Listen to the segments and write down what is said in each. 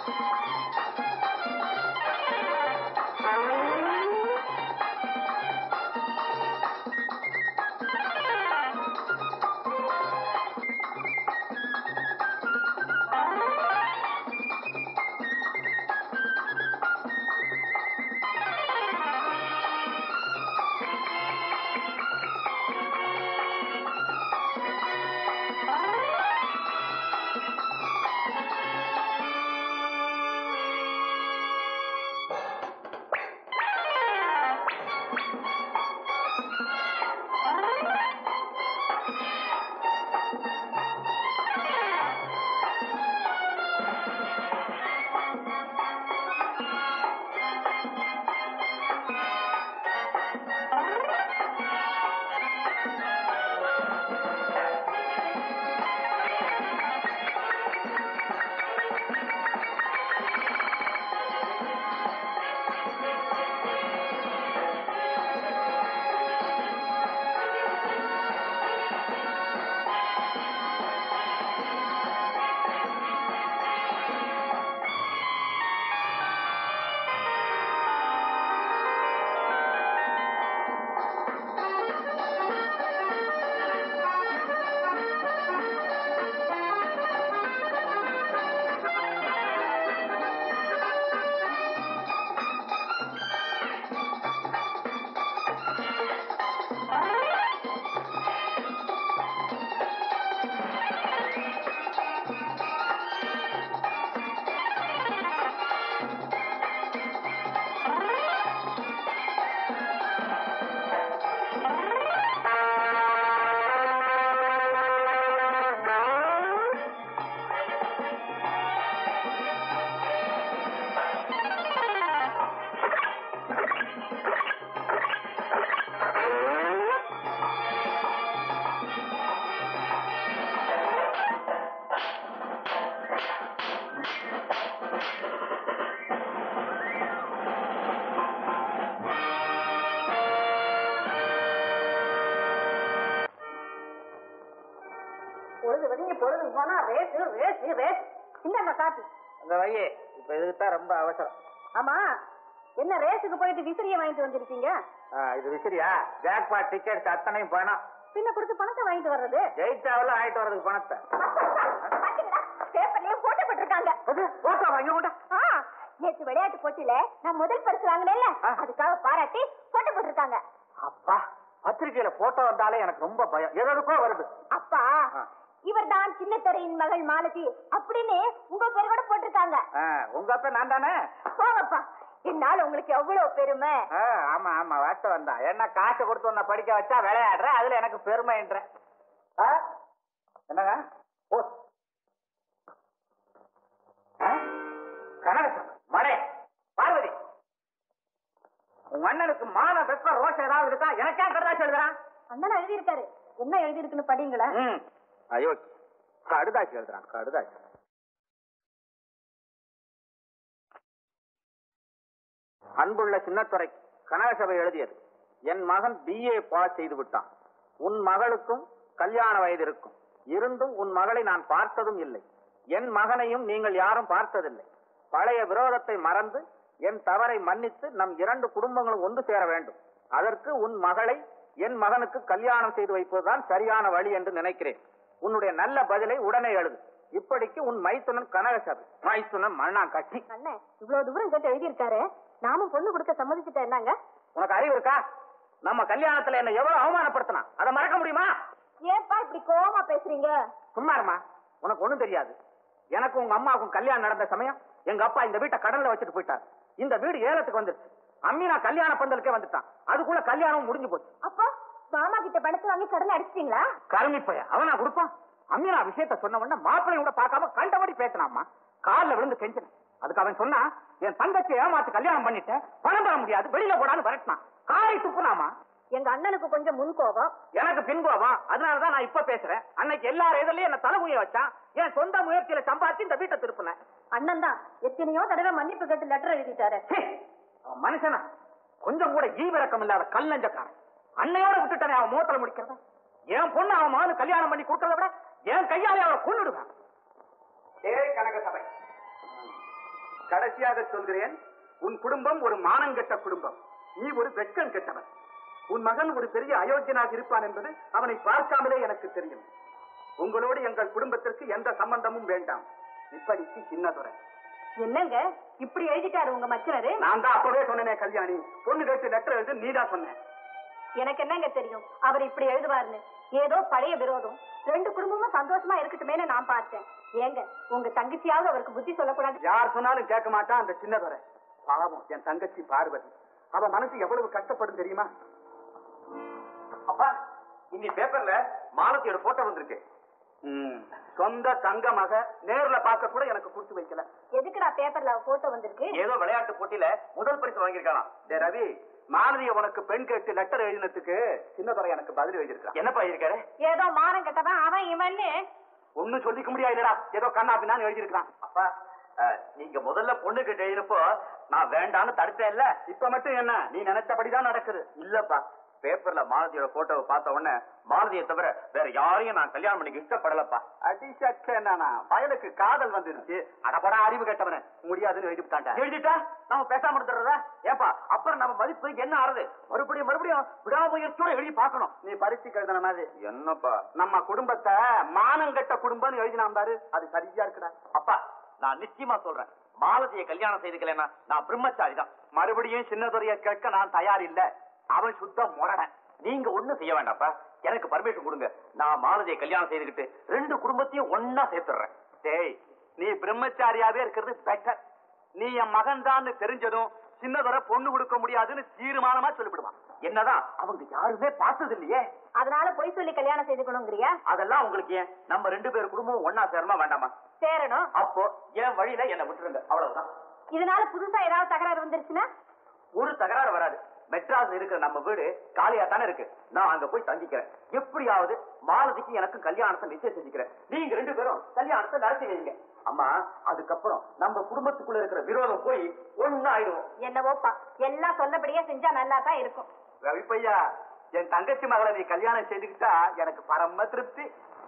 பொழுது வெளியே பொழுது போனா ரேஸ் ரேஸ் ரேஸ் இந்தாங்க காப்பி அந்த வையே இப்ப இதுக்கு தான் ரொம்ப அவசரம் ஆமா என்ன ரேஸுக்கு போயிட்டு விசிறிய வாங்கிட்டு வந்திருக்கீங்க ஆ, இது விசிறியா ஜாக்பாட் டிக்கெட் அத்தனையும் பணம் பின்ன கொடுத்து பணத்தை வாங்கிட்டு வர்றது ஜெயிச்சாவில் ஆயிட்டு வர்றதுக்கு பணத்தை பாத்தீங்களா பேப்பர்லயே போட்டோ போட்டிருக்காங்க போட்டோ வாங்கி கூட ஆ, நேத்து விளையாட்டு போட்டியில நான் முதல் பரிசு வாங்கினேன்ல ஆ. அதுக்காக பாராட்டி போட்டோ போட்டிருக்காங்க அப்பா பத்திரிக்கையில போட்டோ வந்தாலே எனக்கு ரொம்ப பயம் எதற்கோ வருது அப்பா ஆ. இவர்தான் சின்னத்துறையின் மகள் மாலதி அப்படின்னு உங்க பேர் கூட போட்டிருக்காங்க ஆ, உங்க அப்ப நான் தானே போங்கப்பா என்னால உங்களுக்கு எவ்வளவு பெருமை ஆ, ஆமா ஆமா வாட்ட வந்தா என்ன காசு கொடுத்து உன்னை படிக்க வச்சா விளையாடுற அதுல எனக்கு பெருமைன்ற ஆ? என்னங்க ஓ ஆ? கனகசம் மடே பார்வதி உங்க அண்ணனுக்கு மான வெப்ப ரோஷம் ஏதாவது இருக்கா எனக்கே கடுதாச்சு எழுதுறான் அண்ணன் எழுதியிருக்காரு என்ன எழுதியிருக்குன்னு படிங்களேன் ம் ஐயோ கடுதாச்சு எழுதுறான் கடுதாச்சு அன்புள்ள சின்னத்துறை கனகசபை எழுதியது என் மகன் பிஏ பாஸ் செய்து விட்டான் உன் மகளுக்கும் கல்யாண வயது இருக்கும் இருந்தும் உன் மகளை நான் பார்த்ததும் இல்லை என் மகனையும் நீங்கள் யாரும் பார்த்ததில்லை பழைய விரோதத்தை மறந்து என் தவறை மன்னித்து நம் இரண்டு குடும்பங்களும் ஒன்று சேர வேண்டும் அதற்கு உன் மகளை என் மகனுக்கு கல்யாணம் செய்து வைப்பதுதான் சரியான வழி என்று நினைக்கிறேன் உன்னுடைய நல்ல பதிலை உடனே எழுது இப்படிக்கு உன் மைத்துனன் கனகசபை மைத்துனன் மண்ணாங்கட்டி அண்ணன் இவ்வளவு தூரம் கேட்டு எழுதியிருக்காரு நாமும் பொண்ணு கொடுக்க சம்மதிச்சுட்டேன் என்னங்க உனக்கு அறிவு இருக்கா நம்ம கல்யாணத்துல என்ன எவ்வளவு அவமானப்படுத்தினா அதை மறக்க முடியுமா ஏன்பா இப்படி கோவமா பேசுறீங்க சும்மா இருமா உனக்கு ஒண்ணும் தெரியாது எனக்கு உங்க அம்மாவுக்கும் கல்யாணம் நடந்த சமயம் எங்க அப்பா இந்த வீட்டை கடல்ல வச்சுட்டு போயிட்டார் இந்த வீடு ஏலத்துக்கு வந்துருச்சு அம்மி நான் கல்யாண பந்தலுக்கே வந்துட்டான் அதுக்குள்ள கல்யாணம் முடிஞ்சு போச்சு அப்போ மாமா கிட்ட பணத்தை வாங்கி கடனை அடிச்சிட்டீங்களா கருமி பைய அவனா கொடுப்பான் அம்மீனா விஷயத்த சொன்ன உடனே மாப்பிள்ளை கூட பார்க்காம கண்டபடி பேசினாமா கால்ல விழுந்து கெஞ்சினேன் அதுக்கு அவன் சொன்னா என் தங்கச்சி ஏமாத்து கல்யாணம் பண்ணிட்டேன் பணம் தர முடியாது வெளியில போடான்னு விரட்டினான் காய் துப்புனாமா எங்க அண்ணனுக்கு கொஞ்சம் முன் கோபம் எனக்கு பின்கோபம் அதனாலதான் நான் இப்ப பேசுறேன் அன்னைக்கு எல்லாரும் எதிரிலையும் என்ன தலைமுய வச்சான் என் சொந்த முயற்சியில சம்பாதிச்சு இந்த வீட்டை திருப்பினேன் அண்ணன் தான் எத்தனையோ தடவை மன்னிப்பு கேட்டு லெட்டர் எழுதிட்டாரு சீ, அவன் மனுஷனா கொஞ்சம் கூட ஈவிரக்கம் இல்லாத கல் நெஞ்சக்காரன் அன்னையோட விட்டுட்டானே அவன் மோத்தல முடிக்கிறத என் பொண்ணு அவன் மகனு கல்யாணம் பண்ணி கொடுக்கறத விட என் கையாலே அவளை கொண்டுடுவேன் ஏய் கனக சபை கடைசியாக சொல்கிறேன் உன் குடும்பம் ஒரு மானங்கெட்ட குடும்பம் நீ ஒரு வெட்கம் கெட்டவன் உன் மகன் ஒரு பெரிய அயோக்கியனாக இருப்பான் என்பது அவனை பார்க்காமலே எனக்கு தெரியும் உங்களோடு எங்கள் குடும்பத்திற்கு எந்த சம்பந்தமும் வேண்டாம் இப்படிக்கு சின்னதுரை என்னங்க இப்படி எழுதிட்டாரு உங்க மச்சனரு நான் தான் அப்பவே சொன்னேனே கல்யாணி பொண்ணு கேட்டு லெட்டர் எழுது நீ தான் சொன்னேன் எனக்கு என்னங்க தெரியும் அவர் இப்படி எழுதுவாருன்னு ஏதோ பழைய விரோதம் ரெண்டு குடும்பமும் சந்தோஷமா இருக்கட்டுமேனு நான் பார்த்தேன் ஏங்க உங்க தங்கச்சியாவது அவருக்கு புத்தி சொல்லக்கூடாது யார் சொன்னாலும் கேட்க மாட்டான் அந்த சின்னதுரை பாவம் என் தங்கச்சி பார்வதி அவ மனசு எவ்வளவு கஷ்டப்படும் தெரியுமா அப்பா இன்னி பேப்பர்ல மாலத்தியோட போட்டோ வந்திருக்கு ம், சொந்த தங்க மக நேர்ல பார்க்க கூட எனக்கு கொடுத்து வைக்கல எதுக்குடா பேப்பர்ல போட்டோ வந்திருக்கு ஏதோ விளையாட்டு போட்டியில முதல் பரிசு வாங்கியிருக்கலாம் டே ரவி மாலதிய உனக்கு பெண் கேட்டு லெட்டர் எழுதினதுக்கு சின்னதுரை எனக்கு பதில் எழுதியிருக்கான் என்னப்பா இருக்காரு ஏதோ மானம் கெட்டவன் அவன் இவன்னு ஒண்ணும் சொல்லிக்க முடியாதுடா ஏதோ கண்ணா பின்னான்னு எழுதியிருக்கான் அப்பா அஹ், நீங்க முதல்ல பொண்ணு கிட்ட எழுதினப்போ நான் வேண்டான்னு தடுத்தேன்ல இப்ப மட்டும் என்ன நீ நினைச்சபடிதான் நடக்குது இல்லப்பா பேப்பர்ல மாலதியோட போட்டோவை பார்த்த உடனே மாலதியை தவிர வேற யாரையும் நான் கல்யாணம் பண்ணிக்க இஷ்டப்படலப்பா அடிசக்க என்னன்னா பயலுக்கு காதல் வந்துருச்சு அடபடா அறிவு கெட்டவன முடியாதுன்னு எழுதிவிட்டான்டா எழுதிட்டா நம்ம பேசாம இருந்துடுறதா ஏப்பா அப்புறம் நம்ம மதிப்பு என்ன ஆறுது மறுபடியும் மறுபடியும் விடாமுயற்சியோட எழுதி பார்க்கணும் நீ பரீட்சைக்கு எழுதின மாதிரி என்னப்பா நம்ம குடும்பத்தை மானங்கெட்ட குடும்பம்னு எழுதினான் பாரு அது சரியா இருக்குடா அப்பா நான் நிச்சயமா சொல்றேன் மாலதியை கல்யாணம் செய்துக்கலன்னா நான் பிரம்மச்சாரி தான் மறுபடியும் சின்னதுரைய கேட்க நான் தயார் இல்ல அவன் சுத்த முரடன் நீங்க ஒண்ணும் செய்ய வேண்டாப்பா எனக்கு பர்மிஷன் கொடுங்க நான் மாலதியை கல்யாணம் செய்துக்கிட்டு ரெண்டு குடும்பத்தையும் ஒன்னா சேர்த்துடுறேன் டேய் நீ பிரம்மச்சாரியாவே இருக்கிறது பெட்டர் நீ என் மகன் தான் தெரிஞ்சதும் சின்னதுரை பொண்ணு கொடுக்க முடியாதுன்னு தீர்மானமா சொல்லிவிடுவான் என்னதான் அவங்க யாருமே பார்த்தது இல்லையே அதனால பொய் சொல்லி கல்யாணம் செய்துக்கணுங்கிறியா அதெல்லாம் உங்களுக்கு ஏன் நம்ம ரெண்டு பேர் குடும்பமும் ஒன்னா சேரணுமா வேண்டாமா சேரணும் அப்போ என் வழியில என்ன விட்டுருங்க அவ்வளவுதான் இதனால புதுசா ஏதாவது தகராறு வந்துருச்சுன்னா ஒரு தகராறு வராது மெட்ராஸ் இருக்கிற நம்ம வீடு காலியா தானே இருக்கு நான் அங்க போய் தங்கிக்கிறேன் எப்படியாவது மாலதிக்கு எனக்கு கல்யாணத்தை நிச்சயம் செஞ்சுக்கிறேன் நீங்க ரெண்டு பேரும் கல்யாணத்தை நடத்தி வைங்க அம்மா அதுக்கப்புறம் நம்ம குடும்பத்துக்குள்ள இருக்கிற விரோதம் போய் ஒண்ணு ஆயிடுவோம் என்னவோப்பா எல்லாம் சொன்னபடியே செஞ்சா நல்லா தான் இருக்கும் ரவி பையா என் தங்கச்சி மகளை நீ கல்யாணம் செய்துக்கிட்டா எனக்கு பரம திருப்தி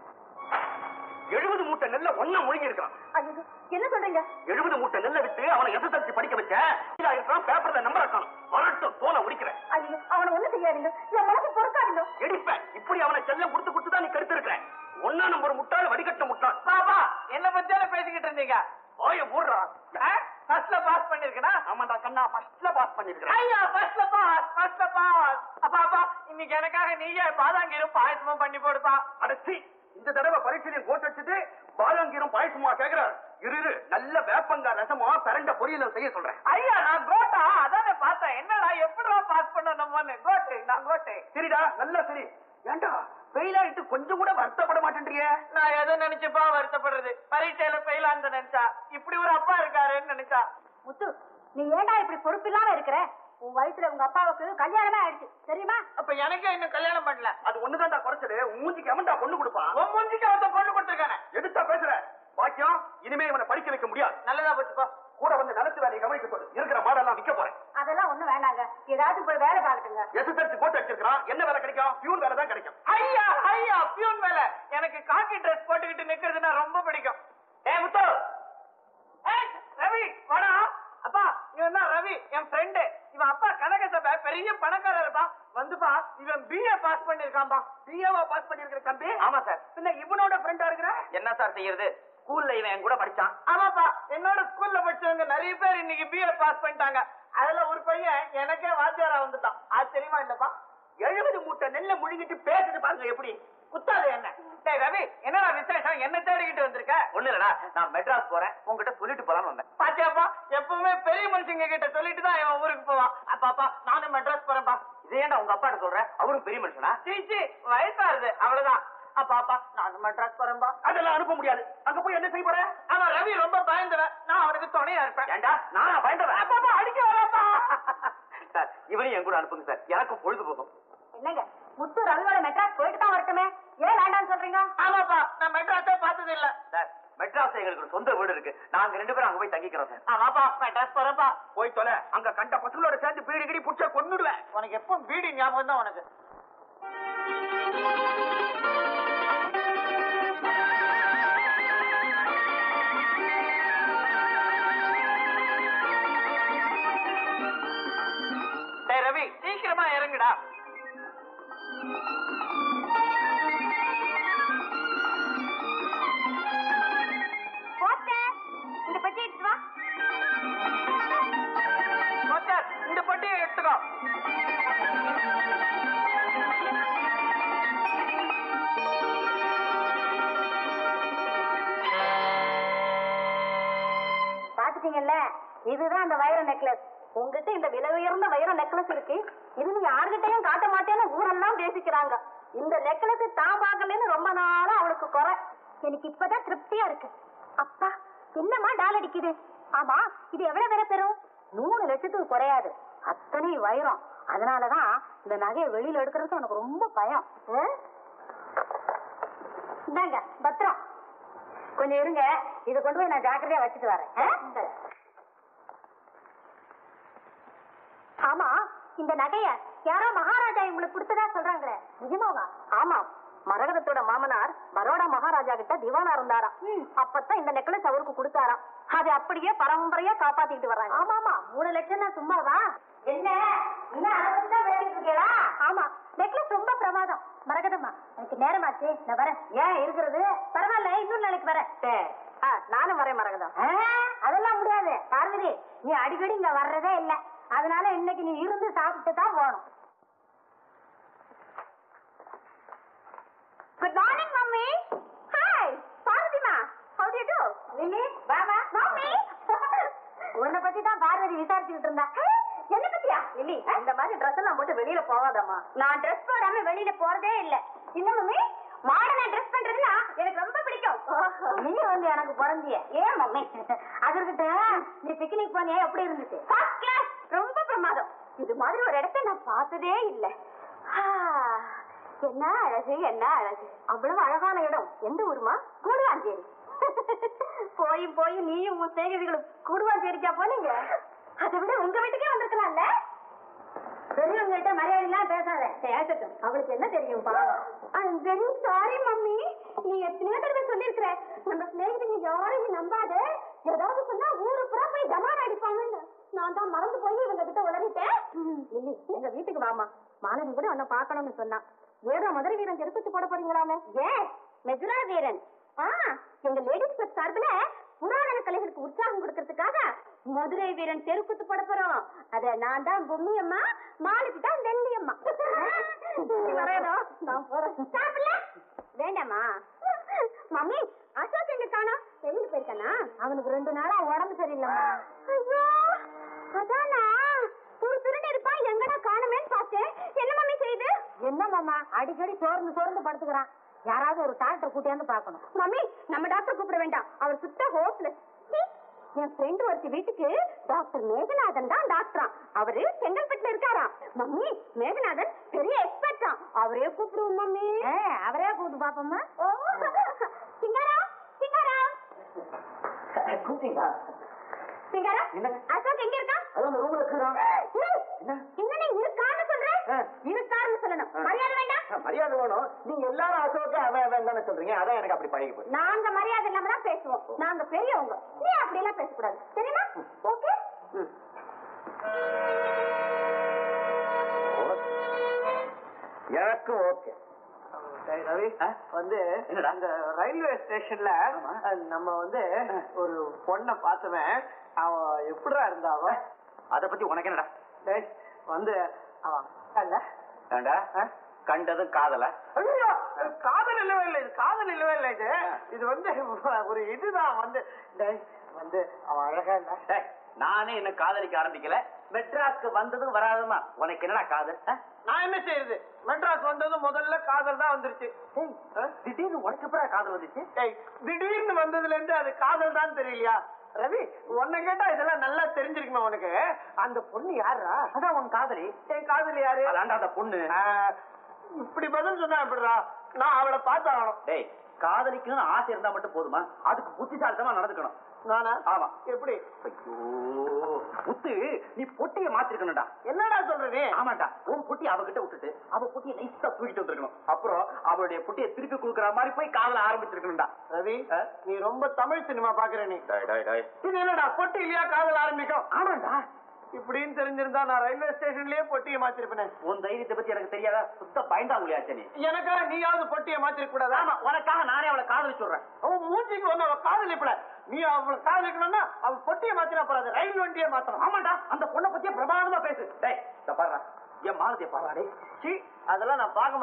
எழுபது மூட்டை நெல்ல ஒண்ணா முழுங்கி இருக்கான் ஐயோ என்ன சொல்றீங்க எழுபது மூட்டை நெல்லை விட்டு அவனை எதிர்த்து படிக்க வச்சேன் இதா இருக்கான் பேப்பர்ல நம்பர் இருக்கான் வரட்டும் தோலை உடிக்கிறேன் ஐயோ அவனை ஒண்ணு செய்யாதீங்க என் மனசு பொறுக்காதீங்க எடுப்பேன் இப்படி அவனை செல்லம் கொடுத்து கொடுத்து தான் நீ கருத்து இருக்கிற ஒன்னா நம்பர் முட்டாள் வடிகட்ட முட்டாள் பாபா என்ன பத்தியால பேசிக்கிட்டு இருந்தீங்க ஓய ஊர்றா ஃபர்ஸ்ட்ல பாஸ் பண்ணிருக்கனா ஆமாடா கண்ணா ஃபர்ஸ்ட்ல பாஸ் பண்ணிருக்கேன் ஐயா ஃபர்ஸ்ட்ல பாஸ் ஃபர்ஸ்ட்ல பாஸ் அப்பா அப்பா இன்னைக்கு எனக்காக நீயே பாதாங்கீரும் பாயசமும் பண்ணி போடுப்பா அடச்சி இந்த தடவை பரீட்சையில கோட் வச்சுட்டு பாலங்கீரும் பாயசமா கேக்குற இரு இரு, நல்ல வேப்பங்கா ரசமா பரண்ட பொரியல செய்ய சொல்றேன் ஐயா நான் கோட்டா அதானே பார்த்தேன் என்னடா எப்படிடா பாஸ் பண்ணணும்னு கோட்டு நான் கோட்டு சரிடா நல்லா சரி ஏண்டா ஃபெயில் ஆயிட்டு கொஞ்சம் கூட வருத்தப்பட மாட்டேன்றியே நான் எதை நினைச்சுப்பா வருத்தப்படுறது பரீட்சையில ஃபெயிலான்னு நினைச்சா இப்படி ஒரு அப்பா இருக்காருன்னு நினைச்சா முத்து நீ ஏன்டா இப்படி பொறுப்பில்லாம இருக்கிற உன் வயசுல உங்க அப்பாவுக்கு கல்யாணமே ஆயிடுச்சு தெரியுமா அப்ப எனக்கே இன்னும் கல்யாணம் பண்ணல அது ஒண்ணுதான்டா குறைச்சது உன் மூஞ்சிக்கு எவன்டா பொண்ணு கொடுப்பான் உன் மூஞ்சிக்கு அவன் பொண்ணு கொடுத்துருக்கானே எடுத்தா பேசுற பாக்கியம் இனிமே இவனை படிக்க வைக்க முடியாது நல்லதா போச்சுப்பா கூட வந்து நிலத்து வேலையை கவனிக்க சொல்லு இருக்கிற மாடெல்லாம் விற்க போறேன் அதெல்லாம் ஒண்ணும் வேண்டாங்க ஏதாவது போய் வேலை பார்க்கட்டுங்க எஸ்எஸ்எல்சி போட்டு வச்சிருக்கான் என்ன வேலை கிடைக்கும் பியூன் வேலை தான் கிடைக்கும் ஐயா ஐயா பியூன் மேல எனக்கு காக்கி ட்ரெஸ் போட்டுக்கிட்டு நிக்கிறதுனா ரொம்ப பிடிக்கும் ஏ முத்து ஏய், ரவி வாடா அப்பா இவன் தான் ரவி என் ஃப்ரெண்டு இவன் அப்பா கனக சபை பெரிய பணக்காரர் இருப்பான் வந்துப்பா இவன் பிஏ பாஸ் பண்ணிருக்கான்பா பிஏவா பாஸ் பண்ணிருக்கிற தம்பி ஆமா சார் பின்ன இவனோட ஃப்ரெண்டா இருக்கிற என்ன சார் செய்யறது ஸ்கூல்ல இவன் என் கூட படிச்சான் ஆமாப்பா என்னோட ஸ்கூல்ல படிச்சவங்க நிறைய பேர் இன்னைக்கு பிஏ பாஸ் பண்ணிட்டாங்க அதுல ஒரு பையன் எனக்கே வாத்தியாரா வந்துட்டான் ஆச்சரியமா இல்லப்பா எழுபது மூட்டை நெல்ல முழுங்கிட்டு பேசுது பாருங்க எப்படி குத்தாது என்ன டேய் ரவி என்னடா விசேஷம் என்ன தேடிக்கிட்டு வந்திருக்க ஒண்ணு இல்லடா நான் மெட்ராஸ் போறேன் உங்ககிட்ட சொல்லிட்டு போலாம்னு வந்தேன் பாத்தியாப்பா எப்பவுமே பெரிய மனுஷங்க கிட்ட சொல்லிட்டு தான் இவன் ஊருக்கு போவான் அப்பாப்பா நானும் மெட்ராஸ் போறேன்ப்பா இதே ஏன்டா உங்க அப்பாட்ட சொல்றேன் அவரும் பெரிய மனுஷனா சீச்சி வயசாருது அவ்வளவுதான் அப்பா அப்பா நானும் மெட்ராஸ் போறேன்பா அதெல்லாம் அனுப்ப முடியாது அங்க போய் என்ன செய்ய போற அவன் ரவி ரொம்ப பயந்தவன் நான் அவனுக்கு துணையா இருப்பேன் ஏண்டா நானா பயந்தவன் அப்பா அடிக்க வராப்பா சார் இவனையும் என் கூட அனுப்புங்க சார் எனக்கும் பொழுது போகும் என்னங்க முத்து ரவியோட மெட்ராஸ் போயிட்டு தான் வரட்டுமே ஏன் வேண்டாம்னு சொல்றீங்க ஆமாப்பா நான் மெட்ராஸே பார்த்தது இல்ல சார் மெட்ராஸ் எங்களுக்கு ஒரு சொந்த வீடு இருக்கு நாங்க ரெண்டு பேரும் அங்க போய் தங்கிக்கிறோம் சார் ஆமாப்பா மெட்ராஸ் போறப்பா போய் தொலை அங்க கண்ட பசங்களோட சேர்ந்து பீடி கிடி புடிச்சா கொன்னுடுவேன் உனக்கு எப்போ வீடு ஞாபகம் தான் உனக்கு பாத்தீங்கல்ல இதுதான் அந்த வைர நெக்லஸ் உங்ககிட்ட இந்த விலை உயர்ந்த வைர நெக்லஸ் இருக்கு இது நீ யாருகிட்டயும் காட்ட மாட்டேன்னு ஊரெல்லாம் பேசிக்கிறாங்க இந்த நெக்லஸ் தான் பார்க்கலன்னு ரொம்ப நாளா அவளுக்கு குறை எனக்கு இப்பதான் திருப்தியா இருக்கு அப்பா என்னம்மா டால் அடிக்குது ஆமா இது எவ்வளவு விலை பெறும் மூணு லட்சத்துக்கு குறையாது அத்தனை வைரம் அதனாலதான் இந்த நகையை வெளியில எடுக்கிறதுக்கு எனக்கு ரொம்ப பயம் ஆ? இந்தாங்க பத்திரம் கொஞ்சம் இருங்க இதை கொண்டு போய் நான் ஜாக்கிரதையா வச்சுட்டு வரேன் ஆ? ஆமா இந்த நகைய யாரோ மகாராஜா உங்களுக்கு கொடுத்ததா சொல்றாங்களே நிஜமாவா ஆமா மரகதத்தோட மாமனார் பரோடா மகாராஜா கிட்ட திவானா இருந்தாராம் அப்பதான் இந்த நெக்லஸ் அவருக்கு கொடுத்தாராம் அது அப்படியே பரம்பரையா காப்பாத்திட்டு வர்றாங்க ஆமா ஆமா மூணு லட்சம் தான் சும்மாவா என்ன இன்னும் அதை பத்தி தான் பேசிட்டு இருக்கீங்களா ஆமா நெக்லஸ் ரொம்ப பிரமாதம் மரகதம்மா எனக்கு நேரமாச்சு நான் வரேன் ஏன் இருக்கிறது பரவாயில்ல இன்னொரு நாளைக்கு வரேன் ஆ, நானும் வரேன் மரகதம் அதெல்லாம் முடியாது பார்வதி நீ அடிக்கடி இங்க வர்றதே இல்ல அதனால இன்னைக்கு நீ இருந்து சாப்பிட்டு தான் போகணும் குட் மார்னிங் மம்மி ஹாய் பார்வதிமா ஹவ் டு டு லில்லி வாமா மம்மி உன்னை பத்தி தான் பார்வதி விசாரிச்சுக்கிட்டு இருந்தா என்ன பத்தியா லில்லி இந்த மாதிரி ட்ரெஸ் எல்லாம் போட்டு வெளியில போகாதம்மா நான் ட்ரெஸ் போடாம வெளியில போறதே இல்ல இல்ல மம்மி மாடர்னா ட்ரெஸ் பண்றதுன்னா எனக்கு ரொம்ப பிடிக்கும் நீ வந்து எனக்கு பிறந்திய ஏன் மம்மி அது இருக்கட்டும் நீ பிக்னிக் போனியா எப்படி இருந்துச்சு ஃபர்ஸ்ட் கிளாஸ் ரொம்ப பிரமாதம் இது மாதிரி ஒரு இடத்த நான் பார்த்ததே இல்ல ஆ, என்ன அழகு என்ன அழகு அவ்வளவு அழகான இடம் எந்த ஊருமா கூடுவாஞ்சேரி போய் போய் நீயும் உன் சேகரிகளும் கூடுவாஞ்சேரிக்கா போனீங்க அதை விட உங்க வீட்டுக்கே வந்திருக்கலாம்ல பெரியவங்க கிட்ட மரியாதை எல்லாம் பேசாத பேசட்டும் அவளுக்கு என்ன தெரியும் பாவம் வெரி சாரி மம்மி நீ எத்தனையோ தடவை சொல்லிருக்கிற நம்ம சிநேகிதங்க யாரையும் நம்பாத ஏதாவது சொன்னா ஊரு புறா போய் ஜமான் அடிப்பாங்கன்னு நான் தான் மறந்து போய் இவங்க கிட்ட உளறிட்டேன் இல்லி எங்க வீட்டுக்கு வாமா மாணவி கூட உன்னை பார்க்கணும்னு சொன்னான் ஏதோ மதுரை வீரன் தெருக்குத்து போட போறீங்களாமே ஏ மெதுரா வீரன் ஆ எங்க லேடிஸ் கிளப் சார்பில் புராண கலைகளுக்கு உற்சாகம் கொடுக்கறதுக்காக மதுரை வீரன் தெருக்குத்து போட போறோம் அத நான் தான் பொம்மி அம்மா மாலுக்கு தான் வெள்ளி அம்மா நீ வரையதோ நான் போறேன் சாப்பிடல வேண்டாமா மம்மி அசோக் எங்க காணோம் வெளியில போயிருக்கானா அவனுக்கு ரெண்டு நாளா உடம்பு சரியில்லைம்மா ஐயோ அதானா ஒரு திருடன் இருப்பான் எங்கடா காணுமேன்னு பார்த்தேன் என்ன மம்மி செய்து என்ன மாமா அடிக்கடி சோர்ந்து சோர்ந்து படுத்துக்கிறான் யாராவது ஒரு டாக்டர் கூட்டியாந்து பார்க்கணும் மம்மி நம்ம டாக்டர் கூப்பிட வேண்டாம் அவர் சுத்த ஹோப்லெஸ் என் ஃப்ரெண்ட் ஒருத்தி வீட்டுக்கு டாக்டர் மேகநாதன் தான் டாக்டரா அவரு செங்கல்பட்டுல இருக்காராம் மம்மி மேகநாதன் பெரிய எக்ஸ்பர்ட்டா அவரே கூப்பிடுவோம் மம்மி அவரே கூப்பிட்டு பாப்போம்மா சிங்காரா சிங்காரா கூப்பிட்டீங்களா சிங்காரா என்ன? அசோக் எங்க இருக்கான் அதான் அந்த ரூம்ல இருக்கிறான் என்ன? என்னன்னு இருக்கான்னு சொல்றேன் ஆ. இருக்காருன்னு சொல்லணும் ஆ. மரியாதை வேண்டாம் மரியாதை வேணும் நீங்க எல்லாரும் அசோக அவன் அவன் தானே சொல்றீங்க அதான் எனக்கு அப்படி பழகி போச்சு நாங்க மரியாதை இல்லாம தான் பேசுவோம் நாங்க பெரியவங்க நீ அப்படி எல்லாம் பேசக்கூடாது சரியா ஓகே எனக்கு ஓகே ரவி ஆ? வந்து என்னடா? அந்த ரயில்வே ஸ்டேஷன்ல ஆமா. அஹ், நம்ம வந்து ஒரு பொண்ண பார்த்தவன் அவன் எப்படிடா இருந்தா அவன் அத பத்தி உனக்கு என்னடா டேய், வந்து அவன் அல்ல ஏண்டா கண்டது காதல ஐயோ காதல் இல்லவே இல்லை இது காதல் இல்லவே இல்லை இது இது வந்து ஒரு இதுதான் வந்து டேய், வந்து அவன் அழகா இல்ல டேய், நானே என்ன காதலிக்க ஆரம்பிக்கல மெட்ராஸ்க்கு வந்ததும் வராதுமா உனக்கு என்னடா காதல் ஆ? நான் என்ன செய்யுது மெட்ராஸ் வந்தது முதல்ல காதல் தான் வந்துருச்சு டேய், திடீர்னு உனக்கு எப்படா காதல் வந்துச்சு டேய், திடீர்னு வந்ததுல இருந்து அது காதல் தான் தெரியலையா ரவி உன்னை கேட்டா இதெல்லாம் நல்லா தெரிஞ்சிருக்குமே உனக்கு அந்த பொண்ணு யாரா அதான் உன் காதலி என் காதல் யாரு அதான்டா அந்த பொண்ணு ஆ, இப்படி பதில் சொன்னா எப்படிடா நான் அவளை பார்த்தாகணும் டேய் காதலிக்கணும்னு ஆசை இருந்தா மட்டும் போதுமா அதுக்கு புத்திசாலித்தமா நடந்துக்கணும் நானா ஆமா எப்படி ஐயோ முத்து நீ பொட்டிய மாத்திருக்கணும்டா என்னடா சொல்ற நீ ஆமாண்டா உன் புட்டி அவகிட்ட விட்டுட்டு அவ புட்டிய நைஸா தூக்கிட்டு வந்திருக்கணும் அப்புறம் அவளுடைய புட்டிய திருப்பி கொடுக்கற மாதிரி போய் காதல ஆரம்பிச்சிருக்கணும்டா ரவி ஆ? நீ ரொம்ப தமிழ் சினிமா பாக்குற நீ டேய் டேய் டேய் இது என்னடா பொட்டி இல்லையா காதல் ஆரம்பிக்கும் ஆமாண்டா இப்படின்னு தெரிஞ்சிருந்தா நான் ரயில்வே ஸ்டேஷன்லயே பொட்டியை மாத்திருப்பேனே உன் தைரியத்தை பத்தி எனக்கு தெரியாதா சுத்த பயந்தா முடியாச்சே நீ எனக்கா நீயாவது பொட்டியை மாத்திருக்க கூடாதா ஆமா உனக்காக நானே அவளை காதலிச்சு விடுறேன் அவன் மூஞ்சிக்கு வந்து அவ காதலிப்பட நீ அவளை காதலிக்கணும்னா அவ பொட்டியை மாத்தினா போறாது ரயில் வண்டியை மாத்தணும் ஆமாண்டா அந்த பொண்ணை பத்தியே பிரமாதமா பேசு டேய் இத பாருடா என் மாலத்தைய பாருடா டேய் சீ அதெல்லாம் நான் பார்க்க மாட்டேன்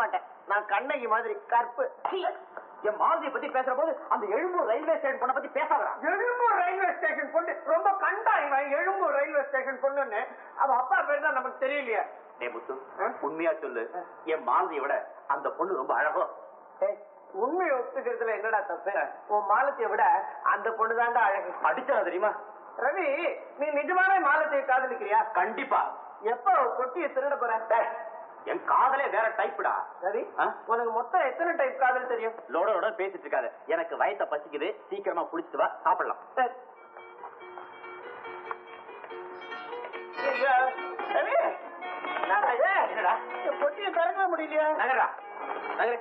நான் கண்ணகி மாதிரி கற்பு என் மாருதியை பத்தி பேசுற போது அந்த எழும்பூர் ரயில்வே ஸ்டேஷன் பொண்ணை பத்தி பேசாதடா எழும்பூர் ரயில்வே ஸ்டேஷன் பொண்ணு ரொம்ப கண்டாங்க எழும்பூர் ரயில்வே ஸ்டேஷன் பொண்ணுன்னு அவ அப்பா பேர் தான் நமக்கு தெரியலையே டே முத்து உண்மையா சொல்லு என் மாருதியை விட அந்த பொண்ணு ரொம்ப அழகோ ஏய், உண்மையை ஒத்துக்கிறதுல என்னடா தப்பு உன் மாலத்தைய விட அந்த பொண்ணு தான்டா அழகு அடிச்சா தெரியுமா ரவி நீ நிஜமான மாலத்தைய காதலிக்கிறியா கண்டிப்பா எப்ப அவ பொட்டியை திருட போற டேய், என் காதலே வேற டைப்டா ரவி ஆ? உனக்கு மொத்தம் எத்தனை டைப் காதல் தெரியும் லோட லோட பேசிட்டு இருக்காது எனக்கு வயத்த பசிக்குது சீக்கிரமா குளிச்சுட்டு வா சாப்பிடலாம் சரி. ஐயா, ரவி என்னடா இது? என்னடா? இந்த பொட்டியை திறக்கவே முடியலையா நகரா நகரு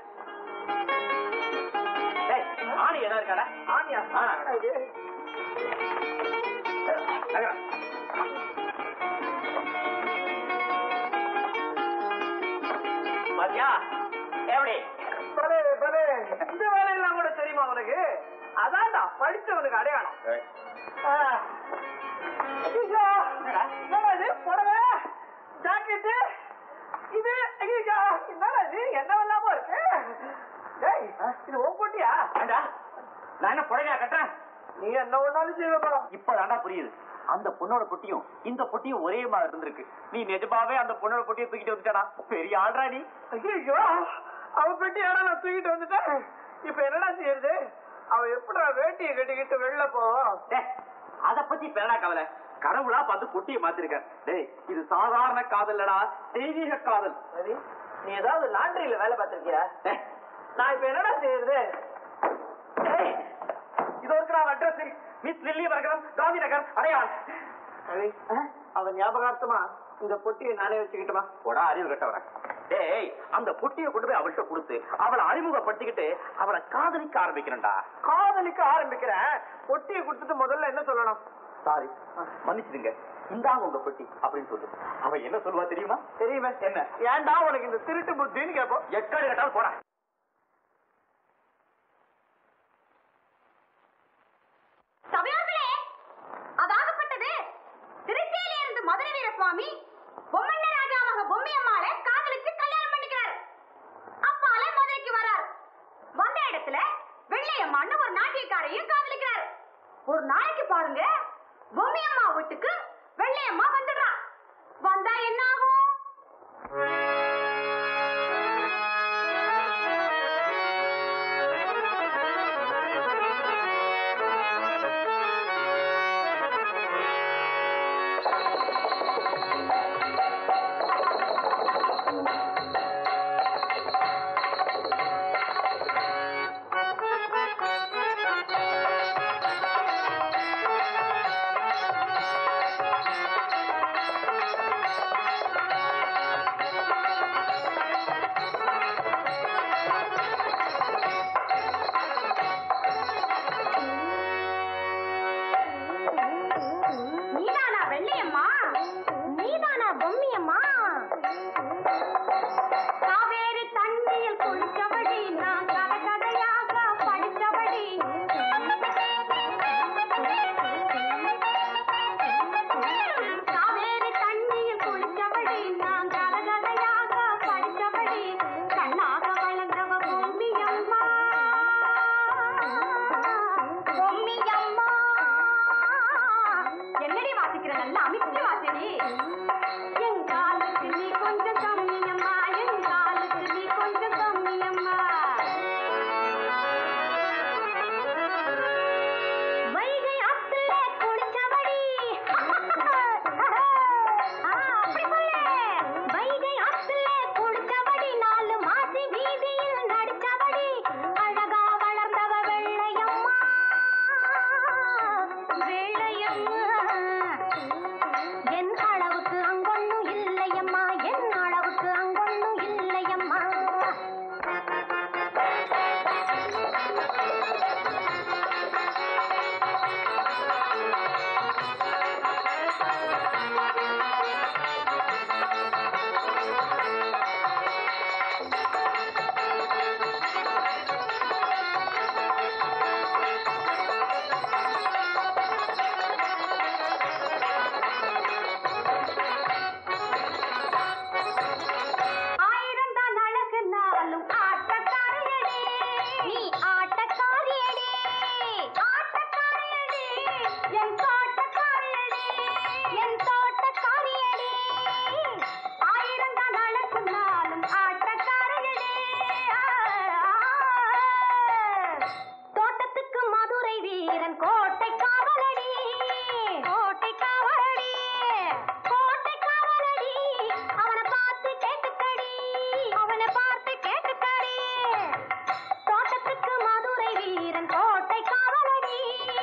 டேய் ஆணி என்ன இருக்காடா ஆனியா ஆ. என்னடா இது? நகரா மதியா எப்படி பலே, பலே. இந்த வேலையெல்லாம் கூட தெரியுமா உனக்கு அதான்டா படிச்சவனுக்கு அடையாளம் ஆ. ஐயோ, என்னடா இது புடவை ஜாக்கெட்டு இது ஐயோ என்னடா இது என்னவெல்லாமோ இருக்கு டேய் இது உன் பொட்டியா ஏண்டா நான் என்ன புடவையா கட்டுறேன் நீ என்ன ஒண்ணாலும் செய்வப்பா இப்பதாண்டா புரியுது அந்த பொண்ணோட பொட்டியும் இந்த பொட்டியும் ஒரே மாதிரி இருந்திருக்கு நீ நிஜமாவே அந்த பொண்ணோட பொட்டியை தூக்கிட்டு வந்துட்டானா பெரிய ஆள்றா நீ ஐயோ அவ பெட்டி யாரா நான் தூக்கிட்டு வந்துட்டேன் இப்ப என்னடா செய்யறது அவ எப்படிடா வேட்டியை கட்டிக்கிட்டு வெளில போவோம் டேய், அத பத்தி பேரடா கவலை கடவுளா பார்த்து பொட்டியை மாத்திருக்க டேய் இது சாதாரண காதல்லடா தெய்வீக காதல் சரி நீ ஏதாவது லாண்டரியில வேலை பார்த்திருக்கியா டேய், நான் இப்ப என்னடா செய்யறது டேய், இதோ இருக்கிற அட்ரஸ் மிஸ் லில்லி வர்க்கரம் காந்தி நகர் அடையாள் ரவி, அவன் ஞாபகார்த்தமா இந்த பொட்டியை நானே வச்சுக்கிட்டுமா போடா அறிவு கட்டவர டேய் அந்த பொட்டியை கொண்டு போய் அவள்கிட்ட கொடுத்து அவளை அறிமுகப்படுத்திக்கிட்டு அவளை காதலிக்க ஆரம்பிக்கிறேன்டா காதலிக்க ஆரம்பிக்கிறேன் பொட்டியை கொடுத்துட்டு முதல்ல என்ன சொல்லணும் சாரி மன்னிச்சிடுங்க இந்தாங்க உங்க பொட்டி அப்படின்னு சொல்லு அவ என்ன சொல்லுவா தெரியுமா தெரியுமே என்ன? ஏன்டா உனக்கு இந்த திருட்டு புத்தின்னு கேட்போம் எக்கடி கட்டாலும் போடா சபையோர்களே அதாகப்பட்டது திருச்சியில இருந்து மதுரை வீர சுவாமி பொம்மண்ண ராஜா மக பொம்மி அம்மாளை காதலிச்சு கல்யாணம் பண்ணிக்கிறார் அப்பால மதுரைக்கு வரார் வந்த இடத்துல வெள்ளையம்மான்னு ஒரு நாட்டியக்காரையும் காதலிக்கிறார் ஒரு நாளைக்கு பாருங்க பொம்மி அம்மா வீட்டுக்கு வெள்ளையம்மா வந்துடுறா வந்தா என்ன ஆகும் நீதானா வெள்ளையம்மா நீதானா பொம்மியம்மா காவேரி தண்ணியில் குளிச்சபடி நான் கதை கதையாக படித்தபடி காவேரி தண்ணியில் குளிச்சபடி நான் கதை கதையாக படித்தபடி கண்ணாக வளர்ந்தவ பொம்மியம்மா பொம்மியம்மா என்னடி வாசிக்கிற நல்ல அமைச்சு வாசடி என் காலுக்கு நீ கொஞ்சம் கம்மியம்மா என் காலுக்கு நீ கொஞ்சம் கம்மியம்மா வைகை ஆத்துல குளிச்சபடி ஆ, அப்படி சொல்லு. வைகை ஆத்துல குளிச்சபடி நாலு மாசி வீதியில் நடிச்சபடி அழகா வளர்ந்தவ வெள்ளையம்மா வெள்ளையம்மா என் அளவுக்கு ஆட்டக்காரியடி என் தோட்டக்காரியடி என் தோட்டக்காரியடி ஆயிரம் தான் நடக்குன்னாலும் ஆட்டக்காரியடி தோட்டத்துக்கு மதுரை வீரன் கோட்டை காவலடி கோட்டை காவலடி கோட்டை காவலடி அவனை பார்த்து கேட்டுக்கடி அவனை பார்த்து கேட்டுக்கடி தோட்டத்துக்கு மதுரை வீரன் கோட்டை காவலடி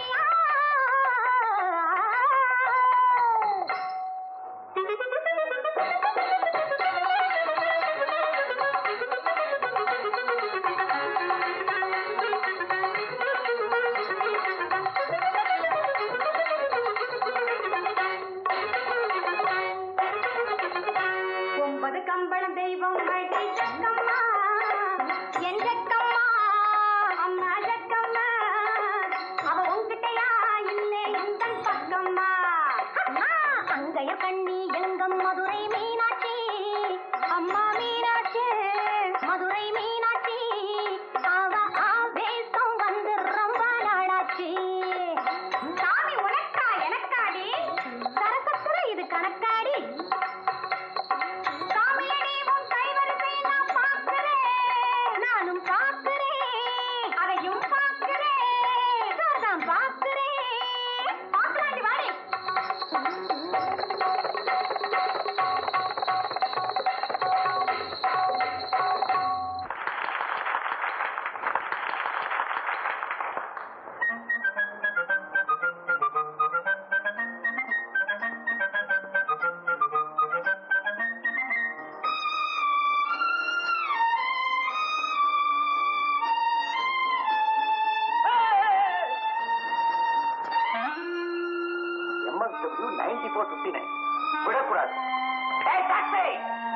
ஒன்பது கம்பளம் தெய்வம் வழி சக்கம்மா என் ஜக்கம்மா அம்மா ஜக்கம்மா அவ உன்கிட்டயா இல்லை எந்தன் பக்கம்மா அம்மா அங்கைய கண்ணி எங்கம் மதுரை மீனாட்சி அம்மா மீனாட்சி மதுரை மீனாட்சி அவ ஆவேசம் வந்து ரொம்ப நாளாச்சு சாமி உனக்கா எனக்காடி சரசத்துல இது கணக்காடி சாமியடி உன் கைவரிசை நான் பார்க்கிறேன். நானும் பார்க்கிறேன். அதையும் பார்க்கிறேன். நான் பார்க்கிறேன். பார்க்கலாண்டி வாடி. MSW ninety four fifty nine விடக்கூடாது ஏய், taxi!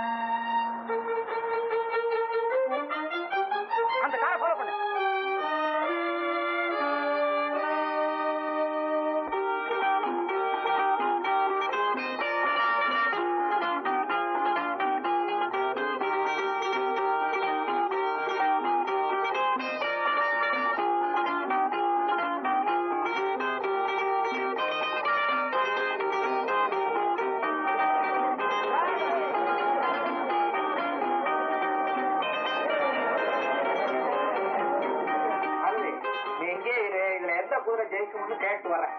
அந்த காரை ஃபாலோ பண்ணு அருவி நீ எங்கே இரு இதுல எந்த குதிரை ஜெயிக்கும்னு கேட்டு வரேன்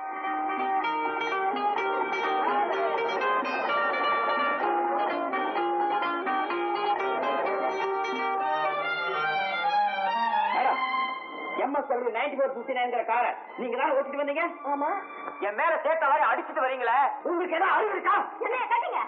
madam MSW ninety four fifty நைன்கிற காரை நீங்க தான் ஓட்டிட்டு வந்தீங்க ஆமா என் மேல சேர்த்த வாரி அடிச்சிட்டு வரீங்களே உங்களுக்கு ஏதாவது அறிவு இருக்கா என்னைய கட்டிங்க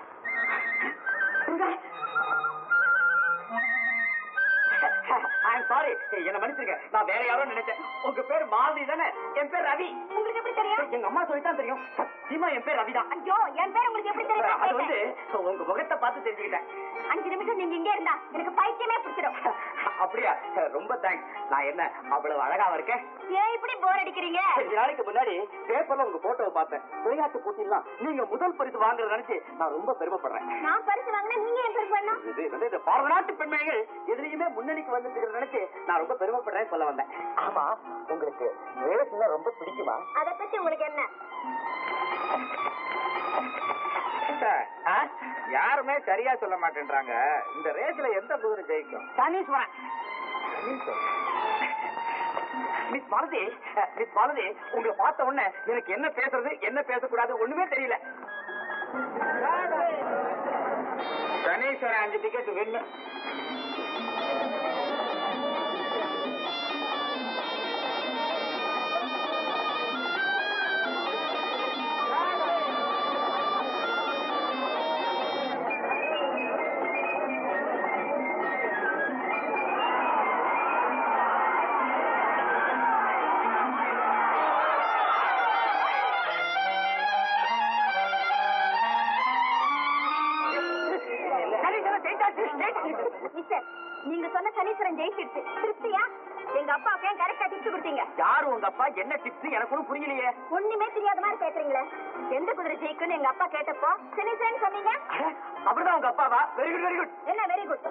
ஐம் சாரி என்ன மன்னிச்சிருங்க நான் வேற யாரோ நினைச்சேன் உங்க பேர் மாலதி தானே என் பேர் ரவி உங்களுக்கு எப்படி தெரியும் எங்க அம்மா சொல்லித்தான் தெரியும் சத்தியமா என் பேர் ரவி தான் ஐயோ என் பேர் உங்களுக்கு எப்படி அது வந்து தெரியும் உங்க முகத்தை பார்த்து தெரிஞ்சுக்கிட்டேன் அஞ்சு நிமிஷம் நீங்க இங்கே இருந்தா எனக்கு பைத்தியமே பிடிச்சிடும் அப்படியா ரொம்ப தேங்க்ஸ் நான் என்ன அவ்வளவு அழகாவா இருக்கேன் ஏன் இப்படி போர் அடிக்கிறீங்க கொஞ்ச நாளைக்கு முன்னாடி பேப்பர்ல உங்க போட்டோவை பார்த்தேன் விளையாட்டு போட்டிலாம் நீங்க முதல் பரிசு வாங்குறத நினைச்சு நான் ரொம்ப பெருமைப்படுறேன் நான் பரிசு வாங்கினா நீங்க ஏன் பெருசு பண்ணணும் இது வந்து இந்த பாரத நாட்டு பெண்மணிகள் எதுலயுமே முன்னணிக்கு வந்துட்டு நினைச்சு நான் ரொம்ப பெருமைப்படுறேன் சொல்ல வந்தேன் ஆமா உங்களுக்கு ரேஸ்னா ரொம்ப பிடிக்குமா அதை பத்தி உங்களுக்கு என்ன ஆ? யாருமே சரியா சொல்ல மாட்டேன்றாங்க இந்த ரேஸ்ல எந்த குதிரை ஜெயிக்கும் Saneeswaran miss Malathi ah, miss Malathi உங்களை பார்த்த உடனே எனக்கு என்ன பேசுறது என்ன பேசக்கூடாது ஒண்ணுமே தெரியல சனீஸ்வரன் அஞ்சு டிக்கெட் வின்னு சனீஸ்வரன் ஜெயிச்சாச்சு ஜெயிச்சாச்சு. மிஸ்டர் நீங்க சொன்ன சனீஸ்வரன் ஜெயிச்சிடுச்சு திருப்தியா எங்க அப்பாவுக்கு ஏன் கரெக்டா டிப்ஸ் கொடுத்தீங்க யாரு உங்க அப்பா என்ன டிப்ஸ் எனக்கு ஒண்ணும் புரியலையே ஒண்ணுமே தெரியாத மாதிரி பேசுறீங்களே எந்த குதிரை ஜெயிக்குன்னு எங்க அப்பா கேட்டப்போ சனீஸ்வரன் சொன்னீங்க அட, அப்படிதான் உங்க அப்பாவா வெரி குட் வெரி குட் என்ன வெரி குட்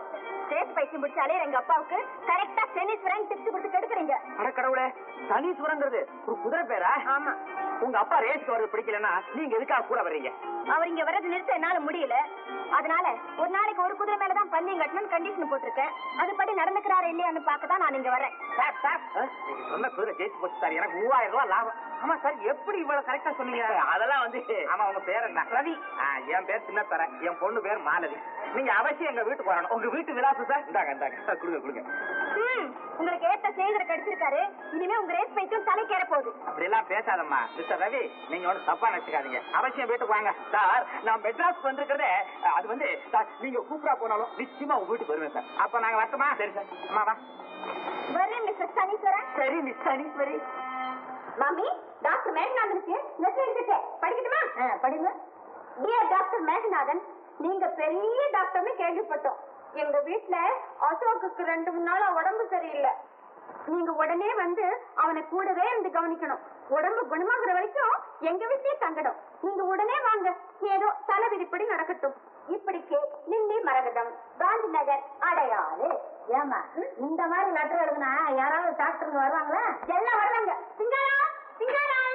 ரேஸ் பைத்தியம் பிடிச்சாலே எங்க அப்பாவுக்கு கரெக்டா சென்னீஸ்வரன் டிப்ஸ் கொடுத்து கெடுக்குறீங்க அட கடவுளே சனீஸ்வரங்கிறது ஒரு குதிரை பேரா ஆமா உங்க அப்பா ரேஸ்க்கு வர்றது பிடிக்கலன்னா நீங்க எதுக்காக கூட வர்றீங்க அவர் இங்க வர்றது நிறுத்த என்னால முடியல அதனால ஒரு நாளைக்கு ஒரு குதிரை மேலதான் பந்தயம் கட்டணும்னு கண்டிஷன் போட்டிருக்கேன் அதுபடி நடந்துக்கிறாரு இல்லையான்னு பார்க்க தான் நான் இங்க வரேன் சார் சார் நீங்க சொன்ன குதிரை ஜெயிச்சு போச்சு சார் எனக்கு மூவாயிரம் ரூபாய் லாபம் ஆமா சார் எப்படி இவ்வளவு கரெக்டா சொன்னீங்க அதெல்லாம் வந்து ஆமா உங்க பேர் என்ன ரவி என் பேர் சின்னத்தர என் பொண்ணு பேர் மாலதி நீங்க அவசியம் எங்க வீட்டுக்கு வரணும் உங்க வீட்டு விலாசம் சார் இந்தாங்க இந்தாங்க சார் கொடுங்க கொடுங்க ம், உங்களுக்கு ஏத்த செய்திர கிடைச்சிருக்காரு இனிமே உங்க ரேஸ் பைத்தியம் தலைக்கேற போகுது அப்படி எல்லாம் பேசாதம்மா மிஸ்டர் ரவி நீங்க ஒன்றும் தப்பா நினைச்சுக்காதீங்க அவசியம் வீட்டுக்கு வாங்க சார் நான் மெட்ராஸ் வந்திருக்கிறதே அஹ், அது வந்து சார் நீங்க கூப்பிடா போனாலும் நிச்சயமா உங்க வீட்டுக்கு வருவேன் சார் அப்ப நாங்க வரட்டுமா சரி சார் அம்மா வா வரேன் மிஸ்டர் சனீஸ்வரன் சரி மிஸ் சனீஸ்வரி மாமி டாக்டர் மேகநாதனுக்கு மெசேஜ் எடுத்துட்டேன் படிக்கட்டுமா படிங்க டியர் டாக்டர் மேகநாதன் நீங்க பெரிய டாக்டர்னு கேள்விப்பட்டோம் எங்க வீட்ல அசோக்குக்கு ரெண்டு மூணு நாளா உடம்பு சரியில்லை நீங்க உடனே வந்து அவனை கூடவே இருந்து கவனிக்கணும் உடம்பு குணமாகுற வரைக்கும் எங்க வீட்லயே தங்கணும் நீங்க உடனே வாங்க ஏதோ தலைவிதிப்படி நடக்கட்டும் இப்படிக்கு நிந்தி மரகதம் காந்தி நகர் அடையாறு ஏமா இந்த மாதிரி லெட்டர் எழுதுனா யாராவது டாக்டருங்க வருவாங்களா எல்லாம் வருவாங்க சிங்காரம் சிங்காரம்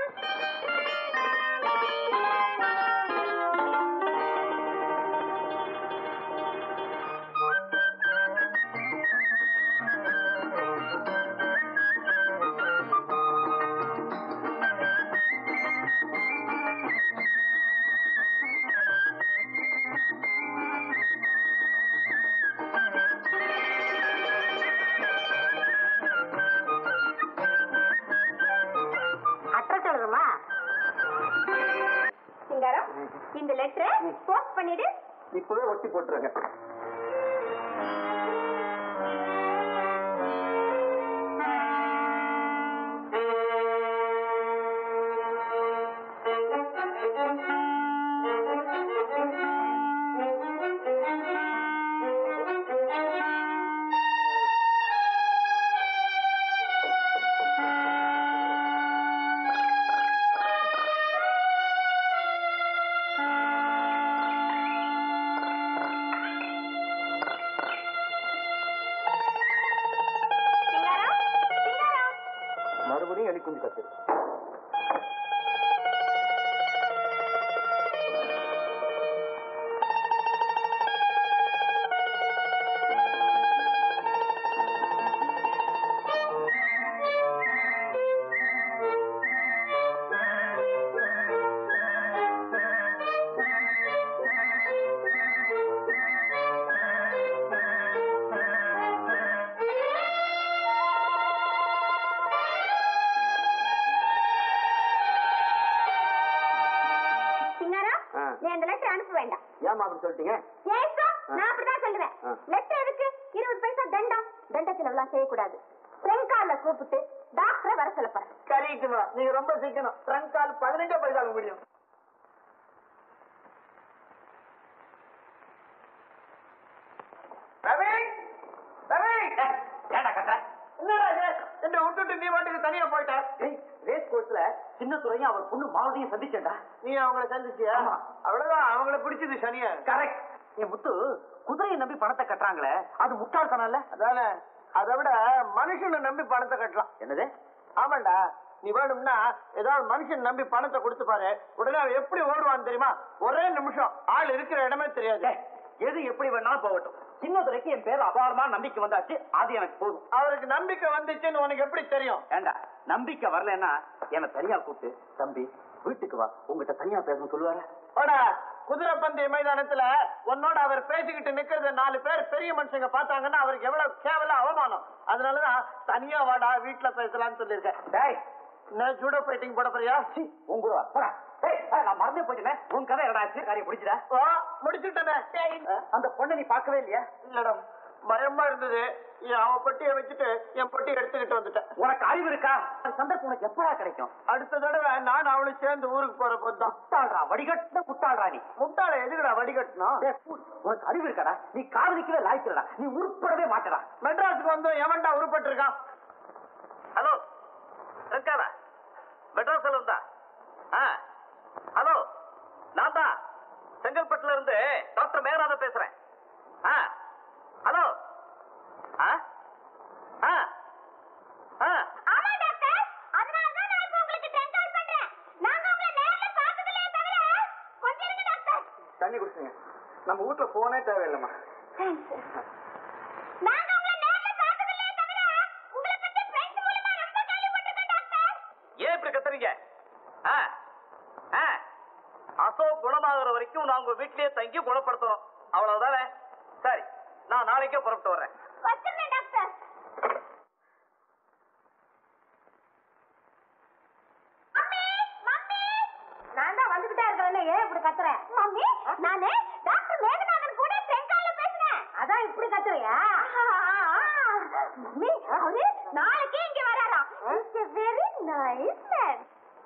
அட்ரஸ் எழுதுமா சிங்காரம் இந்த லெட்டரை போஸ்ட் பண்ணிடு இப்பவே ஒட்டி போட்டுருங்க சிங்காரம் சிங்காரம் மறுபடியும் எலி குஞ்சு கத்து சிங்காரம் ஆ. நீ அந்த லெட்டர் அனுப்ப வேண்டாம் ஏமா அப்படி சொல்லிட்டீங்க ஏசோ நான் அப்படிதான் சொல்லுவேன் ஆ. லெட்டர் எதுக்கு இருபது பைசா தண்டம் தண்டத்துல எல்லாம் செய்யக்கூடாது ஃப்ரெங்கால கூப்பிட்டு டாக்டரை வர சொல்ல போறேன் கரெக்டுமா நீங்க ரொம்ப சீக்கிரம் ட்ரங்க் கால் பதினெட்டே பைசா முடியும் ரவி ரவி ஏடா கட்ட என்னடா இது என்ன விட்டுட்டு நீ பாட்டுக்கு தனியா போயிட்ட ஏய் ரேஸ் கோர்ஸ்ல சின்ன துறையும் அவர் பொண்ணு மாவதியும் சந்திச்சேன்டா நீ அவங்கள சந்திச்சியா அவ்வளவுதான் அவங்கள பிடிச்சது சனியா கரெக்ட் என் முத்து குதிரையை நம்பி பணத்தை கட்டுறாங்களே அது முட்டாள்தனம் இல்ல அதானே அதை விட மனுஷனை நம்பி பணத்தை கட்டலாம் என்னது ஆமாண்டா நீ வேணும்னா ஏதாவது மனுஷன் நம்பி பணத்தை கொடுத்து பாரு உடனே அவன் எப்படி ஓடுவான்னு தெரியுமா ஒரே நிமிஷம் ஆள் இருக்கிற இடமே தெரியாது எது எப்படி வேணாலும் போகட்டும் சின்னதுரைக்கு என் பேர் அபாரமா நம்பிக்கை வந்தாச்சு அது எனக்கு போதும் அவருக்கு நம்பிக்கை வந்துச்சுன்னு உனக்கு எப்படி தெரியும் ஏண்டா நம்பிக்கை வரலன்னா என்ன தனியா கூப்பிட்டு தம்பி வீட்டுக்கு வா உங்ககிட்ட தனியா பேசணும் சொல்லுவாரு ஓடா குதிரை பந்தய மைதானத்துல உன்னோட அவர் பேசிக்கிட்டு நிக்கிறது நாலு பேர் பெரிய மனுஷங்க பார்த்தாங்கன்னா அவருக்கு எவ்வளவு கேவல அவமானம் அதனாலதான் தனியா வாடா வீட்டுல பேசலாம்னு சொல்லியிருக்கேன் டேய் நான் ஜூடோ ஃபைட்டிங் போட போறியா உன் கூட வா போடா ஏய், ஆ, நான் மறந்தே போயிட்டேன் உன் கதை என்னடா ஆச்சு காரியம் முடிச்சுடா ஓ முடிச்சுட்டேனே அந்த பொண்ணை நீ பார்க்கவே இல்லையா இல்லடா பயமா இருந்தது என் அவன் பொட்டியை வச்சுட்டு என் பொட்டியை எடுத்துக்கிட்டு வந்துட்டேன் உனக்கு அறிவு இருக்கா அந்த சந்தர்ப்பம் உனக்கு எப்படா கிடைக்கும் அடுத்த தடவை நான் அவளும் சேர்ந்து ஊருக்கு போற போதுதான் முட்டாள்ரா வடிகட்டின முட்டாள்ரா நீ முட்டாள எதுக்குடா வடிகட்டணும் உனக்கு அறிவு இருக்காடா நீ காதலிக்கவே லாய்க்கிறடா நீ உருப்படவே மாட்டடா மெட்ராஸுக்கு வந்து எவன்டா உருப்பட்டு இருக்கான் ஹலோ இருக்காரா மெட்ராஸ்ல இருந்தா ஹலோ நான் தான் செங்கல்பட்டுல இருந்து டாக்டர் மேகநாதன் பேசுறேன் ஆ ஹலோ ஆ ஆ ஆ ஆமா டாக்டர் அதனால தான் நான் இப்போ உங்களுக்கு டென்ட் அவுட் பண்றேன் நாங்க உங்களை நேர்ல பார்த்ததில்லையே தவிர கொஞ்சம் இருங்க டாக்டர் தண்ணி குடிச்சுங்க நம்ம வீட்டுல போனே தேவையில்லைம்மா நாங்க உங்களை நேர்ல பார்த்ததில்லையே தவிர உங்களை பத்தி ஃப்ரெண்ட்ஸ் மூலமா ரொம்ப கேள்விப்பட்டிருக்கேன் டாக்டர் ஏன் இப்படி கத்துறீங்க ஆ ஆ அசோக் குணமாகிற வரைக்கும் நான் உங்க வீட்லயே தங்கி குணப்படுத்தணும் அவ்வளவுதானே சரி நான் நாளைக்கே புறப்பட்டு வர்றேன் வச்சிருந்தேன் டாக்டர் மம்மி மம்மி நான் தான் வந்துகிட்டே இருக்கேன் ஏன் இப்படி கத்துறேன் மம்மி நானு டாக்டர் மேகநாதன் கூட செங்கால பேசுறேன் அதான் இப்படி கத்துறியா மம்மி அவரு நாளைக்கே இங்க வராராம் it's a very nice man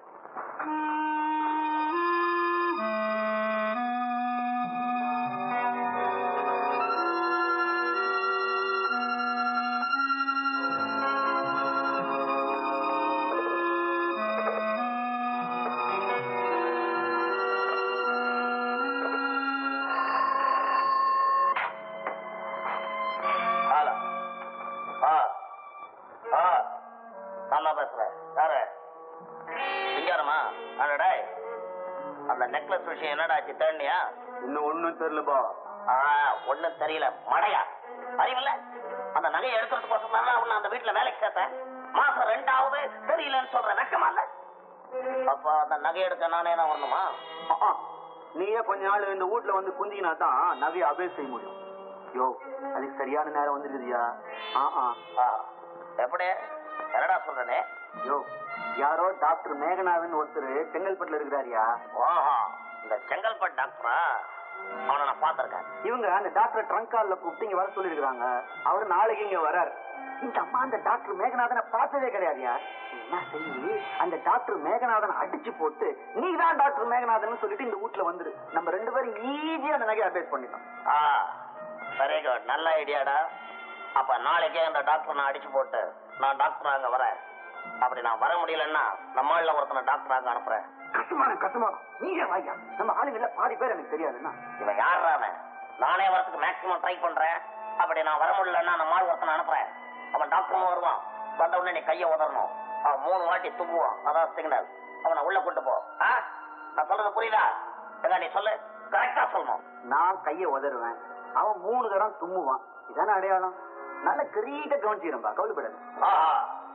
hello ஆ ஆ நான் தான் பேசுறேன் யாரு சிங்காரமா அடடே அந்த நெக்லஸ் விஷயம் என்னடா ஆச்சு தேடினியா இன்னும் ஒண்ணும் தெரியலப்பா ஆ ஒண்ணும் தெரியல மடையா அறிவில்ல அந்த நகையை எடுக்கிறதுக்கோசம் தானே அவனை அந்த வீட்டுல வேலைக்கு சேர்த்தேன் மாசம் ரெண்டாவது தெரியலன்னு சொல்ற வெக்கமா இல்ல அப்ப அந்த நகை எடுக்க நானே தான் வரணுமா ஆ, நீயே கொஞ்ச நாள் இந்த வீட்ல வந்து குந்தினா தான் நகையை அபேஸ் செய்ய முடியும் யோ அதுக்கு சரியான நேரம் வந்துருக்குதியா ஆ ஆ ஆ, எப்படி என்னடா சொல்றனே யோ யாரோ டாக்டர் மேகநாதன் ஒருத்தர் செங்கல்பட்டுல இருக்கிறாரியா ஓஹோ இந்த செங்கல்பட்டு டாக்டரா அவனை நான் பார்த்திருக்கேன் இவங்க அந்த டாக்டர் ட்ரங்க் கால்ல கூப்பிட்டு இங்க வர சொல்லிருக்காங்க அவரு நாளைக்கு இங்க வரார் இந்த அம்மா அந்த டாக்டர் மேகநாதனை பார்த்ததே கிடையாதுயா என்ன செய்யி அந்த டாக்டர் மேகநாதனை அடிச்சு போட்டு நீ தான் டாக்டர் மேகநாதன் சொல்லிட்டு இந்த வீட்ல வந்துரு நம்ம ரெண்டு பேரும் ஈஸியா அந்த நகையை அப்டேட் பண்ணிட்டோம் ஆ வெரி குட் நல்ல ஐடியாடா அப்ப நாளைக்கே அந்த டாக்டர் நான் அடிச்சு போட்டு நான் டாக்டர் அங்க வரேன் அப்படி நான் வர முடியலன்னா நம்மள ஒருத்தனை டாக்டர் அங்க அனுப்புறேன் கஷ்டமான கஷ்டமா நீங்க வாய்யா நம்ம ஆளுங்கள பாதி பேர் எனக்கு தெரியாதுன்னா இவன் யாரா அவன் நானே வரதுக்கு மேக்ஸிமம் ட்ரை பண்றேன் அப்படி நான் வர முடியலன்னா நம்ம ஆள் ஒருத்தனை அனுப்புறேன் அவன் டாக்டரும் வருவான் வந்த உடனே நீ கையை உதறணும் அவன் மூணு வாட்டி தும்புவான் அதான் சிக்னல் அவனை உள்ள கூட்டு போ ஆ? நான் சொல்றது புரியுதா எங்க நீ சொல்லு கரெக்டா சொல்லணும் நான் கைய உதறுவேன் அவன் மூணு தரம் தும்முவான் இதானே அடையாளம் நல்ல கிரீட்ட கவனிச்சிரும்பா கவலைப்படாது ஆஹா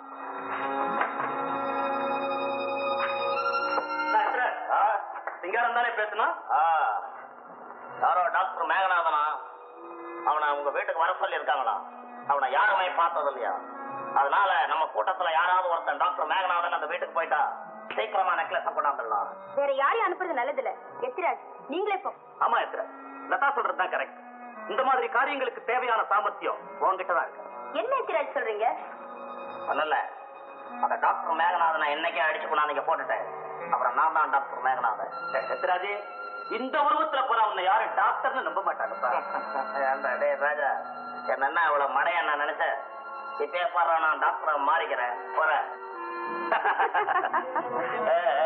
ஆ? சிங்காரம் தானே பேசணும் ஆ. யாரோ டாக்டர் மேகநாதனா அவனை உங்க வீட்டுக்கு வர சொல்லி இருக்காங்களா அவனை யாருமே பார்த்தது இல்லையா அதனால நம்ம கூட்டத்துல யாராவது ஒருத்தன் டாக்டர் மேகநாதன் அந்த வீட்டுக்கு போயிட்டா சீக்கிரமா நெக்லஸ் கொண்டாந்துடலாம் வேற யாரையும் அனுப்புறது நல்லது இல்ல எத்திராஜ் நீங்களே போ ஆமா எத்திர லதா சொல்றதுதான் கரெக்ட் இந்த மாதிரி காரியங்களுக்கு தேவையான சாமர்த்தியம் உன்கிட்ட தான் இருக்கு என்ன எத்திராஜ் சொல்றீங்க ஒண்ணுல்ல அந்த டாக்டர் மேகநாதனை என்னைக்கே அடிச்சு கொண்டாந்து இங்க போட்டுட்டேன் அப்புறம் நான் தான் டாக்டர் மேகநாதன் எத்திராஜே இந்த உருவத்துல போற உன்னை யாரும் டாக்டர்னு நம்ப மாட்டாங்கப்பா அந்த டேய் ராஜா என்ன அவ்வளவு மடையா நான் நினைச்சேன் இப்பயே பாரு நான் டாக்டரா மாறிக்கிறேன் போறேன் ஏ, ஏ.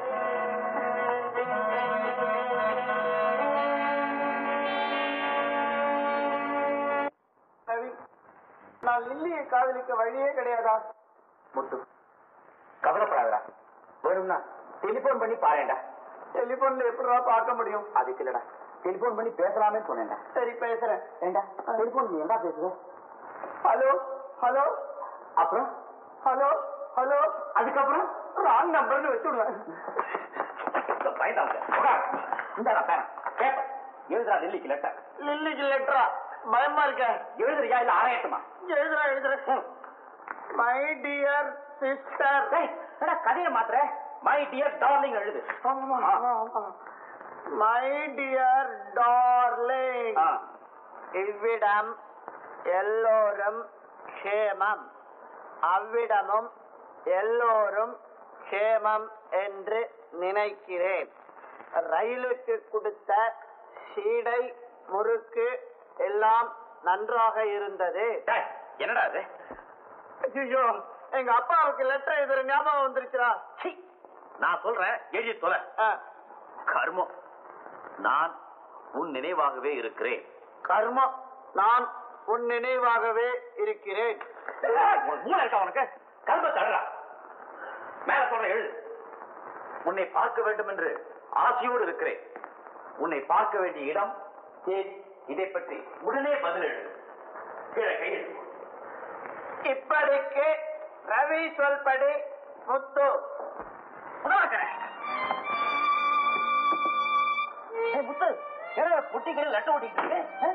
நான் லில்லியை காதலிக்க வழியே கிடையாதா முத்து கவலைப்படாதடா வேணும்னா டெலிபோன் பண்ணி பாருடா டெலிபோன்ல எப்படிடா பார்க்க முடியும் அதுக்கு இல்லடா டெலிபோன் பண்ணி பேசலாமே சொன்னேன்டா சரி பேசுறேன் ஏண்டா டெலிபோன் நீ என்ன பேசுற ஹலோ ஹலோ அப்புறம் ஹலோ ஹலோ அதுக்கப்புறம் ராங் நம்பர்னு வச்சுடுவேன் இந்தாடா பேன் பேப்பர் எழுதுறா டெல்லிக்கு லெட்டர் லில்லிக்கு லெட்டரா பயமா இருக்க எழுதுறியா இல்ல ஆராயட்டுமா எழுதுறேன் எழுதுறேன் மை டியர் சிஸ்டர் ஏடா கதையை மாத்திர மை டியர் டார்லிங் எழுது மை டியர் டார்லிங் ஆ. இவ்விடம் எல்லோரும் க்ஷேமம் அவ்விடமும் எல்லோரும் க்ஷேமம் என்று நினைக்கிறேன் ரயிலுக்கு கொடுத்த சீடை முறுக்கு எல்லாம் நன்றாக இருந்தது டேய், என்னடா இது ஐயோ எங்க அப்பாவுக்கு லெட்டர் எழுதுற ஞாபகம் வந்துருச்சுடா சீ, நான் சொல்றேன் எழுதி தொலை ஆ, கர்மம் நான் உன் நினைவாகவே இருக்கிறேன் கர்மம் நான் உன் நினைவாகவே இருக்கிறேன் மூளை இருக்கா உனக்கு கல்வ தடுறா மேல சொல்ற எழுது உன்னை பார்க்க வேண்டும் என்று ஆசையோடு இருக்கிறேன் உன்னை பார்க்க வேண்டிய இடம் தேதி இதை பற்றி உடனே பதில் எழுது கீழே கையில் இப்படிக்கு ரவி சொல்படி முத்து முத்து என்ன புட்டிகள் லட்டு ஓட்டிட்டு இருக்கு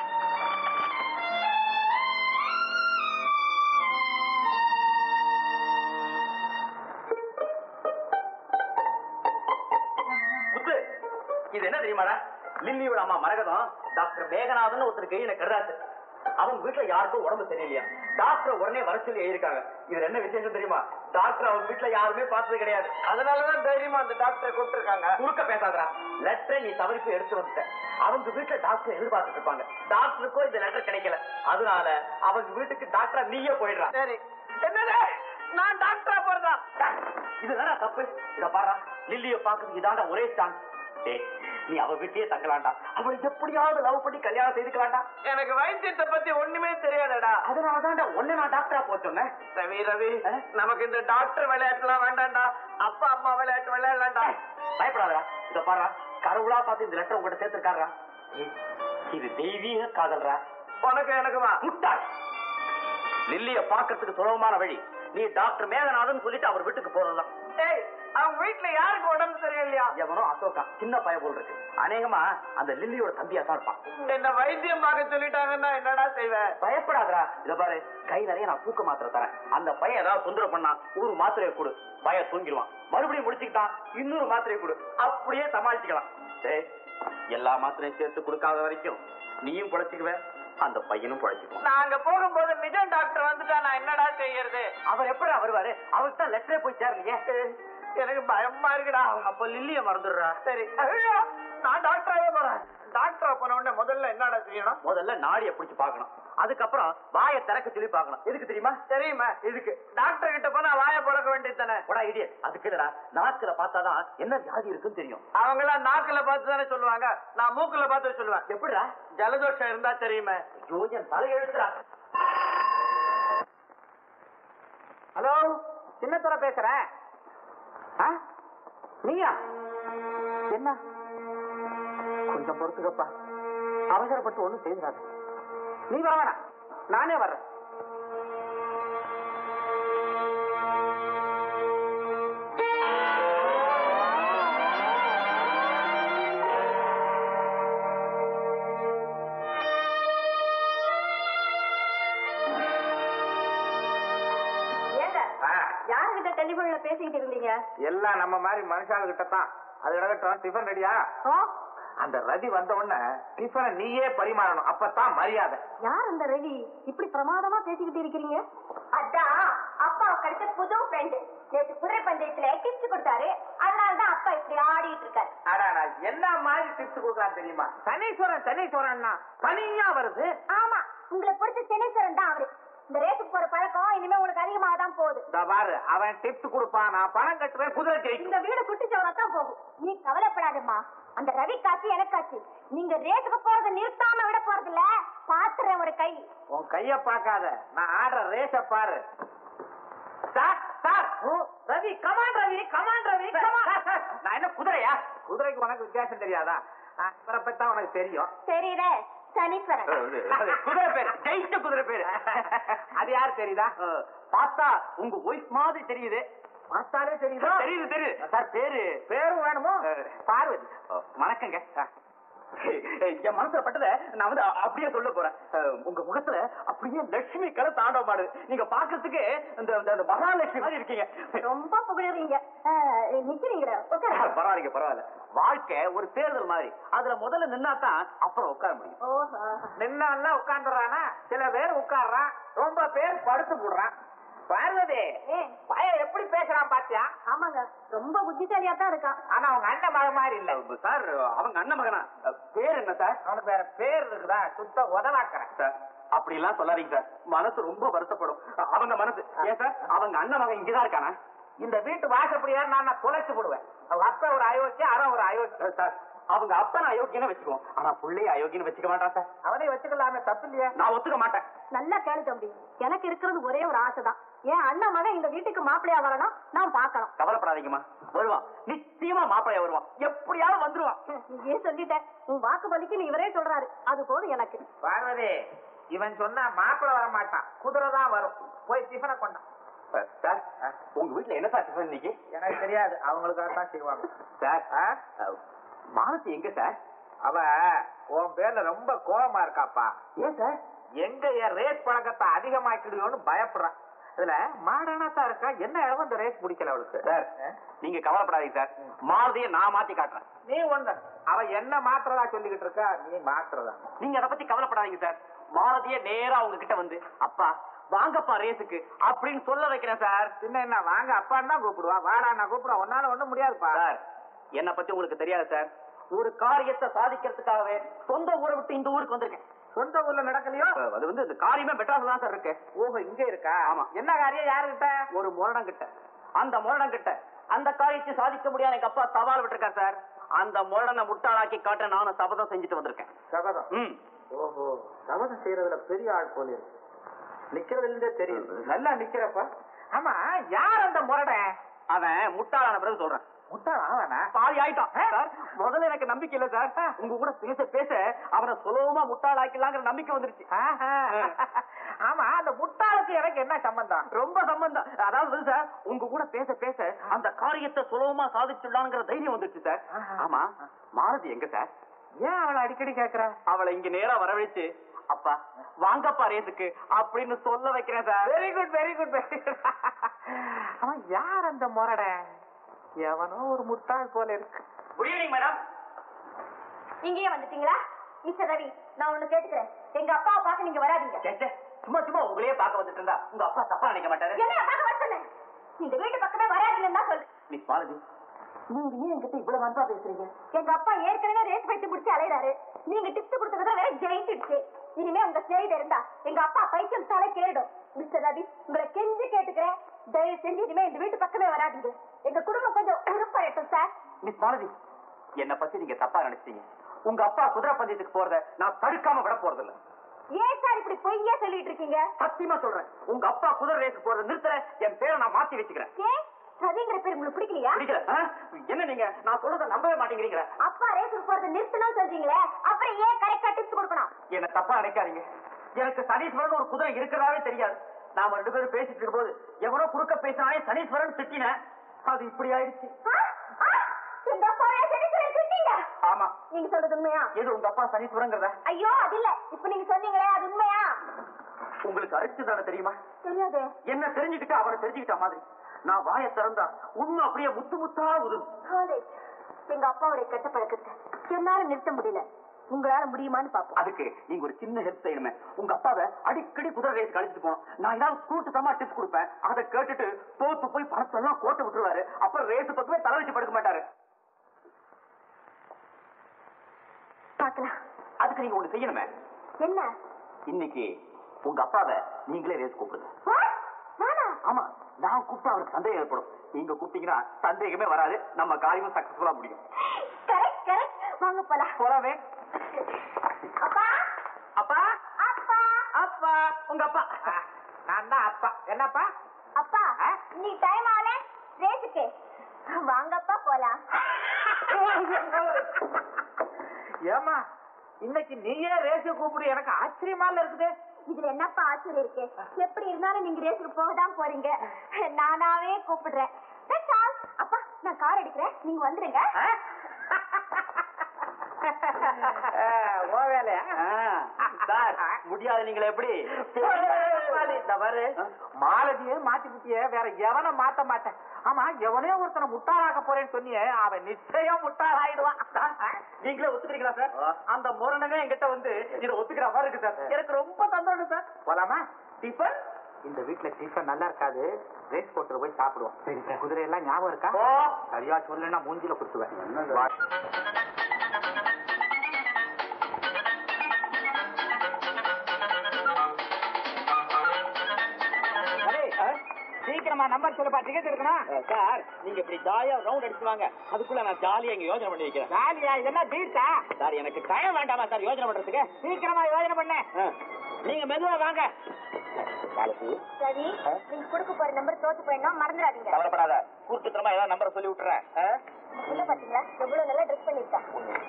முத்து இது என்ன தெரியுமாடா லில்லியோட அம்மா மரகதம் டாக்டர் மேகநாதன் ஒருத்தர் கையில கருதாச்சு அவங்க வீட்டுல யாருக்கும் உடம்பு சரியில்லையா டாக்டர் உடனே வர சொல்லி எழுதிருக்காங்க இதுல என்ன விசேஷம் தெரியுமா டாக்டர் அவங்க வீட்டுல யாருமே பார்த்தது கிடையாது அதனாலதான் தைரியமா அந்த டாக்டரை கூப்பிட்டுருக்காங்க குறுக்க பேசாதடா லெட்டரை நீ தவறி போய் எடுத்து வந்துட்ட அவங்க வீட்டுல டாக்டர் எதிர்பார்த்துட்டு இருப்பாங்க டாக்டருக்கும் இந்த லெட்டர் கிடைக்கல அதனால அவங்க வீட்டுக்கு டாக்டரா நீயே போயிடுறா சரி என்னது நான் டாக்டரா போறதா இதுதானா தப்பு இத பாரா லில்லிய பாக்குறதுக்கு இதாண்டா ஒரே சான்ஸ் டேய் நீ அவ வீட்லயே தங்கலாம்டா அவளை எப்படியாவது லவ் பண்ணி கல்யாணம் செய்துக்கலாம்டா எனக்கு வைத்தியத்தை பத்தி ஒண்ணுமே தெரியாதடா அதனாலதான்டா ஒண்ணு நான் டாக்டரா போக சொன்னேன் ரவி ரவி ஆ? நமக்கு இந்த டாக்டர் விளையாட்டுலாம் வேண்டாம்டா அப்பா அம்மா விளையாட்டு விளையாடலாம்டா பயப்படாதடா இத பாரா கடவுளா பார்த்து இந்த லெட்டர் உங்ககிட்ட சேர்த்திருக்காரா ஏய், இது தெய்வீக காதல்ரா உனக்கு எனக்குமா முட்டாள் லில்லிய பாக்குறதுக்கு சுலபமான வழி நீ டாக்டர் மேகநாதன் சொல்லிட்டு அவர் வீட்டுக்கு போறதுதான் ஏய் அவங்க வீட்டுல யாருக்கு உடம்பு சரியில்லையா எவனோ அசோகா சின்ன பய போல் இருக்கு அநேகமா அந்த லில்லியோட தம்பியா தான் இருப்பான் என்ன வைத்தியம் பார்க்க சொல்லிட்டாங்கன்னா என்னடா செய்வேன் பயப்படாதடா இத பாரு கை நிறைய நான் தூக்க மாத்திரை தரேன் அந்த பையன் ஏதாவது தொந்தரவு பண்ணா ஒரு மாத்திரையை கொடு பய தூங்கிடுவான் மறுபடியும் முடிச்சுக்கிட்டான் இன்னொரு மாத்திரையை கொடு அப்படியே சமாளிச்சுக்கலாம் டேய் எல்லா மாத்திரையும் சேர்த்து கொடுக்காத வரைக்கும் நீயும் பொழைச்சுக்குவ அந்த பையனும் பொழைச்சுக்குவான் நான் அங்க போகும்போது நிஜம் டாக்டர் வந்துட்டா நான் என்னடா செய்யறது அவர் எப்படா வருவாரு அவருக்கு தான் லெட்டரே போய் சேரலையே எனக்கு பயமா இருக்குடா அப்ப லில்லிய மறந்துடுறா சரி ஐயோ, நான் டாக்டராவே போறேன் டாக்டரா போன உடனே முதல்ல என்னடா செய்யணும் முதல்ல நாடிய பிடிச்சு பார்க்கணும் அதுக்கப்புறம் வாயை திறக்க சொல்லி பார்க்கணும் எதுக்கு தெரியுமா தெரியுமா இதுக்கு டாக்டர் கிட்ட போனா வாயை பழக்க வேண்டியது தானே போடா இடிய அதுக்கு இல்லடா நாக்குல பார்த்தாதான் என்ன வியாதி இருக்குன்னு தெரியும் அவங்க எல்லாம் நாக்குல பார்த்து தானே சொல்லுவாங்க நான் மூக்குல பார்த்து சொல்லுவேன் எப்படிடா ஜலதோஷம் இருந்தா தெரியுமே ஐயோ என் தலை எழுத்துறா ஹலோ சின்னத்துறை பேசுறேன் ஆ? நீயா என்ன கொஞ்சம் பொறுத்துக்கப்பா அவசரப்பட்டு ஒண்ணும் செய்திடாத நீ வர வேணாம் நானே வர்றேன் ஏங்க யாருகிட்ட டெலிபோன்ல பேசிக்கிட்டு இருந்தீங்க எல்லாம் நம்ம மாதிரி மனுஷால கிட்ட தான் அது கிடக்கட்டும் டிஃபன் ரெடியா ஓ அந்த ரதி வந்த உடனே டிஃபனை நீயே பரிமாறணும் அப்பதான் மரியாதை யார் இந்த ரவி இப்படி பிரமாதமா பேசிக்கிட்டு இருக்கிறீங்க அதான் அப்பா கிடைச்ச புது ஃப்ரெண்டு நேற்று குதிரை பந்தயத்துல கிஃப்ட் கொடுத்தாரு அதனாலதான் அப்பா இப்படி ஆடிட்டு இருக்காரு அடாடா என்ன மாதிரி டிப்ஸ் கொடுக்கலாம் தெரியுமா சனீஸ்வரன் சனீஸ்வரன்னா தனியா வருது ஆமா உங்களுக்கு பிடிச்ச செனீஸ்வரன் தான் அவரு இந்த ரேட்டுக்கு போற பழக்கம் இனிமே உங்களுக்கு அதிகமாக தான் போகுது இந்த பாரு அவன் டிப்ஸ் கொடுப்பான் நான் பணம் கட்டுவேன் குதிரை ஜெயிக்கும் இந்த வீடு குட்டிச்சவரா தான் போகும் நீ கவலைப்படாதம்மா அந்த ரவி காட்சி எனக்காச்சு நீங்க ரேட்டுக்கு போறதை நிறுத்தாம விட போறது இல்ல பாத்துறேன் ஒரு கை உன் கைய பார்க்காத நான் ஆடுற ரேஸ பாரு sir sir Ravi come on Ravi come on Ravi come on நான் என்ன குதிரையா குதிரைக்கு உனக்கு வித்தியாசம் தெரியாதா இவரை பத்தி தான் உனக்கு தெரியும் தெரியுதே சனீஸ்வரன் அது குதிரை பேரு ஜெயிச்ச குதிரை பேரு அது யார் தெரியுதா பார்த்தா உங்க ஒய்ஃப் மாதிரி தெரியுது பார்த்தாலே தெரியுதா தெரியுது தெரியுது சார் பேரு பேரும் வேணுமோ பார்வதி வணக்கங்க என் மனசுல பட்டத நான் வந்து அ- அப்படியே சொல்ல போறேன் அஹ், உங்க முகத்துல அப்படியே லட்சுமி கலை தாண்டவமாடு நீங்க பாக்குறதுக்கு இந்த இந்த- இந்த மகாலட்சுமி மாதிரி இருக்கீங்க ரொம்ப புகழறீங்க நிக்கிறீங்களா உட்கார பரவாயில்லைங்க பரவாயில்ல வாழ்க்கை ஒரு தேர்தல் மாதிரி அதுல முதல்ல நின்னாதான் அப்புறம் உட்கார முடியும் ஓஹோ நின்னா உட்காந்துறானா சில பேர் உட்கார்றான் ரொம்ப பேர் படுத்து போடுறான் பார்வதி ஏன்? பையன் எப்படி பேசுறான் பாத்தியா ஆமாங்க ரொம்ப புத்திசாலியா தான் இருக்கான் ஆனா அவங்க அண்ணன் மகன் மாதிரி இல்ல சார் அவங்க அண்ணன் மகனா அஹ், பேர் என்ன சார் அவனுக்கு வேற பேர் இருக்குதா சுத்த உதவாக்குறேன் சார் அப்படி எல்லாம் சொல்லாதீங்க சார் மனசு ரொம்ப வருத்தப்படும் அ- அவங்க மனசு ஏன் சார் அவங்க அண்ணன் மகன் இங்கதான் இருக்கானா இந்த வீட்டு வாசப்படியா நான் நான் தொலைச்சு போடுவேன் அவங்க அப்பா ஒரு அயோக்கிய அவன் ஒரு அயோக்கிய அஹ், சார் அவங்க அப்பனை அயோக்கியன்னு வச்சுக்குவோம் ஆனா புள்ளைய அயோக்கியன்னு வச்சுக்க மாட்டான் சார் அவனே வச்சுக்கலாமே தப்பு இல்லையா நான் ஒத்துக்க மாட்டேன் நல்லா கேளு தம்பி எனக்கு இருக்கிறது ஒரே ஒரு ஆசைதான் என் அண்ணன் மகன் இந்த வீட்டுக்கு மாப்பிள்ளையா வரணும் நான் பார்க்கணும் கவலைப்படாதீங்கம்மா வருவான் நிச்சயமா மாப்பிளைய வருவான் எப்படியாவது வந்துருவான் நீ ஏன் சொல்லிட்ட உன் வாக்கு பலிக்கு நீ இவரே சொல்றாரு அது போதும் எனக்கு பார்வதி இவன் சொன்னா மாப்பிள்ள வர மாட்டான் குதிரை தான் வரும் போய் டிஃபனை கொண்டான் சார் உங்க வீட்டுல என்ன சார் டிஃபன் இன்னைக்கு எனக்கு தெரியாது அவங்களுக்காக தான் செய்வாங்க சார் ஆ? மானசி எங்க சார் அவ உன் பேர்ல ரொம்ப கோவமா இருக்காப்பா ஏன் சார் எங்க என் ரேஸ் பழக்கத்தை அதிகமாக்கிடுவோன்னு பயப்படுறான் இதுல மாடானா தான் இருக்கா என்ன இடம் இந்த ரேஸ் பிடிக்கல அவளுக்கு சார் நீங்க கவலைப்படாதீங்க சார் மாருதியை நான் மாத்தி காட்டுறேன் நீ ஒண்ணு அவ என்ன மாத்திரதா சொல்லிக்கிட்டு இருக்கா நீ மாத்திரதா நீங்க அதை பத்தி கவலைப்படாதீங்க சார் மாருதியை நேரா உங்க கிட்ட வந்து அப்பா வாங்கப்பா ரேஸுக்கு அப்படின்னு சொல்ல வைக்கிறேன் சார் பின்ன என்ன வாங்க அப்பான்னு தான் கூப்பிடுவா வாடா நான் கூப்பிடுவா உன்னால ஒண்ணும் முடியாதுப்பா சார் என்ன பத்தி உங்களுக்கு தெரியாது சார் ஒரு காரியத்தை சாதிக்கிறதுக்காகவே சொந்த ஊரை விட்டு இந்த ஊருக்கு வந்திருக்கேன் சொந்த ஊர்ல நடக்கலையோ அது வந்து இந்த காரியமே மெட்ராஸ்ல தான் சார் இருக்கு ஓஹோ இங்க இருக்கா ஆமா. என்ன காரியம் யாருகிட்ட ஒரு முரடம் கிட்ட அந்த முரடம் கிட்ட அந்த காரியத்தை சாதிக்க முடியாத எங்க அப்பா சவால் விட்டுருக்கார் சார் அந்த முரடனை முட்டாளாக்கி காட்ட நானும் சபதம் செஞ்சுட்டு வந்திருக்கேன் சபதம் ம் ஓஹோ சபதம் செய்யறதுல பெரிய ஆள் போல இருக்கு நிக்கிறதுல இருந்தே தெரியுது நல்லா நிக்கிறப்பா ஆமா யார் அந்த முரடன் அவன் முட்டாளான பிறகு சொல்றேன் முட்டாள் ஆவானா பாதி ஆயிட்டான் சார் முதல்ல எனக்கு நம்பிக்கை இல்ல சார் உங்க கூட பேச பேச அவனை சுலபமா முட்டாளாக்கலாங்கிற நம்பிக்கை வந்துருச்சு ஆஹா. ஆமா அந்த முட்டாளுக்கு எனக்கு என்ன சம்பந்தம் ரொம்ப சம்பந்தம் அதாவது வந்து சார் உங்க கூட பேச பேச அந்த காரியத்தை சுலபமா சாதிச்சுடலாங்கிற தைரியம் வந்துருச்சு சார் ஆஹா. ஆமா மாருதி எங்க சார் ஏன் அவளை அடிக்கடி கேக்குற அவளை இங்க நேரா வரவழைச்சு அப்பா வாங்கப்பா ரேஸுக்கு அப்படின்னு சொல்ல வைக்கிறேன் sir very good very good very good அவன் யார் அந்த முரடன் எவனோ ஒரு முட்டாள் போல இருக்கு குட் ஈவினிங் மேடம் இங்கேயே வந்துட்டீங்களா மிஸ்டர் ரவி நான் ஒண்ணு கேட்டுக்கிறேன் எங்க அப்பாவை பார்க்க நீங்க வராதீங்க சும்மா சும்மா உங்களையே பார்க்க வந்துட்டு இருந்தா உங்க அப்பா தப்பா நினைக்க மாட்டாரு என்ன பார்க்க வர சொன்னேன் இந்த வீட்டு பக்கமே வராதீங்கன்னு தான் சொல்றேன் மிஸ் மாலதி நீங்க ஏன் என்கிட்ட இவ்வளவு அன்பா பேசுறீங்க எங்க அப்பா ஏற்கனவே ரேஸ் பைத்து முடிச்சு அலையறாரு நீங்க டிப்ஸ் கொடுத்ததுல வேற ஜெயிச்சிடுச்சு இனிமே உங்க ஸ்நேகித இருந்தா எங்க அப்பா பைத்தியம் தலை கேடும் மிஸ்டர் ரவி உங்களை கெஞ்சி கேட்டுக்கிறேன் தயவு செஞ்சு இனிமே இந்த வீட்டு பக்கமே வராதீங்க எங்க குடும்பம் கொஞ்சம் உருப்படட்டும் சார் மிஸ் மாலதி என்ன பத்தி நீங்க தப்பா நினைச்சீங்க உங்க அப்பா குதிரை பந்தயத்துக்கு போறத நான் தடுக்காம விட போறது இல்ல ஏன் சார் இப்படி பொய்யா சொல்லிட்டு இருக்கீங்க சத்தியமா சொல்றேன் உங்க அப்பா குதிரை ரேஸ் போறத நிறுத்தல என் பேரை நான் மாத்தி வச்சுக்கிறேன் ஏன் ரவிங்கிற பேர் உங்களுக்கு பிடிக்கலையா பிடிக்கல ஆ? என்ன நீங்க நான் சொல்றத நம்பவே மாட்டேங்கிறீங்க அப்பா ரேஸுக்கு போறதை நிறுத்தணும் சொல்றீங்களே அப்புறம் ஏன் கரெக்டா டிப்ஸ் கொடுக்கணும் என்ன தப்பா நினைக்காதீங்க எனக்கு சனீஸ்வரன் ஒரு குதிரை இருக்கிறதாவே தெரியாது நாம ரெண்டு பேரும் பேசிட்டு இருக்கும்போது எவனோ குறுக்க பேசினாலே சனீஸ்வரன் திட்டினேன் அது இப்படி ஆயிடுச்சு ஆ? ஆ? எங்க அப்பா ரேஸ் திட்டீங்க ஆமா நீங்க சொல்றது உண்மையா எது உங்க அப்பா சனீஸ்வரங்கிறத ஐயோ அது இல்ல இப்ப நீங்க சொன்னீங்களே அது உண்மையா உங்களுக்கு அரிச்சு தானே தெரியுமா தெரியாது என்ன தெரிஞ்சுக்கிட்டு அவனை தெரிஞ்சுக்கிட்ட மாதிரி நான் வாயை திறந்தா உண்மை அப்படியே முத்து முத்தா உதும் காலேஜ் எங்க அப்பாவுடைய கெட்ட பழக்கத்தை என்னால நிறுத்த முடியல உங்களால முடியுமான்னு பாப்போம் அதுக்கு நீங்க ஒரு சின்ன ஹெல்ப் செய்யணுமே உங்க அப்பாவை அடிக்கடி குதிரை ரேஸ் கழிச்சுட்டு போனோம் நான் ஏதாவது கூட்டுத்தமா டிப்ஸ் கொடுப்பேன் அதை கேட்டுட்டு தோத்து போய் பணத்தெல்லாம் கோட்டை விட்டுருவாரு அப்புறம் ரேஸ் பக்கமே தலை வச்சு படுக்க மாட்டாரு பாக்கலாம் அதுக்கு நீங்க ஒண்ணு செய்யணுமே என்ன இன்னைக்கு உங்க அப்பாவை நீங்களே ரேஸ் கூப்பிடுங்க What? நானா ஆமா நான் கூப்பிட்டா அவருக்கு சந்தேகம் ஏற்படும் நீங்க கூப்பிட்டீங்கன்னா சந்தேகமே வராது நம்ம காரியமும் சக்சஸ்ஃபுல்லா முடியும் கரெக்ட் கரெக்ட் வாங்க போலாம் போலாமே அப்பா அப்பா அப்பா அப்பா உங்க அப்பா நான் தான் அப்பா என்னப்பா அப்பா நீ டைம் ஆகல ரேஸுக்கு வாங்கப்பா போலாம் ஏமா இன்னைக்கு நீயே ரேஸ் கூப்பிடு எனக்கு ஆச்சரியமா இல்ல இருக்குது இதுல என்னப்பா ஆச்சரியம் இருக்கு எப்படி இருந்தாலும் நீங்க ரேஸுக்கு போக தான் போறீங்க நானாவே கூப்பிடுறேன் That's all. அப்பா நான் கார் எடுக்கிறேன் நீங்க வந்துருங்க ஓ வேலையா சார் முடியாது நீங்களே எப்படி இந்த பாரு மாலதியே மாத்தி புட்டிய வேற எவனை மாத்த மாட்டேன் ஆமா எவனே ஒருத்தனை முட்டாளாக்க போறேன்னு சொன்னியே அவன் நிச்சயம் முட்டாளாயிடுவான் நீங்களே ஒத்துக்கிறீங்களா சார் அந்த முரணமே என்கிட்ட வந்து இதை ஒத்துக்கிற மாதிரி இருக்கு சார் எனக்கு ரொம்ப சந்தோஷம் சார் போலாமா டிஃபன் இந்த வீட்ல டிஃபன் நல்லா இருக்காது ரேஸ் போட்டு போய் சாப்பிடுவோம் சரி சார் குதிரை எல்லாம் ஞாபகம் இருக்கா ஓ. சரியா சொல்லுன்னா மூஞ்சில குத்துவேன் சீக்கிரமா நம்பர் சொல்லுப்பா டிக்கெட் எடுக்கணும் சார் நீங்க இப்படி ஜாலியா ரவுண்ட் அடிச்சு வாங்க அதுக்குள்ள நான் ஜாலியா இங்க யோசனை பண்ணி வைக்கிறேன் ஜாலியா இதெல்லாம் பீட்டா சார் எனக்கு டைம் வேண்டாமா சார் யோசனை பண்றதுக்கு சீக்கிரமா யோசனை பண்ணு ஆ. நீங்க மெதுவா வாங்க பாலசி சரி நீங்க கொடுக்க போற நம்பர் தோத்து போயிடணும் மறந்துடாதீங்க கவலைப்படாத கூட்டுத்தனமா ஏதாவது நம்பரை சொல்லி விட்டுறேன் ஆ? உள்ள பாத்தீங்களா எவ்வளவு நல்லா ட்ரெஸ் பண்ணிருக்கா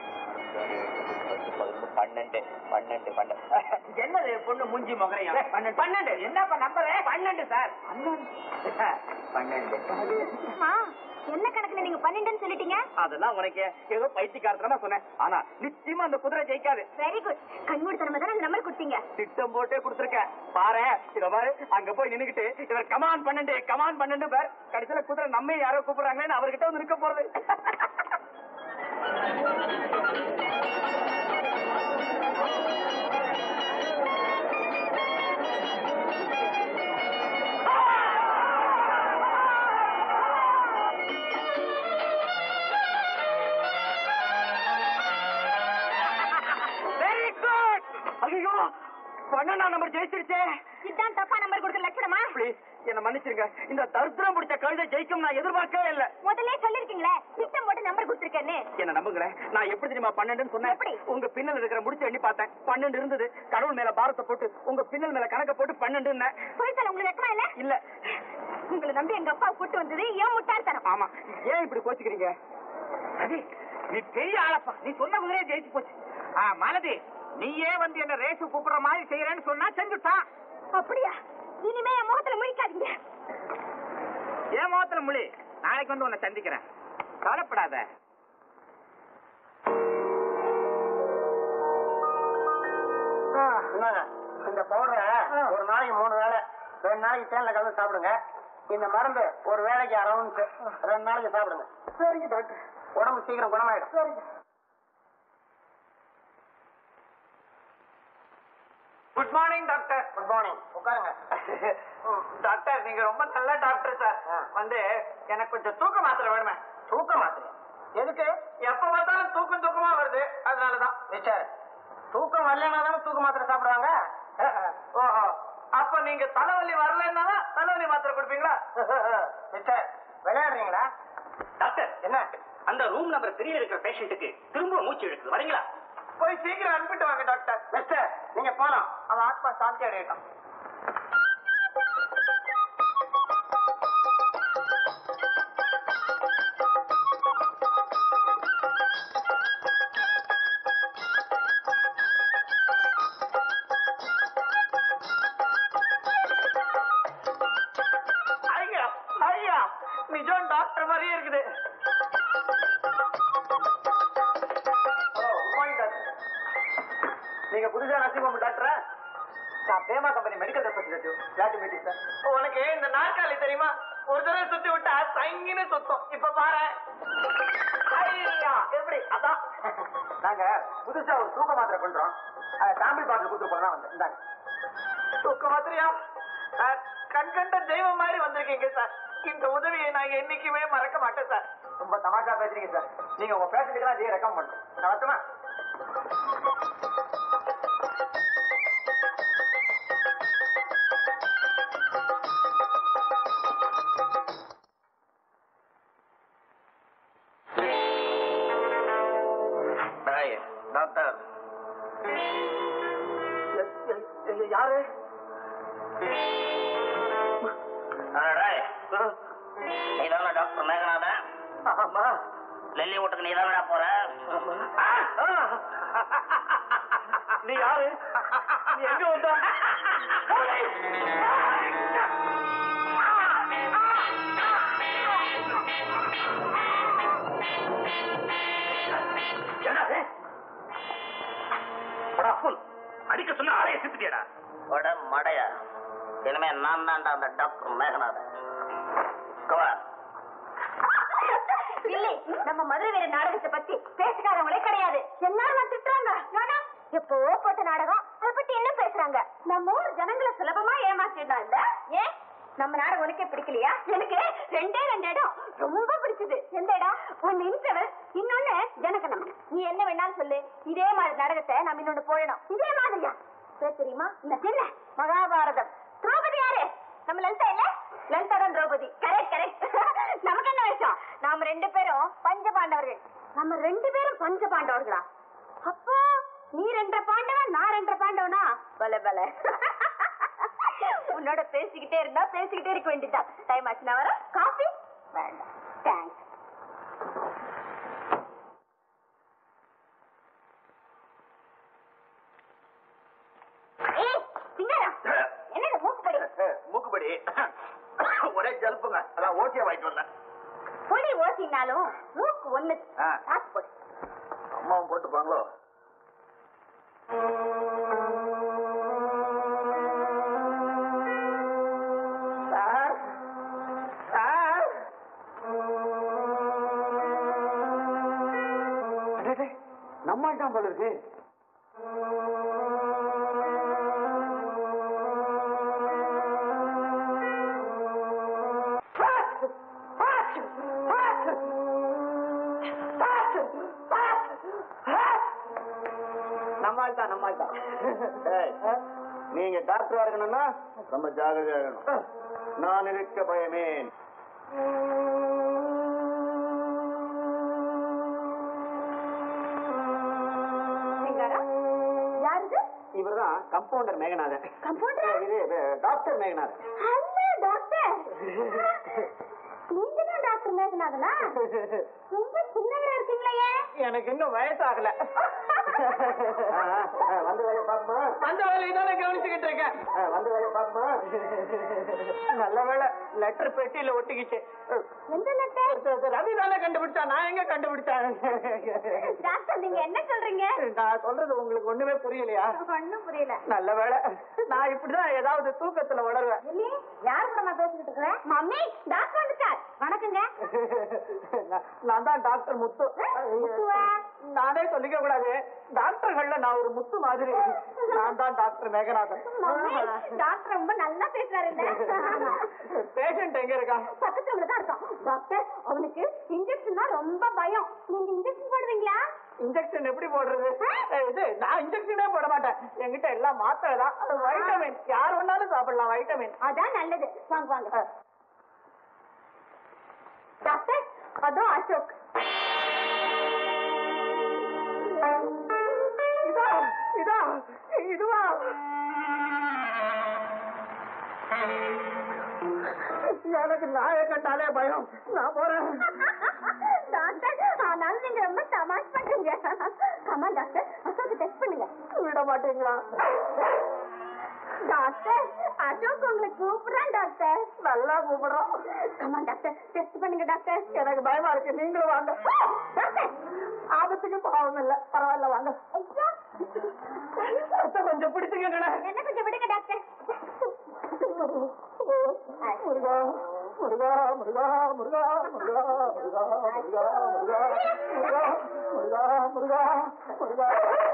பன்னெண்டு பன்னெண்டு பன்னெண்டு என்னது பொண்ணு மூஞ்சி முகரையா பன்னெண்டு பன்னெண்டு என்னப்பா நம்பரு பன்னெண்டு சார் பன்னெண்டு என்ன கணக்குல நீங்க பன்னெண்டுன்னு சொல்லிட்டீங்க அதெல்லாம் உனக்கு ஏதோ பைத்தியக்காரத்தனமா சொன்னேன் ஆனா நிச்சயமா அந்த குதிரை ஜெயிக்காது வெரி குட் கண்மூடித்தனமா தான் அந்த நம்பர் கொடுத்தீங்க திட்டம் போட்டே கொடுத்துருக்கேன் பாரு இத பாரு அங்க போய் நின்னுகிட்டு இவர் கமான் பன்னெண்டு கமான் பன்னெண்டு பேர் கடைசியில குதிரை நம்ம யாரோ கூப்பிடுறாங்களேன்னு அவர்கிட்ட வந்து நிக்க போறது வெரி குட் ஐயோ பன்னெண்டாம் நம்பர் ஜெயிச்சிருச்சே இதான் தப்பா நம்பர் கொடுக்குற லட்சணமா ப்ளீஸ் என்ன மன்னிச்சிருங்க இந்த தரித்திரம் பிடிச்ச கழுதை ஜெயிக்கும் நான் எதிர்பார்க்கவே இல்ல முதல்ல சொல்லிருக்கீங்களே திட்டம் போட்டு நம்பர் கொடுத்துருக்கேன்னு என்ன நம்புங்களேன் நான் எப்படி தெரியுமா பன்னெண்டுன்னு சொன்னேன் எப்படி? உங்க பின்னல் இருக்கிற முடிச்சு எண்ணி பார்த்தேன் பன்னெண்டு இருந்தது கடவுள் மேல பாரத்தை போட்டு உங்க பின்னல் மேல கணக்க போட்டு பன்னெண்டுன்னு போய் சொல்ல உங்களுக்கு வெக்கமா இல்ல இல்ல உங்களை நம்பி எங்க அப்பா கூட்டு வந்தது ஏன் முட்டாள்தனம் ஆமா ஏன் இப்படி கோச்சுக்கிறீங்க ரவி, நீ பெரிய ஆளப்பா நீ சொன்ன குதிரையே ஜெயிச்சு போச்சு ஆ மலதி நீயே வந்து என்ன ரேஸ் கூப்பிடுற மாதிரி செய்யறேன்னு சொன்னா செஞ்சுட்டான் அப்படியா இனிமே என் முகத்துல முழிக்காதீங்க ஏன் முகத்துல முழி நாளைக்கு வந்து உன்னை சந்திக்கிறேன் கவலைப்படாத என்னங்க இந்த பவுடரை ஒரு நாளைக்கு மூணு வேளை ரெண்டு நாளைக்கு தேன்ல கலந்து சாப்பிடுங்க இந்த மருந்து ஒரு வேளைக்கு அரௌண்ட் ரெண்டு நாளைக்கு சாப்பிடுங்க சரிங்க டாக்டர் உடம்பு சீக்கிரம் குணமாயிடும் சரிங்க good morning doctor good morning உட்காருங்க டாக்டர் நீங்க ரொம்ப நல்ல டாக்டர் சார் வந்து எனக்கு கொஞ்சம் தூக்க மாத்திரை வேணுமே தூக்க மாத்திரை எதுக்கு எப்ப பார்த்தாலும் தூக்கம் தூக்கமா வருது அதனாலதான் மிஸ்டர் தூக்கம் வரலன்னா தானே தூக்க மாத்திரை சாப்பிடுவாங்க ஓஹோ அப்ப நீங்க தலைவலி வரலன்னா தலைவலி மாத்திரை கொடுப்பீங்களா மிஸ்டர் விளையாடுறீங்களா டாக்டர் என்ன அந்த ரூம் நம்பர் த்ரீ இருக்கிற பேஷண்ட்டுக்கு திரும்ப மூச்சு எடுக்குது வரீங்களா போய் சீக்கிரம் அனுப்பிட்டு வாங்க டாக்டர் மிஸ்டர் நீங்க போலாம் அவன் ஆத்மா சாந்தி அடையட்டும் ஐயா ஐயா நிஜம் டாக்டர் மாதிரியே இருக்குது நீங்க புதுசா நர்சிங் ஹோம் டாக்டரா நான் பேமா company medical representative glad to meet you sir உனக்கு இந்த நாற்காலி தெரியுமா ஒரு தடவை சுத்தி விட்டா சங்கின்னு சுத்தம் இப்ப பாரு ஐயா எப்படி அதான் நாங்க புதுசா ஒரு தூக்க மாத்திரை பண்றோம் சாம்பிள் பாட்டில் கொடுத்து போறதா வந்தேன் இந்தாங்க தூக்க மாத்திரையா அஹ், கண் கண்ட தெய்வம் மாதிரி வந்திருக்கீங்க சார் இந்த உதவியை நான் என்னைக்குமே மறக்க மாட்டேன் சார் ரொம்ப தமாஷா பேசுறீங்க சார் நீங்க உங்க பேஷண்ட்டுக்கு இதே ரெக்கம் பண்ணுங்க நான் வரட்டுமா டாக்டர் யாரு நீதான டாக்டர் மேகநாதன் ஆமா லெல்லி வீட்டுக்கு நீதானடா போற நீ யாரு நீ எங்க வந்த அடிக்க சொன்ன ஆளைய சித்துட்டியடா வட மடைய இனிமே நான் தான்டா அந்த டாக்டர் மேகநாதன் கவர் இல்லை நம்ம மதுரை வீர நாடகத்தை பத்தி பேசுக்காரங்களே கிடையாது எல்லாரும் திட்டுறாங்க நானா எப்போ போட்ட நாடகம் அதை பத்தி என்ன பேசுறாங்க நம்ம ஊர் ஜனங்களை சுலபமா ஏமாத்திடலாம் இல்ல ஏன் நம்ம நாடகம் உனக்கே பிடிக்கலையா எனக்கு ரெண்டே ரெண்டு இடம் ரொம்ப பிடிச்சது எந்த இடம் ஒன்னு இன்டர்வல் இன்னொன்னு ஜனகனம் நீ என்ன வேணாலும் சொல்லு இதே மாதிரி நாடகத்தை நம்ம இன்னொன்னு போடணும் இதே மாதிரியா பேர் தெரியுமா இந்த சின்ன மகாபாரதம் திரௌபதி யாரு நம்ம லலிதா இல்ல லலிதாதான் திரௌபதி கரெக்ட் கரெக்ட் நமக்கு என்ன விஷயம் நாம ரெண்டு பேரும் பஞ்ச பாண்டவர்கள் நம்ம ரெண்டு பேரும் பஞ்ச பாண்டவர்களா அப்போ நீ ரெண்டரை பாண்டவன் நான் ரெண்டரை பாண்டவனா பல பல உன்னோட பேசிக்கிட்டே இருந்தா பேசிக்கிட்டே இருக்க வேண்டியதுதான் டைம் ஆச்சு நான் வரேன் காஃபி வேண்டாம் தேங்க்ஸ் ஏய் சிங்காரம் என்னது மூக்குப்படி மூக்குப்படி ஒரே ஜல்ப்புங்க அதான் ஓகே வாங்கிட்டு வந்தேன் புளி ஓசினாலும் மூக்கு ஒண்ணு ஆ. காசு போடு அம்மாவும் போட்டுப்பாங்களோ சார் சார் நம்ம தான் போல இருக்கு நம்மால் தான் நம்மால் தான் ஏய், நீங்க டாக்டரா இருக்கணும்னா ரொம்ப ஜாகிரதையா இருக்கணும் நான் இருக்க பயமேன் சிங்காரம் யாருது இவர்தான் கம்பவுண்டர் மேகநாதன் கம்பவுண்டர் இது இது, டாக்டர் மேகநாதன் ஹலோ டாக்டர் நீங்க தான் டாக்டர் மேகநாதனா ரொம்ப சின்னவரா இருக்கீங்களே ஏன்? எனக்கு இன்னும் வயசாகல ஆ, ஆ, வந்து வேலையை பாப்பமா அந்த வேலையை தானே கவனிச்சுக்கிட்டு இருக்கேன் வந்து வேலையை பாப்பமா நல்ல வேலை லெட்டர் பெட்டியில ஒட்டிக்கிச்சு எந்த லெட்டர் ரவி தானே கண்டுபிடிச்சா நான் எங்க கண்டுபிடிச்சேன் டாக்டர் நீங்க என்ன சொல்றீங்க நான் சொல்றது உங்களுக்கு ஒண்ணுமே புரியலையா ஒண்ணும் புரியல நல்ல வேலை நான் இப்படிதான் ஏதாவது தூக்கத்துல வளருவேன் இல்லையே யார் கூட நான் பேசிக்கிட்டு இருக்கிறேன் மம்மி டாக்டர் வந்துட்டார் வணக்கங்க நான்- நான் தான் டாக்டர் முத்து முத்துவா? நானே சொல்லிக்க கூடாது டாக்டர்கள்ல நான் ஒரு முத்து மாதிரி நான் தான் டாக்டர் மேகநாதன் மம்மி டாக்டர் ரொம்ப நல்லா பேசுறாருங்க பேஷண்ட் எங்க இருக்கான் பக்கத்து ரூம்ல தான் இருக்கான் டாக்டர் அவனுக்கு இன்ஜெக்ஷன்னா ரொம்ப பயம் நீங்க இன்ஜெக்ஷன் போடுவீங்களா இன்ஜெக்ஷன் எப்படி போடுறது ஏய், இது நான் இன்ஜெக்ஷனே போட மாட்டேன் என்கிட்ட எல்லாம் மாத்திரை தான் அது வைட்டமின் யார் வேணாலும் சாப்பிடலாம் வைட்டமின் அதான் நல்லது வாங்க வாங்க டாக்டர் அதோ அசோக் இதா இதா இதுவா எனக்கு நாயை கண்டாலே பயம் நான் போறேன் டாக்டர் ஆனாலும் நீங்க ரொம்ப தமாஷ் பண்றீங்க ஆமா டாக்டர் அசோக் டெஸ்ட் பண்ணுங்க விட மாட்டீங்களா டாக்டர் அசோக் உங்களை கூப்பிடுறான் டாக்டர் நல்லா கூப்பிடுறோம் ஆமா டாக்டர் டெஸ்ட் பண்ணுங்க டாக்டர் எனக்கு பயமா இருக்கு நீங்களும் வாங்க டாக்டர் ஆபத்துக்கு பாவம் இல்ல பரவாயில்ல வாங்க ஐயா. ரத்தம் கொஞ்சம் பிடிச்சுக்கங்களேன் என்ன கொஞ்சம் விடுங்க டாக்டர் முருகா முருகா முருகா முருகா முருகா முருகா முருகா முருகா முருகா முருகா முருகா முருகா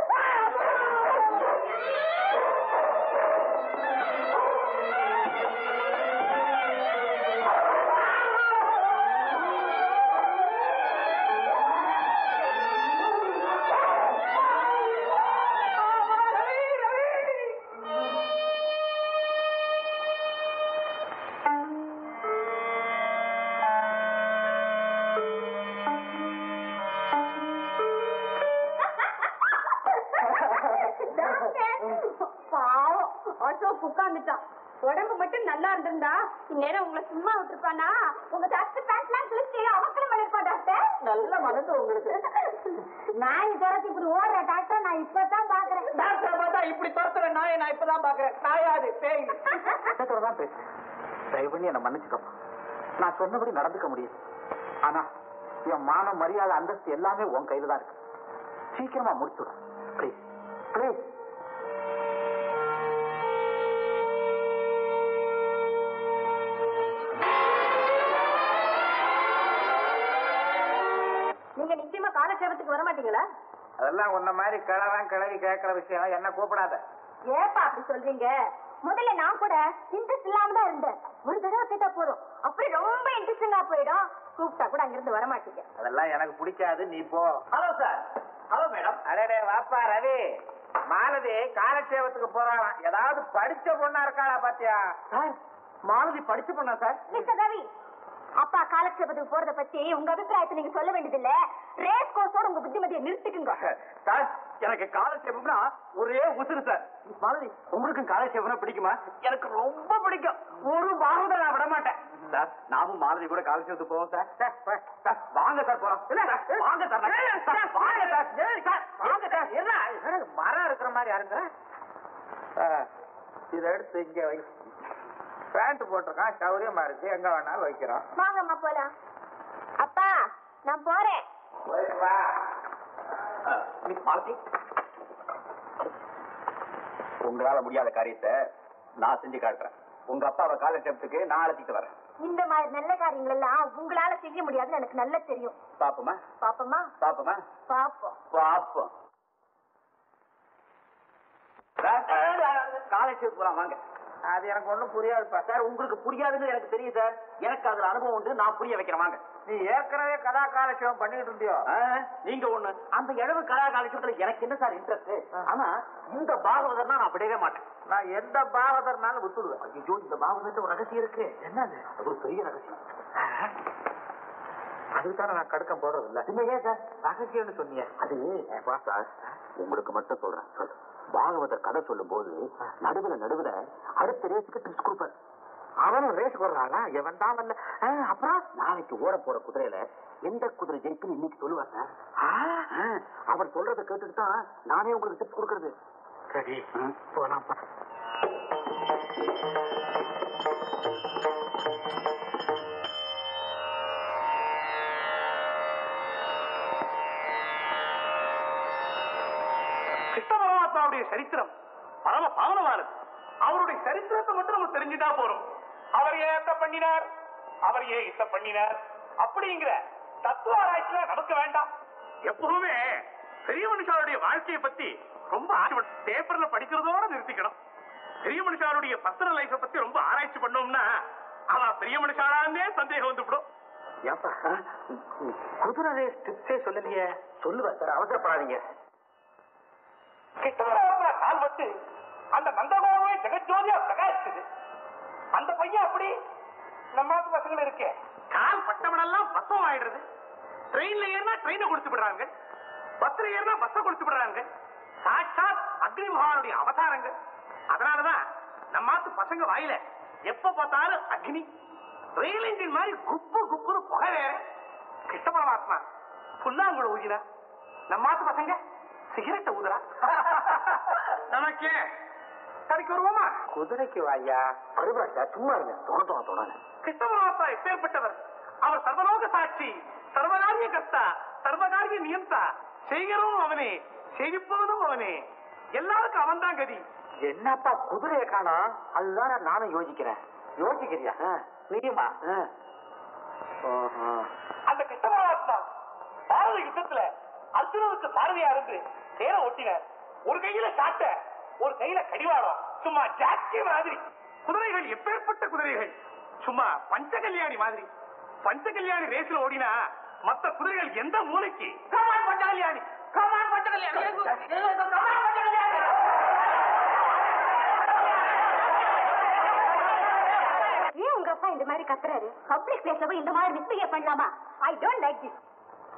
டாக்டர், பாவம் அசோக் உட்கார்ந்துட்டான் உடம்பு மட்டும் நல்லா இருந்திருந்தா இந்நேரம் உங்களை சும்மா விட்டுருப்பானா உங்க டாக்டர் பேண்ட்லாம் கிழிச்சு அவசரம் பண்ணிருப்பான் டாக்டர் நல்ல மனசு உங்களுக்கு நாய் துரத்தி இப்படி ஓடுற டாக்டர் நான் இப்பதான் பாக்குறேன் டாக்டரை பார்த்தா இப்படி துரத்துற நாயை நான் இப்பதான் பாக்குறேன் நாயாது பேய் இடத்துல தான் பேசுறேன் தயவு பண்ணி என்னை மன்னிச்சுக்கப்பா நான் சொன்னபடி நடந்துக்க முடியும் ஆனா என் மானம் மரியாதை அந்தஸ்து எல்லாமே உன் கையில தான் இருக்கு சீக்கிரமா முடிச்சுடு ப்ளீஸ் ப்ளீஸ் நீங்க நிச்சயமா காலட்சேபத்துக்கு வர மாட்டீங்களா அதெல்லாம் உன்ன மாதிரி கிழவன் கிழவி கேட்கிற விஷயம் என்ன கூப்பிடாத ஏப்பா அப்படி சொல்றீங்க முதல்ல நான் கூட இன்ட்ரெஸ்ட் இல்லாம தான் இருந்தேன் ஒரு தடவை கேட்டா போதும் அப்படி ரொம்ப இன்ட்ரெஸ்டிங்கா போயிடும் கூப்பிட்டா கூட அங்கிருந்து வர மாட்டீங்க அதெல்லாம் எனக்கு பிடிக்காது நீ போ ஹலோ சார் ஹலோ மேடம் அடடே வாப்பா ரவி மாலதி காலட்சேபத்துக்கு போறாளாம் ஏதாவது படிச்ச பொண்ணா இருக்காளா பாத்தியா சார் மாலதி படிச்சு பண்ணா சார் மிஸ்டர் ரவி அப்பா காலக்ஷேபத்துக்கு போறத பத்தி உங்க அபிப்பிராயத்தை நீங்க சொல்ல வேண்டியதில்ல ரேஸ் கோர்ஸோட உங்க புத்திமதியை நிறுத்திக்குங்க சார் எனக்கு காலட்சேபம்னா ஒரே உசுறு சார் மாலதி உங்களுக்கும் காலட்சேபம்னா பிடிக்குமா எனக்கு ரொம்ப பிடிக்கும் ஒரு பாகத்தை நான் விட மாட்டேன் சார் நாமும் மாலதி கூட காலட்சேபத்துக்கு போவோம் சார் சார், சார், சார், வாங்க சார் போலாம் இல்ல, சார், வாங்க சார் சார், வாங்க சார் ஏய், சார், வாங்க சார் என்ன மரம் இருக்கிற மாதிரி யாருங்க இதை எடுத்து இங்க வை பேண்ட் போட்டிருக்கான் சௌரியமா இருக்கு எங்க வேணாலும் வைக்கிறோம் வாங்கம்மா போலாம் அப்பா நான் போறேன் மிஸ் மாலதி உங்களால முடியாத காரியத்தை நான் செஞ்சு காட்டுறேன் உங்க அப்பாவை காலட்சேபத்துக்கு நான் அழைச்சிட்டு வரேன் இந்த மாதிரி நல்ல காரியங்கள் எல்லாம் உங்களால செய்ய முடியாதுன்னு எனக்கு நல்லா தெரியும் பாப்போமா பாப்போமா பாப்போமா பாப்போம் பாப்போம் காலேஜுக்கு போலாம் வாங்க அது எனக்கு ஒண்ணும் புரியாதுப்பா சார் உங்களுக்கு புரியாதுன்னு எனக்கு தெரியும் சார் எனக்கு அதுல அனுபவம் உண்டு நான் புரிய வைக்கிறேன் வாங்க நீ ஏற்கனவே கதா காலட்சேபம் பண்ணிட்டு இருந்தியோ ஆ, நீங்க ஒண்ணு அந்த இழவு கலா காலேஜத்துல எனக்கு என்ன சார் இன்ட்ரெஸ்ட் ஆனா இந்த பாகவதர்னா நான் விடவே மாட்டேன் நான் எந்த பாகதர்னாலும் விட்டுடுவேன் ஐயோ இந்த பாகவதர்ட்ட ஒரு ரகசியம் இருக்கு என்னது அது ஒரு பெரிய ரகசியம் அதுக்கு தானே நான் கடுக்கம் போடுறது இல்ல இல்லையே சார் ரகசியம்னு சொன்னியே அது வா சார் உங்களுக்கு மட்டும் சொல்றேன் சொல்லு பாகவதர் கதை சொல்லும் போது நடுவுல நடுவுல அடுத்த ரேஸுக்கு டிப்ஸ் கொடுப்பாரு அவனும் ரேஸ் போடுறானா எவன் தான் வரல ஆ, அப்புறம் நாளைக்கு ஓட போற குதிரையில எந்த குதிரை ஜெயிக்குன்னு இன்னைக்கு சொல்லுவா சார் ஆ, அவர் சொல்றதை கேட்டுட்டு தான் நானே உங்களுக்கு டிப்ஸ் கொடுக்கறது சரி போலாம்ப்பா கிருஷ்ண பரமாத்மாவுடைய சரித்திரம் பரம பாவனமானது அவருடைய சரித்திரத்தை மட்டும் நம்ம தெரிஞ்சுட்டா போறோம் அவர் ஏன் அத்தை பண்ணினார் அவர் ஏன் இத்த பண்ணினார் அப்படிங்கிற தத்துவ ஆராய்ச்சியில நமக்கு வேண்டாம் எப்பவுமே பெரிய மனுஷாருடைய வாழ்க்கையை பத்தி ரொம்ப பேப்பர்ல படிக்கிறதோட நிறுத்திக்கணும் பெரிய மனுஷாருடைய பர்சனல் லைஃப பத்தி ரொம்ப ஆராய்ச்சி பண்ணோம்னா அவன் பெரிய மனுஷாரான்னே சந்தேகம் வந்துவிடும் ஏப்பா குதிரை ரேஸ் டிப்ஸே சொல்லலையே சொல்லுவேன் சார் அவசரப்படாதீங்க கிருஷ்ணபரமாத்மா கால் பட்டு அந்த நந்தகோபுரை ஜெகஜோதியா பிரகாசிச்சது அந்த பையன் அப்படி நம்ம நாட்டு பசங்க இருக்கே கால் பட்டவனெல்லாம் பசம் ஆயிடுறது ட்ரெயின்ல ஏறினா ட்ரெயினை கொடுத்து விடுறாங்க பஸ்ல ஏறினா பஸ்ஸை கொடுத்து விடுறாங்க சாட்சாத் அக்னி பகவானுடைய அவதாரங்கள் அதனாலதான் நம்ம நாட்டு பசங்க வாயில எப்ப பார்த்தாலும் அக்னி ரயில் இன்ஜின் மாதிரி குப்பு குப்புன்னு புகை வேற கிருஷ்ண பரமாத்மா புல்லாங்குழ ஊதினா நம்ம நாட்டு பசங்க சிகரெட்டை ஊதுறா நமக்கு கடைக்கு வருவோமா குதிரைக்கு வாயா அருவா சார் சும்மா இருங்க தோண தோண தோண கிருஷ்ணபரமாத்மா எப்பேற்பட்டவர் அவர் சர்வலோக சாட்சி சர்வகாரிய கர்த்தா சர்வகாரிய நியந்தா செய்கிறதும் அவனே செய்விப்பவனும் அவனே எல்லாருக்கும் அவன் தான் கதி என்னப்பா குதிரையை காணோம் அதுதான் நானும் யோசிக்கிறேன் யோசிக்கிறியா நீயுமா அந்த கிருஷ்ணபரமாத்மா பாரத யுத்தத்துல அர்ஜுனனுக்கு சாரதியா இருந்து தேரை ஓட்டினார் ஒரு கையில சாட்ட ஒரு கையில கடிவாளம் சும்மா ஜாக்கி மாதிரி குதிரைகள் எப்பேற்பட்ட குதிரைகள் சும்மா பஞ்ச கல்யாணி மாதிரி பஞ்ச கல்யாணி ரேஸ்ல ஓடினா மத்த குதிரைகள் எந்த மூலைக்கு கமான் பஞ்ச கல்யாணி கமான் பஞ்ச கல்யாணி கமான் பஞ்ச கல்யாணி ஏன் உங்க அப்பா இந்த மாதிரி கத்துறாரு பப்ளிக் பிளேஸ்ல போய் இந்த மாதிரி மிஸ்பிஹேவ் பண்ணலாமா ஐ டோன்ட் லைக் திஸ்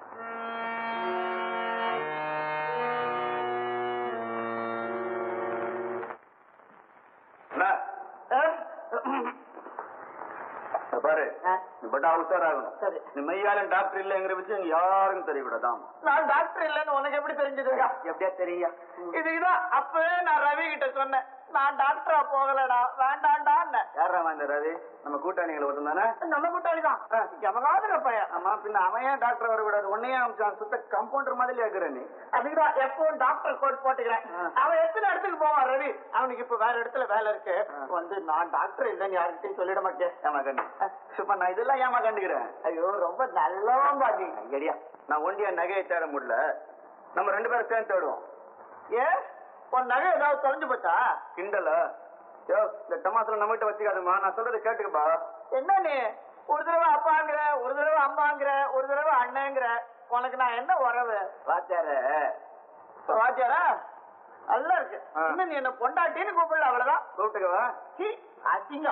பாரு நீ பட்டா உஷாராகணும் சரி. நீ மெய்யாலும் டாக்டர் இல்லைங்கிற விஷயம் இங்க யாருக்கும் தெரியக்கூடாதாம் நான் டாக்டர் இல்லைன்னு உனக்கு எப்படி தெரிஞ்சது எப்படியா தெரியா இதுதான் அப்பவே நான் ரவி கிட்ட சொன்னேன் நான் டாக்டரா போகலடா வேண்டாண்டா யாரா இந்த ரவி நம்ம கூட்டாளிகளை ஒருத்தன் தானே நம்ம கூட்டாளி தான் எவனாவது பையன் ஆமா பின்ன அவன் ஏன் டாக்டர் வரக்கூடாது உன்னையே அமிச்சான் சுத்த கம்பவுண்டர் மாதிரி இருக்கிற நீ அதுக்குதான் எப்பவும் டாக்டர் கோட் போட்டுக்கிறேன் ஆ. அவன் எத்தனை இடத்துக்கு போவான் ரவி அவனுக்கு இப்ப வேற இடத்துல வேலை இருக்கு ஆ. வந்து நான் டாக்டர் இல்லைன்னு யாருக்கிட்டையும் சொல்லிட மாட்டேன் ஏமா கண்ணு சும்மா நான் இதெல்லாம் ஏமா கண்டுக்கிறேன் ஐயோ ரொம்ப நல்லவன் பாட்டி ஐயா நான் ஒண்டியா நகையை தேட முடியல நம்ம ரெண்டு பேரும் சேர்ந்து தேடுவோம் ஏன் உன் நகை ஏதாவது தொலைஞ்சு போச்சா கிண்டலா யோ இந்த டமாசுல நம்ம கிட்ட வச்சுக்காதுமா நான் சொல்றதை கேட்டுக்கப்பா என்ன நீ ஒரு தடவை அப்பாங்கிற ஒரு தடவை அம்மாங்கிற ஒரு தடவை அண்ணங்கிற உனக்கு நான் என்ன உறவு வாத்தியார வாத்தியாரா நல்லா இருக்கு ஆ. இன்னும் நீ என்ன பொண்டாட்டின்னு கூப்பிடல அவ்வளவுதான் கூப்பிட்டுக்கவா சீ, அசிங்கம்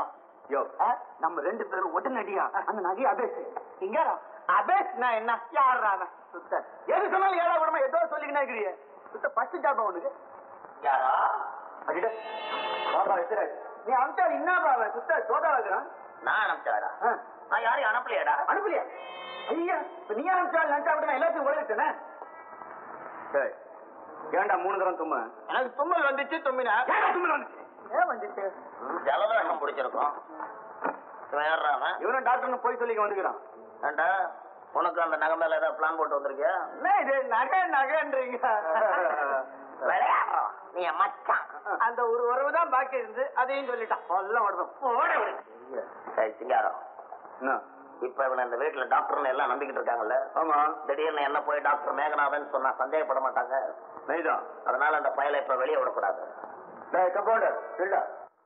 யோ நம்ம ரெண்டு பேரும் உடனடியா அந்த நகையை அபேசு இங்க அபேஸ் நான் என்ன யாரா அவன்? சுத்த எது சொன்னாலும் ஏழா கூடமா ஏதோ சொல்லிக்கினா இருக்கிறிய சுத்த பத்து ஜாபா உனக்கு யாரா அடிட பாபா எத்திர நீ அமிச்சா என்னப்பா அவன் சுத்த சோதா வைக்கிறான் நான் அனுப்பிச்சாடா நான் யாரையும் அனுப்பலையாடா அனுப்பலையா ஐயா இப்ப நீ அனுப்பிச்சா லஞ்சா விட்டு நான் எல்லாத்தையும் உடனே வச்சேனே சரி ஏன்டா மூணு தரம் தும்ம எனக்கு தும்மல் வந்துச்சு தும்மினா ஏன்டா தும்மல் வந்துச்சு ஏன் வந்துச்சு ஜலதோஷம் பிடிச்சிருக்கோம் இவன் யார்றா அவன்? இவனும் டாக்டர்னு போய் சொல்லி வந்துக்கிறான் ஏண்டா உனக்கு அந்த நகை மேல ஏதாவது பிளான் போட்டு வந்திருக்கியா என்ன இது நகை நகைன்றீங்க விளையாடுறோம் நீ என் மச்சான் அந்த ஒரு உறவு தான் பாக்கி இருந்து அதையும் சொல்லிட்டான் எல்லாம் உடம்பு போட விடு. சரி சிங்காரம் என்ன இப்ப இவன் இந்த வீட்டுல டாக்டர்னு எல்லாம் நம்பிக்கிட்டு இருக்காங்கல்ல ஆமா திடீர்னு என்ன போய் டாக்டர் மேகநாதன் சொன்னா சந்தேகப்பட மாட்டாங்க நைதான் அதனால அந்த பயலை இப்ப வெளியே விடக்கூடாது டேய் கம்பவுண்டர் இல்ல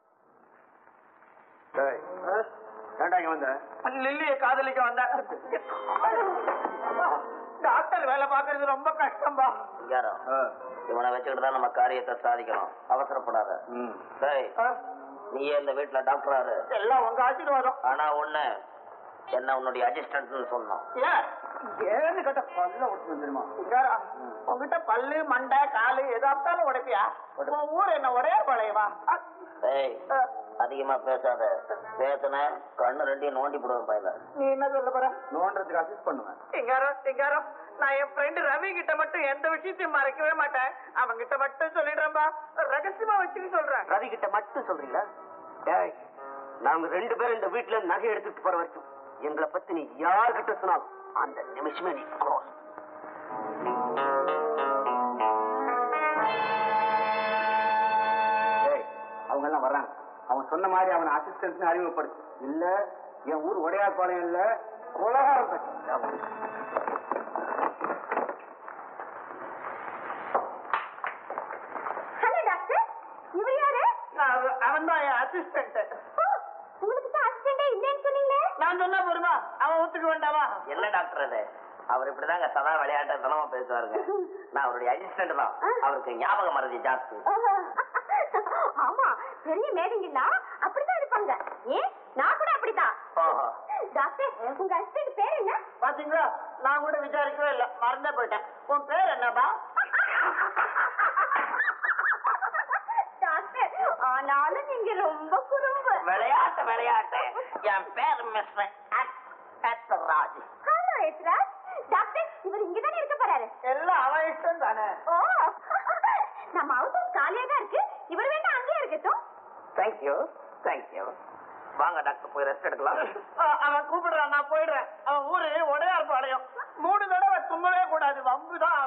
டேய் ஏன்டா இங்க வந்த லில்லிய காதலிக்க வந்தா டாக்டர் வேலை பாக்குறது ரொம்ப கஷ்டம்பா சிங்காரம் ஆ. இவனை வச்சுக்கிட்டு தான் நம்ம காரியத்தை சாதிக்கணும் அவசரப்படாத ம். டேய் நீயே இந்த வீட்டுல டாக்டராரு எல்லாம் உங்க ஆசீர்வாதம் ஆனா ஒண்ணு என்ன உன்னுடைய அசிஸ்டன்ட்னு சொன்னோம் ஏன் ஏன்னு கேட்ட பல்ல உடச்சு வந்துருமா சிங்காரா, உன்கிட்ட பல்லு மண்டை காலு எதாப்தாலும் உடைப்பியா உன் ஊர் என்ன ஒரே பழையவா டேய் அதிகமா பேசாத பேசுன கண்ணு ரெண்டையும் நோண்டி போடுவேன் பையல நீ என்ன சொல்ல போற நோன்றதுக்கு அசிஸ்ட் பண்ணுவேன் சிங்காரம் சிங்காரம் நான் என் ஃப்ரெண்டு ரவி கிட்ட மட்டும் எந்த விஷயத்தையும் மறைக்கவே மாட்டேன் அவன் கிட்ட மட்டும் சொல்லிடுறேன்பா ரகசியமா வச்சுன்னு சொல்றேன் ரவி கிட்ட மட்டும் சொல்றீங்களா டேய் நாங்க ரெண்டு பேரும் இந்த வீட்டுல நகை எடுத்துட்டு போற வரைக்கும் எங்களை பத்தி நீ யார்கிட்ட சொன்னாலும் அந்த நிமிஷமே நீ க்ளோஸ் அவங்க எல்லாம் வர்றாங்க அவன் சொன்ன மாதிரி அவன் அசிஸ்டன்ட் அறிமுகப்படுத்து இல்ல என் ஊர் உடையார்பாளையம் இல்ல உலகாரம் ஹலோ டாக்டர் இவர் யாரு அவன் தான் என் அசிஸ்டன்ட் ஓ, உங்களுக்கு தான் அசிஸ்டண்டே இல்லைன்னு சொன்னீங்களே நான் சொன்னா போருமா அவன் ஒத்துக்க வேண்டாமா என்ன டாக்டர் அது அவர் இப்படிதாங்க சதா விளையாட்டுத்தனமா பேசுவாருங்க நான் அவருடைய அசிஸ்டன்ட் தான் அவருக்கு ஞாபகம் மறதி ஜாஸ்தி ஆமா பெரிய மேதைங்களா அப்படிதான் இருப்பாங்க ஏன் நான் கூட அப்படிதான் ஓஹோ. டாக்டர் உங்க அசிஸ்டன்ட் பேர் என்ன பாத்தீங்களா நான் கூட விசாரிக்கவே இல்ல மறந்தே போயிட்டேன் உன் பேர் என்னப்பா டாக்டர் ஆனாலும் நீங்க ரொம்ப குறும்பு விளையாட்டு விளையாட்டு என் பேர் mister Raj hello Ethiraj doctor இவர் இங்கதானே இருக்க போறாரு எல்லாம் அவன் இஷ்டம் தானே ஓ நம்ம ஹவுஸ் காலியா தான் இருக்கு இவர் வேண்டாம் அங்கேயே இருக்கட்டும் தேங்க்யூ தேங்க்யூ வாங்க டாக்டர் போய் ரெஸ்ட் எடுக்கலாம் அஹ், அவன் கூப்பிடுறான் நான் போயிடுறேன் அவன் ஊரு உடையார் பாளையம் மூணு தடவை தும்மவே கூடாது வம்புதான்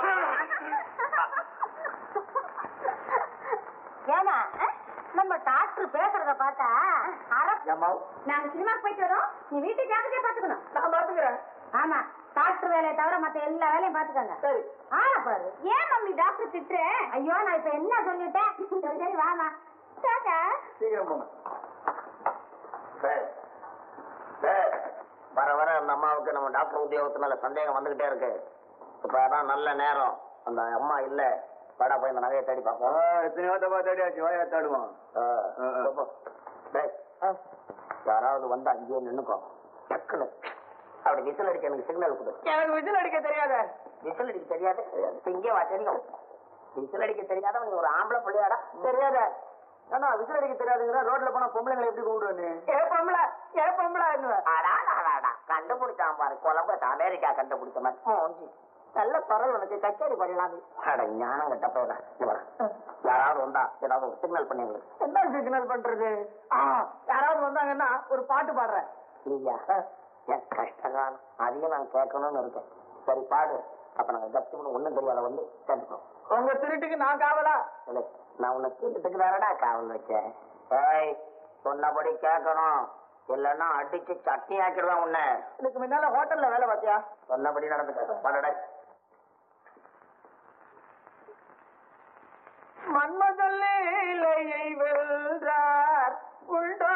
ஏமா நம்ம டாக்டர் பேசுறத பார்த்தா அரை நாங்க சினிமாக்கு போயிட்டு வரோம் நீ வீட்டு ஜாக்கிரதையா பாத்துக்கணும் நான் பாத்துக்கிறேன் ஆமா டாக்டர் வேலையை தவிர மத்த எல்லா வேலையும் பாத்துக்கோங்க சரி ஆனா பாரு ஏன் மம்மி டாக்டர் திட்டுற ஐயோ நான் இப்ப என்ன சொல்லிட்டேன் சரி சரி வாமா டாடா சீக்கிரம் போங்க சார் சார் வர வர அந்த அம்மாவுக்கு நம்ம டாக்டர் உத்தியோகத்து மேல சந்தேகம் வந்துகிட்டே இருக்கு இப்ப அதான் நல்ல நேரம் அந்த அம்மா இல்ல வாடா போய் இந்த நகையை தேடி பார்ப்போம் எத்தனையோ தப்பா தேடியாச்சு வாயா தேடுவான் ஆ, ஆ, ஆ. போ, போ. டேய், யாராவது வந்து அங்கேயே நின்னுக்கோ டக்குனு அப்படி விசில் அடிக்க எனக்கு சிக்னல் கொடு எனக்கு விசில் அடிக்க தெரியாத விசில் அடிக்க தெரியாது இப்ப இங்கே வா தெரியும் விசில் அடிக்க தெரியாதவங்க ஒரு ஆம்பளை பிள்ளையாடா தெரியாத ஆனா விசில் அடிக்க தெரியாதுங்கிற ரோட்ல போனா பொம்பளைங்களை எப்படி கூப்பிடுவேன்னு ஏ பொம்பளை ஏ பொம்பளை அடாடாடாடா கண்டுபிடிச்சான் பாரு கொலம்பஸ் அமெரிக்கா கண்டுபிடிச்ச மாதிரி மூஞ்சி. நல்ல குரல் உனக்கு கச்சேரி பண்ணலாம் அட ஞானம் கட்ட போதா யாராவது வந்தா ஏதாவது ஒரு சிக்னல் பண்ணி எங்களுக்கு என்ன சிக்னல் பண்றது ஆ, யாராவது வந்தாங்கன்னா ஒரு பாட்டு பாடுறேன் இல்லையா என் கஷ்டகாலம் அதையும் நான் கேட்கணும்னு இருக்கேன் சரி பாடு அப்ப நாங்க கப்சின்னு ஒண்ணும் தெரியாத வந்து கேட்டுக்கோம் உங்க திருட்டுக்கு நான் காவலா இல்லை, நான் உன்னை தூக்கிட்டுக்கு தானடா காவல் வச்சேன் ஏய் சொன்னபடி கேட்கணும் இல்லைன்னா அடிச்சு சட்னி ஆக்கிடுவேன் உன்னை இதுக்கு முன்னால ஹோட்டல்ல வேலை பார்த்தியா சொன்னபடி நடந்துக்க பாடடா மன்மதல்லையை வெல்றார் உண்டோ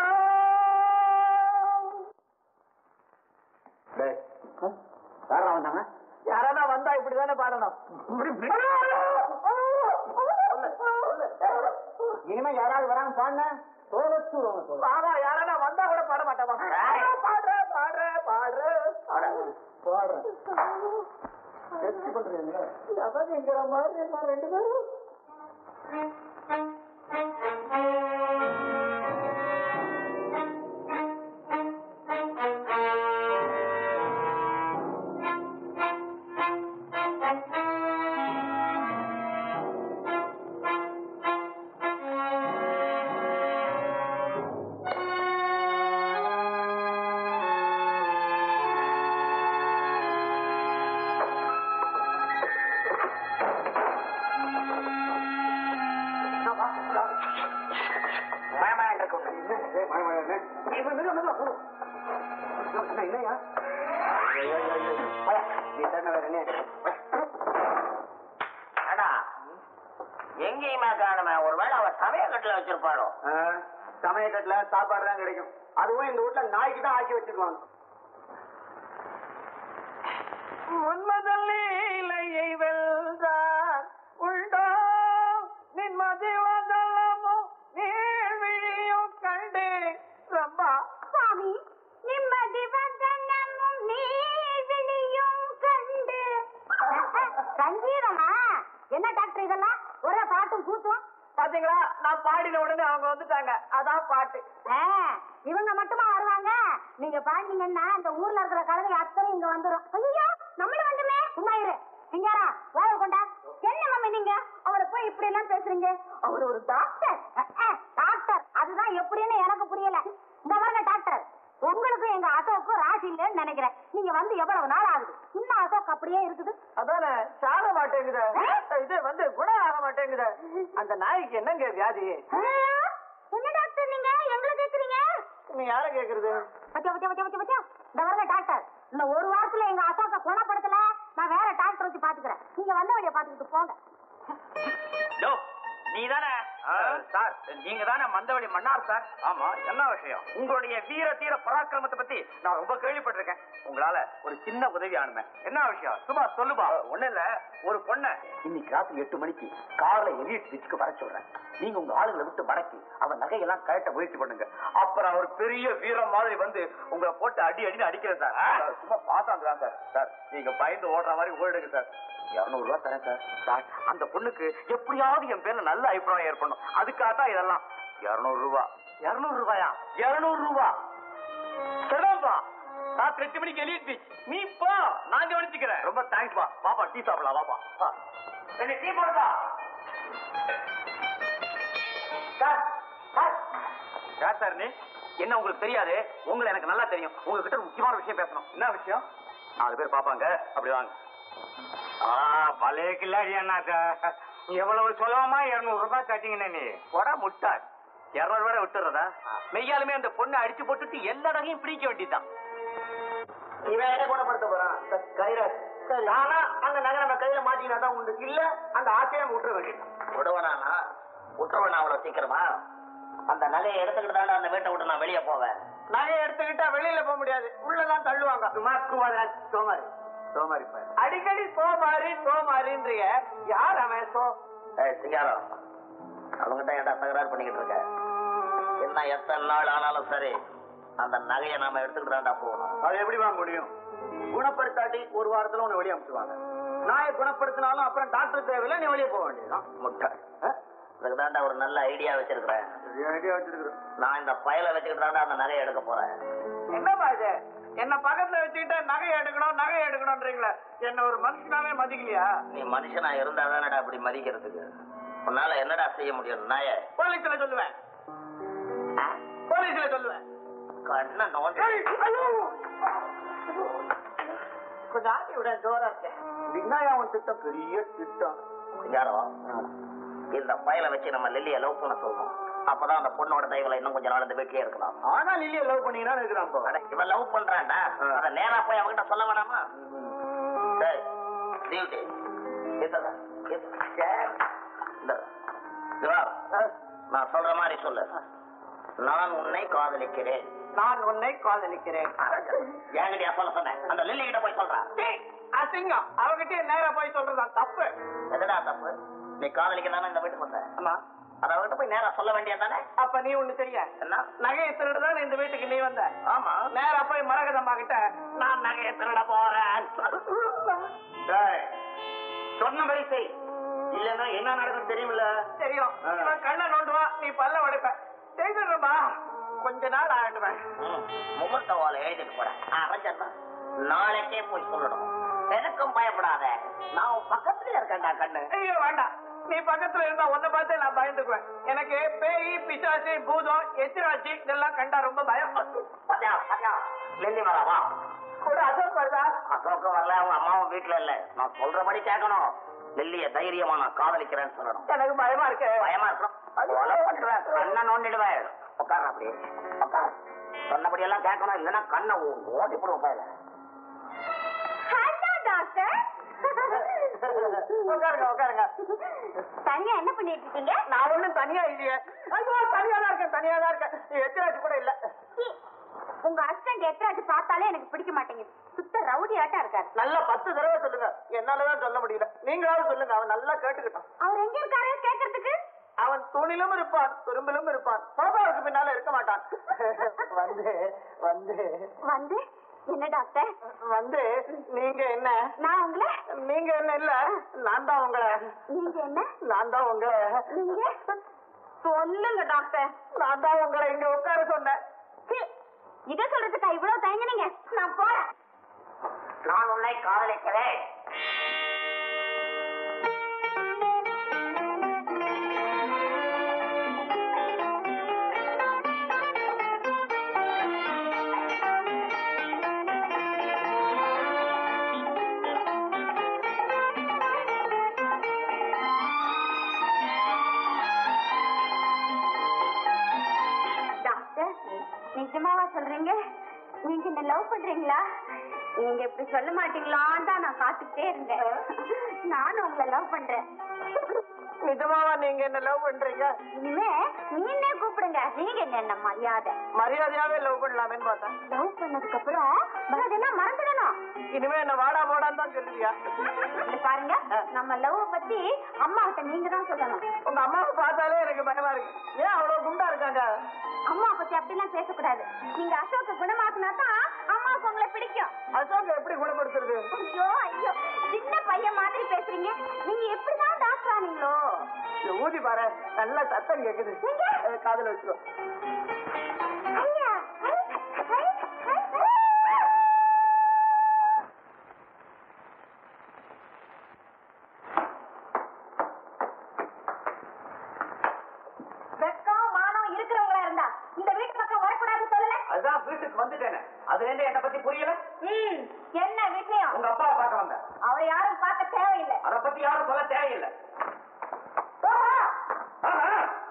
டேய் யாரா வந்தாங்க யாரானா வந்தா இப்படிதானே பாடணும் இனிமே யாராவது வராங்க பாருங்க தோலச்சு பாவா யாரானா வந்தா கூட பண்றீங்க எவங்கிற மாதிரி என்ன ரெண்டு பேரும் அடா எங்கேயுமே காணுமே ஒருவேளை அவ சமயக்கட்டுல வச்சிருப்பாளோ சமயக்கட்டுல சாப்பாடு தான் கிடைக்கும் அதுவும் இந்த வீட்டுல நாய்க்கு தான் ஆக்கி வச்சிருவாங்க உன்மதல் லீலையை வெல்றார் உண்டோ நின்மதி வதலமோ நீழ்விழியும் கண்டு ரம்பா சுவாமி நிம்மதி வதனமும் நீவிழியும் கண்டு சங்கீதமா என்ன டாக்டர் இதெல்லாம் ஒரே பாட்டும் கூத்தும் பாத்தீங்களா நான் பாடின உடனே அவங்க வந்துட்டாங்க அதான் பாட்டு ஆ, இவங்க மட்டுமா வருவாங்க நீங்க பாத்தீங்கன்னா இந்த ஊர்ல இருக்கிற கலவை அத்தனை இங்க வந்துரும் ஐயோ நம்மளும் வந்துமே சும்மா இரு சிங்காரா ஓய கொண்டா என்ன மம்மி நீங்க அவரை போய் இப்படி எல்லாம் பேசுறீங்க அவர் ஒரு டாக்டர் அஹ், அஹ், டாக்டர் அதுதான் எப்படின்னு எனக்கு புரியல இந்த மாதிரி டாக்டர் உங்களுக்கும் எங்க அசோக்கும் ராசி இல்லைன்னு நினைக்கிறேன் நீங்க வந்து எவ்வளவு நாள் ஆகுது இன்னும் அசோக் அப்படியே இருக்குது அதானே சாக மாட்டேங்குது இது வந்து குணம் ஆக மாட்டேங்குது அந்த நாய்க்கு என்னங்க வியாதி ஆ, என்ன டாக்டர் நீங்க எங்களை கேக்குறீங்க நீ யார கேக்குறது பச்சா பச்சா பச்சா பச்சா பச்சா இந்த வரங்க டாக்டர் இந்த ஒரு வாரத்துல எங்க அசோக்க குணப்படுத்தல நான் வேற டாக்டர் வச்சு பாத்துக்கிறேன் நீங்க வந்த வழியை பாத்துக்கிட்டு போங்க நீ தானே சார் நீங்க தானே மந்தவழி மன்னார் சார் ஆமா என்ன விஷயம் உங்களுடைய வீர தீர பராக்கிரமத்தை பத்தி நான் ரொம்ப கேள்விப்பட்டிருக்கேன் உங்களால ஒரு சின்ன உதவி ஆனுமே என்ன விஷயம் சும்மா சொல்லுபா ஒண்ணு இல்ல ஒரு பொண்ண இன்னைக்கு ராத்திரி எட்டு மணிக்கு கார்ல எலியட் பிச்சுக்கு வர சொல்றேன் நீங்க உங்க ஆளுங்களை விட்டு மடக்கி அவன் நகையெல்லாம் கழட்ட முயற்சி பண்ணுங்க அப்புறம் அவர் பெரிய வீரம் மாதிரி வந்து உங்களை போட்டு அடி அடின்னு அடிக்கிறேன் சார் சும்மா பாத்தாங்க சார் சார் நீங்க பயந்து ஓடுற மாதிரி ஓடுங்க சார் இருநூறு ரூபாய் தரேன் சார் சார் அந்த பொண்ணுக்கு எப்படியாவது என் பேர்ல நல்ல அபிப்பிராயம் ஏற்படணும் அதுக்காக தான் இதெல்லாம் இருநூறு ரூபாய் இருநூறு ரூபாயா இருநூறு ரூபா சரிப்பா ராத்திரி எட்டு மணிக்கு எழுதி நீ போ நான் கவனிச்சுக்கிறேன் ரொம்ப தேங்க்ஸ் பா பாப்பா டீ சாப்பிடலாம் வாப்பா என்ன டீ போடுப்பா சார் சார் யார் சார் நீ என்ன உங்களுக்கு தெரியாது உங்களை எனக்கு நல்லா தெரியும் உங்ககிட்ட ஒரு முக்கியமான விஷயம் பேசணும் என்ன விஷயம் நாலு பேர் பாப்பாங்க அப்படி வாங்க ஆ பழைய கில்லாடி அண்ணாக்க எவ்வளவு சுலபமா இருநூறு ரூபாய் தட்டிங்கண்ணே நீ போடா முட்டாள் இருநூறு ரூபாய் விட்டுறதா மெய்யாலுமே அந்த பொண்ணை அடிச்சு போட்டுட்டு எல்லா நகையும் பிடிக்க வேண்டியதுதான் இவன் என்ன குணப்படுத்த போறான் கைராஜ் ஆனா அந்த நகை நம்ம கையில மாட்டினா தான் உண்டு இல்ல அந்த ஆசையை விட்டுற வேண்டியது விடுவனானா விட்டுருவனா அவ்வளவு சீக்கிரமா அந்த நகையை எடுத்துக்கிட்டு தானே அந்த வீட்டை விட்டு நான் வெளியே போவேன் நகையை எடுத்துக்கிட்டா வெளியில போக முடியாது உள்ளதான் தள்ளுவாங்க சோமாரி சோமாரி பாரு. அடிக்கடி சோமாரி சோமாரின்றிய யார் அவன் சோ ஏய் சிங்காரம் அவங்ககிட்ட ஏன்டா தகராறு பண்ணிக்கிட்டு இருக்க என்ன எத்தனை நாள் ஆனாலும் சரி அந்த நகையை நாம எடுத்துக்கிட்டு தான்டா போகணும் அது எப்படி வாங்க முடியும் குணப்படுத்தாட்டி ஒரு வாரத்துல உன்னை வெளியே அனுப்பிச்சுவாங்க நாயை குணப்படுத்தினாலும் அப்புறம் டாக்டர் தேவையில்ல நீ வெளியே போக வேண்டியதுதான் முட்டாள் இதுக்கு தான்டா ஒரு நல்ல ஐடியா வச்சிருக்கிறேன் ஐடியா வச்சிருக்கிறோம் நான் இந்த பயலை வச்சுக்கிட்டு தான்டா அந்த நகையை எடுக்க போறேன் என்னப்பா இது என்ன பக்கத்துல வச்சுக்கிட்டு நகை எடுக்கணும் நகை எடுக்கணும்ன்றீங்களே என்ன ஒரு மனுஷனாவே மதிக்கலையா நீ மனுஷனா இருந்தா தானடா அப்படி மதிக்கிறதுக்கு உன்னால என்னடா செய்ய முடியும் நாய போலீஸ்ல சொல்லுவேன் போலீஸ்ல சொல்லுவேன் கண்ணை நோண்டி ஏய், ஐயோ! கொஞ்சம் ஆட்டி விட ஜோரா இருக்கேன் விநாயகன் திட்டம் பெரிய திட்டம் சிங்காரம் இந்த பயலை வச்சு நம்ம லில்லிய லவ் பண்ண சொல்லணும் அப்பதான் அந்த பொண்ணோட தயவுல இன்னும் கொஞ்ச நாள் இந்த வீட்லயே இருக்கலாம் ஆனா லில்லிய லவ் பண்ணீங்கன்னா இருக்கிறான் இப்போ அட, இவன் லவ் பண்றான்டா அத நேரா போய் அவன்கிட்ட சொல்ல வேணாமா டேய், டியூட்டி இந்தடா, இந்த- சேர். இந்தடா. சிவா, நான் சொல்ற மாதிரி சொல்லு நான் உன்னை காதலிக்கிறேன் நான் உன்னை காதலிக்கிறேன் என்கிட்டயா சொல்ல சொன்னேன் அந்த லில்லி கிட்ட போய் சொல்றான் டேய், அசிங்கம் அவகிட்ட நேரா போய் சொல்றதா தப்பு எதுடா தப்பு நீ காதலிக்கிறான இந்த வீட்டுக்கு வந்த ஆமா அத அவகிட்ட போய் நேரா சொல்ல வேண்டியதானே அப்ப நீ ஒண்ணு செய்ய என்ன நகையை திருடுதான் இந்த வீட்டுக்கு நீ வந்த ஆமா நேரா போய் மரகதம்மா கிட்ட நான் நகையை திருட போறேன் டேய், சொன்னபடி செய் இல்லன்னா என்ன நடக்கும் தெரியுமில்ல தெரியும் இவன் கண்ணை நோண்டுவான் நீ பல்ல உடைப்ப செய்துடுறா கொஞ்ச நாள் ஆயிடுவேன் ம், முகூர்த்த ஓலை எழுதிட்டு போறேன் அரைஞ்சா நாளைக்கே போய் சொல்லணும் எனக்கும் பயப்படாத நான் உன் பக்கத்துல இருக்கேன்டா கண்ணு ஐயோ வேண்டாம் நீ பக்கத்துல இருந்தா உன்னை பார்த்து நான் பயந்துக்குவேன் எனக்கு பேய் பிசாசு பூதம் எத்திராட்சி இதெல்லாம் கண்டா ரொம்ப பயம் பாத்தியா பாத்தியா லில்லி வரவா கூட அசோக் வருதா அசோக்கு வரல அவங்க அம்மாவும் வீட்டுல இல்ல நான் சொல்றபடி கேட்கணும் லில்லிய தைரியமா நான் காதலிக்கிறேன்னு சொல்லணும் எனக்கு பயமா இருக்கு பயமா இருக்கும் கொலை பண்றேன் கண்ணை நோண்டிடுவேன் உட்கார அப்படியே உட்கார சொன்னபடி எல்லாம் கேட்கணும் இல்லைன்னா கண்ணை ஓ- ஓட்டி போடுவோம் பயில ஹலோ டாக்டர் உட்காருங்க உட்காருங்க தனியா என்ன பண்ணிட்டு இருக்கீங்க நான் ஒண்ணும் தனியா இல்லையே ஐயோ தனியா தான் இருக்கேன் தனியா தான் இருக்கேன் எத்திராட்சி கூட இல்ல சீ, உங்க ஹஸ்பண்ட் எத்தனை பார்த்தாலே எனக்கு பிடிக்க மாட்டேங்குது சுத்த ரவுடி ஆட்டா இருக்காரு நல்லா பத்து தடவை சொல்லுங்க என்னாலதான் சொல்ல முடியல நீங்களாவது சொல்லுங்க அவன் நல்லா கேட்டுக்கிட்டான் அவர் எங்க இருக்காரு கேக்குறதுக்கு அவன் தூணிலும் இருப்பான் துரும்பிலும் இருப்பான் சோபாவுக்கு பின்னால இருக்க மாட்டான் வந்து வந்து வந்து என்ன டாக்டர் வந்து நீங்க என்ன நான் உங்களை நீங்க என்ன இல்ல நான் தான் உங்களை நீங்க என்ன நான் தான் உங்களை நீங்க சொல்லுங்க டாக்டர் நான் தான் உங்களை இங்க உட்கார சொன்னேன் சீ, இத சொல்றதுக்கா இவ்வளவு தயங்குனீங்க நான் போறேன் நான் உன்னை காதலிக்கிறேன் டாக்டர் நிஜமாவா சொல்றீங்க நீங்க என்ன லவ் பண்றீங்களா நீங்க இப்படி சொல்ல மாட்டீங்களான்னு தான் நான் காத்துக்கிட்டே இருந்தேன் நானும் உங்களை லவ் பண்றேன் நிஜமாவா நீங்க என்ன லவ் பண்றீங்க இனிமே நீனே கூப்பிடுங்க நீங்க என்ன என்ன மரியாதை மரியாதையாவே லவ் பண்ணலாமேன்னு பார்த்தேன் லவ் பண்ணதுக்கு அப்புறம் மறந்துனா மறந்துடணும் இனிமே என்ன வாடா போடான்னு தான் சொல்லுவியா இங்க பாருங்க நம்ம லவ் பத்தி அம்மா கிட்ட நீங்க தான் சொல்லணும் உங்க அம்மாவை பார்த்தாலே எனக்கு பயமா இருக்கு ஏன் அவ்வளவு குண்டா இருக்காங்க அம்மா பத்தி அப்படிலாம் பேசக்கூடாது நீங்க அசோக்க குணமாக்குனா தான் அம்மாவுக்கு உங்களை பிடிக்கும் அசோக் எப்படி குணப்படுத்துறது ஐயோ ஐயோ சின்ன பையன் மாதிரி பேசுறீங்க நீங்க எப்படிதான் டாக்டர் ஆனீங்களோ இந்த ஊதி பாரு நல்ல சத்தம் கேக்குது எங்க? அஹ் காதுல வச்சுக்கோ ஐயா ஐ, ஐ, ஐ, ஐ. வெக்கம் மானம் இருக்கிறவங்களா இருந்தா இந்த வீட்டு பக்கம் வரக்கூடாது சொல்லல அதுதான் வீட்டுக்கு வந்துட்டேனே அதுல இருந்து என்ன பத்தி புரியல ம் என்ன விஷயம் உங்க அப்பாவை பார்க்க வந்தேன் அவரை யாரும் பார்க்க தேவையில்லை அத பத்தி யாரும் சொல்ல தேவையில்லை ஓஹோ ஆஹா.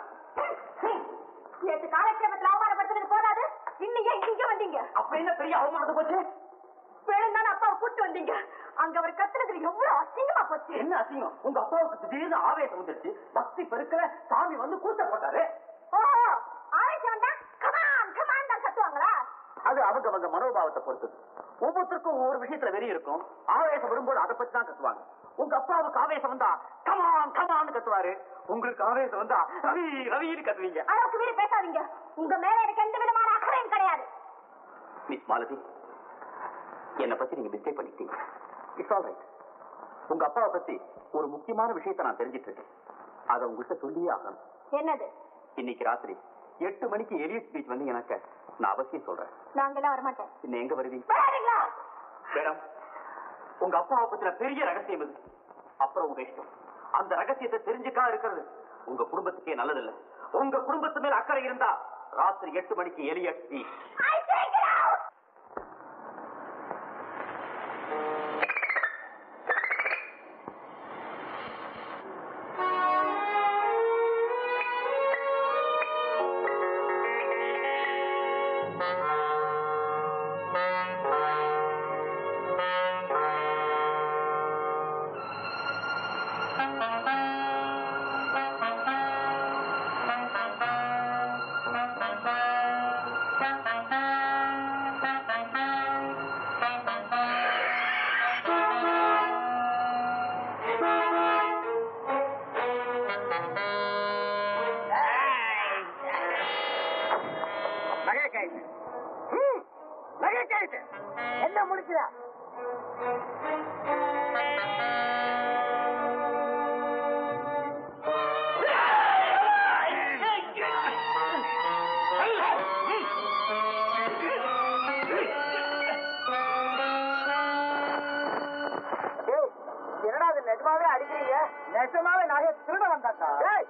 நேற்று காலக்ஷேபத்துல அவமானப்படுத்துறது போதாது இன்னும் ஏன் இங்க வந்தீங்க அப்ப என்ன பெரிய அவமானத்து போச்சு வேணும்தான் அப்பாவை கூட்டு வந்தீங்க அங்க அவர் கத்துறது எவ்வளவு அசிங்கமா போச்சு என்ன அசிங்கம் உங்க அப்பாவுக்கு திடீர்னு ஆவேசம் வந்துருச்சு பக்தி பெருக்கல சாமி வந்து கூட்ட போட்டாரு ஓஹோ ஆவேசம் வந்தா கமான் கமான் தான் கத்துவாங்களா அது அவங்க அவங்க மனோபாவத்தை பொறுத்தது ஒவ்வொருத்தருக்கும் ஒவ்வொரு விஷயத்துல வெறி இருக்கும் ஆவேசம் வரும்போது அதை பத்தி தான் கத்துவாங்க உங்க அப்பாவுக்கு ஆவேசம் வந்தா கமான் கமான்னு கத்துவாரு உங்களுக்கு ஆவேசம் வந்தா ரவி ரவின்னு கத்துவீங்க அளவுக்கு மீறி பேசாதீங்க உங்க மேல எனக்கு எந்த விதமான அக்கறையும் கிடையாது மிஸ் மாலதி என்னை பத்தி நீங்க மிஸ்டேக் பண்ணிட்டீங்க இட்ஸ் ஆல் ரைட் உங்க அப்பாவை பத்தி ஒரு முக்கியமான விஷயத்தை நான் தெரிஞ்சிட்டு இருக்கேன் அதை உங்கள்கிட்ட சொல்லியே ஆகணும் என்னது இன்னைக்கு ராத்திரி எட்டு மணிக்கு எலியட் பீச் வந்து எனக்கு நான் அவசியம் சொல்றேன் நாங்கெல்லாம் வரமாட்டேன் இன்னும் எங்க வருவீங்க வராதீங்களா மேடம் உங்க அப்பாவை பத்தின பெரிய ரகசியம் இது அப்புறம் உங்க இஷ்டம் அந்த ரகசியத்தை தெரிஞ்சுக்கா இருக்கிறது உங்க குடும்பத்துக்கே நல்லதில்ல உங்க குடும்பத்து மேல அக்கறை இருந்தா ராத்திரி எட்டு மணிக்கு Elliot beach I take it out! நகை கைட்டு ம், நகை கைட்டு என்ன முடிக்கிறா நிஜமாவே அடிக்கிறீங்க நிஜமாவே நகைய திருட வந்தாக்கா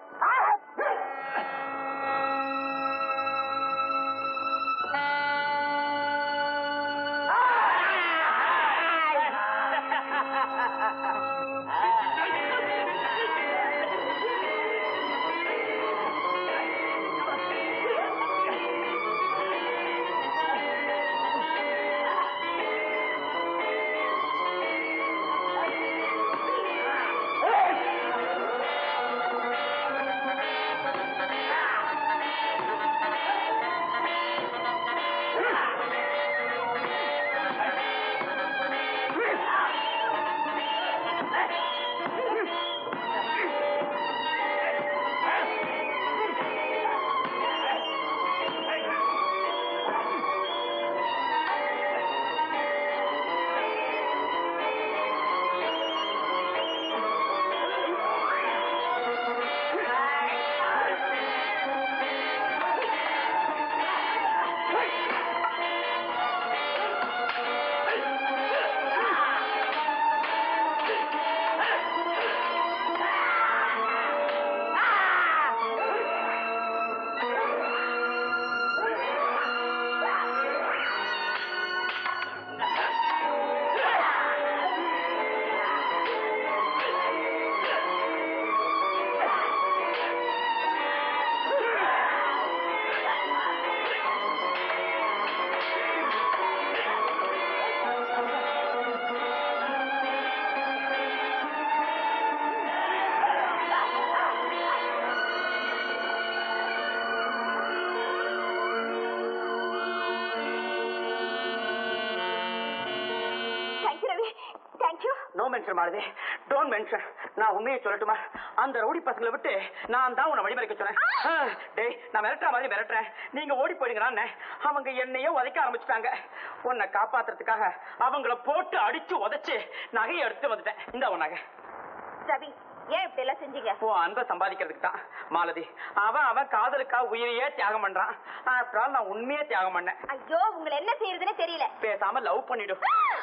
thank you Ravi thank you no mention மாறுதே டோன்ட் மென்ஷன் நான் உண்மையை சொல்லட்டுமா அந்த ரவுடி பசங்களை விட்டு நான் தான் உன்னை வழிமறைக்க சொன்னேன் ஆ, டேய் நான் மிரட்டுற மாதிரி மிரட்டுறேன் நீங்க ஓடி போயிடுங்களான்னு அவங்க என்னையே உதைக்க ஆரம்பிச்சுட்டாங்க உன்னை காப்பாத்துறதுக்காக அவங்கள போட்டு அடிச்சு உதைச்சு நகையை எடுத்து வந்துட்டேன் இந்த உன் நகை ரவி ஏன் இப்படி எல்லாம் செஞ்சீங்க உன் அன்பை சம்பாதிக்கிறதுக்கு தான் மாலதி அவன் அவன் காதலுக்கா உயிரையே தியாகம் பண்றான் ஆஃப்டர் ஆல் நான் உண்மையே தியாகம் பண்ணேன் ஐயோ உங்களை என்ன செய்யறதுன்னு தெரியல பேசாம லவ் பண்ணிடு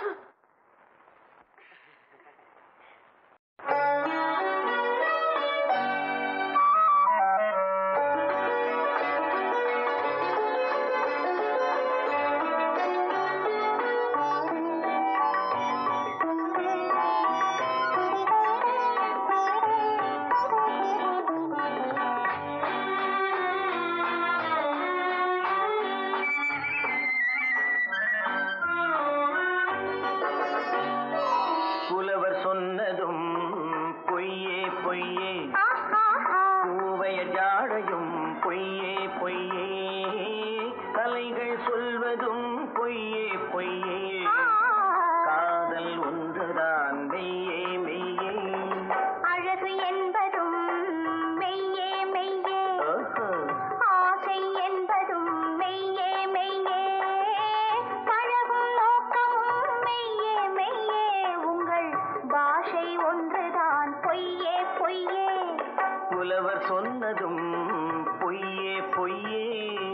புலவர் சொன்னதும் பொய்யே பொய்யே பூவைய ஜாடையும் பொய்யே பொய்யே கலைகள் சொல்வதும் பொய்யே பொய்யே காதல் ஒன்றுதான் மெய்யே மெய்யே அழகு என்பதும் மெய்யே மெய்யே ஓஹோ. ஆசை என்பதும் மெய்யே மெய்யே பழகும் நோக்கமும் மெய்யே மெய்யே உங்கள் பாஷை ஒன்றுதான் பொய்யே பொய்யே புலவர் சொன்னதும் பொய்யே பொய்யே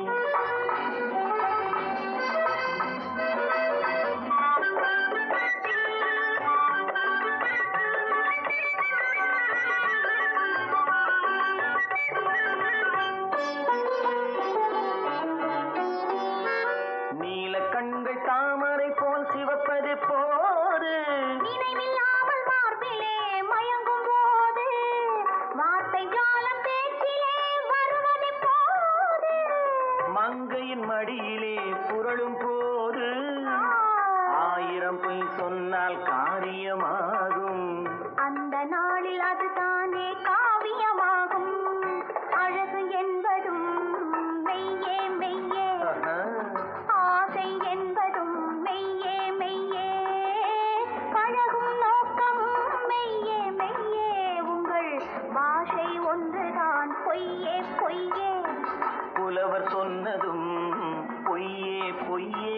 நீல கண்கள் தாமரை போல் சிவப்பது போது நினைவில்லாமல் மார்பிலே மயங்கும் போது வார்த்தை ஜாலம் பேச்சிலே வருவது போது மங்கையின் மடியிலே புரளும் போது ஆயிரம் பொய் சொன்னால் காரியமாகும் அந்த நாளில் அதுதானே காவியமாகும் அழகு என்பதும் மெய்யே மெய்யே ஆஹா. ஆசை என்பதும் மெய்யே மெய்யே பழகும் நோக்கமும் மெய்யே மெய்யே உங்கள் பாஷை ஒன்றுதான் பொய்யே பொய்யே புலவர் சொன்னதும் பொய்யே பொய்யே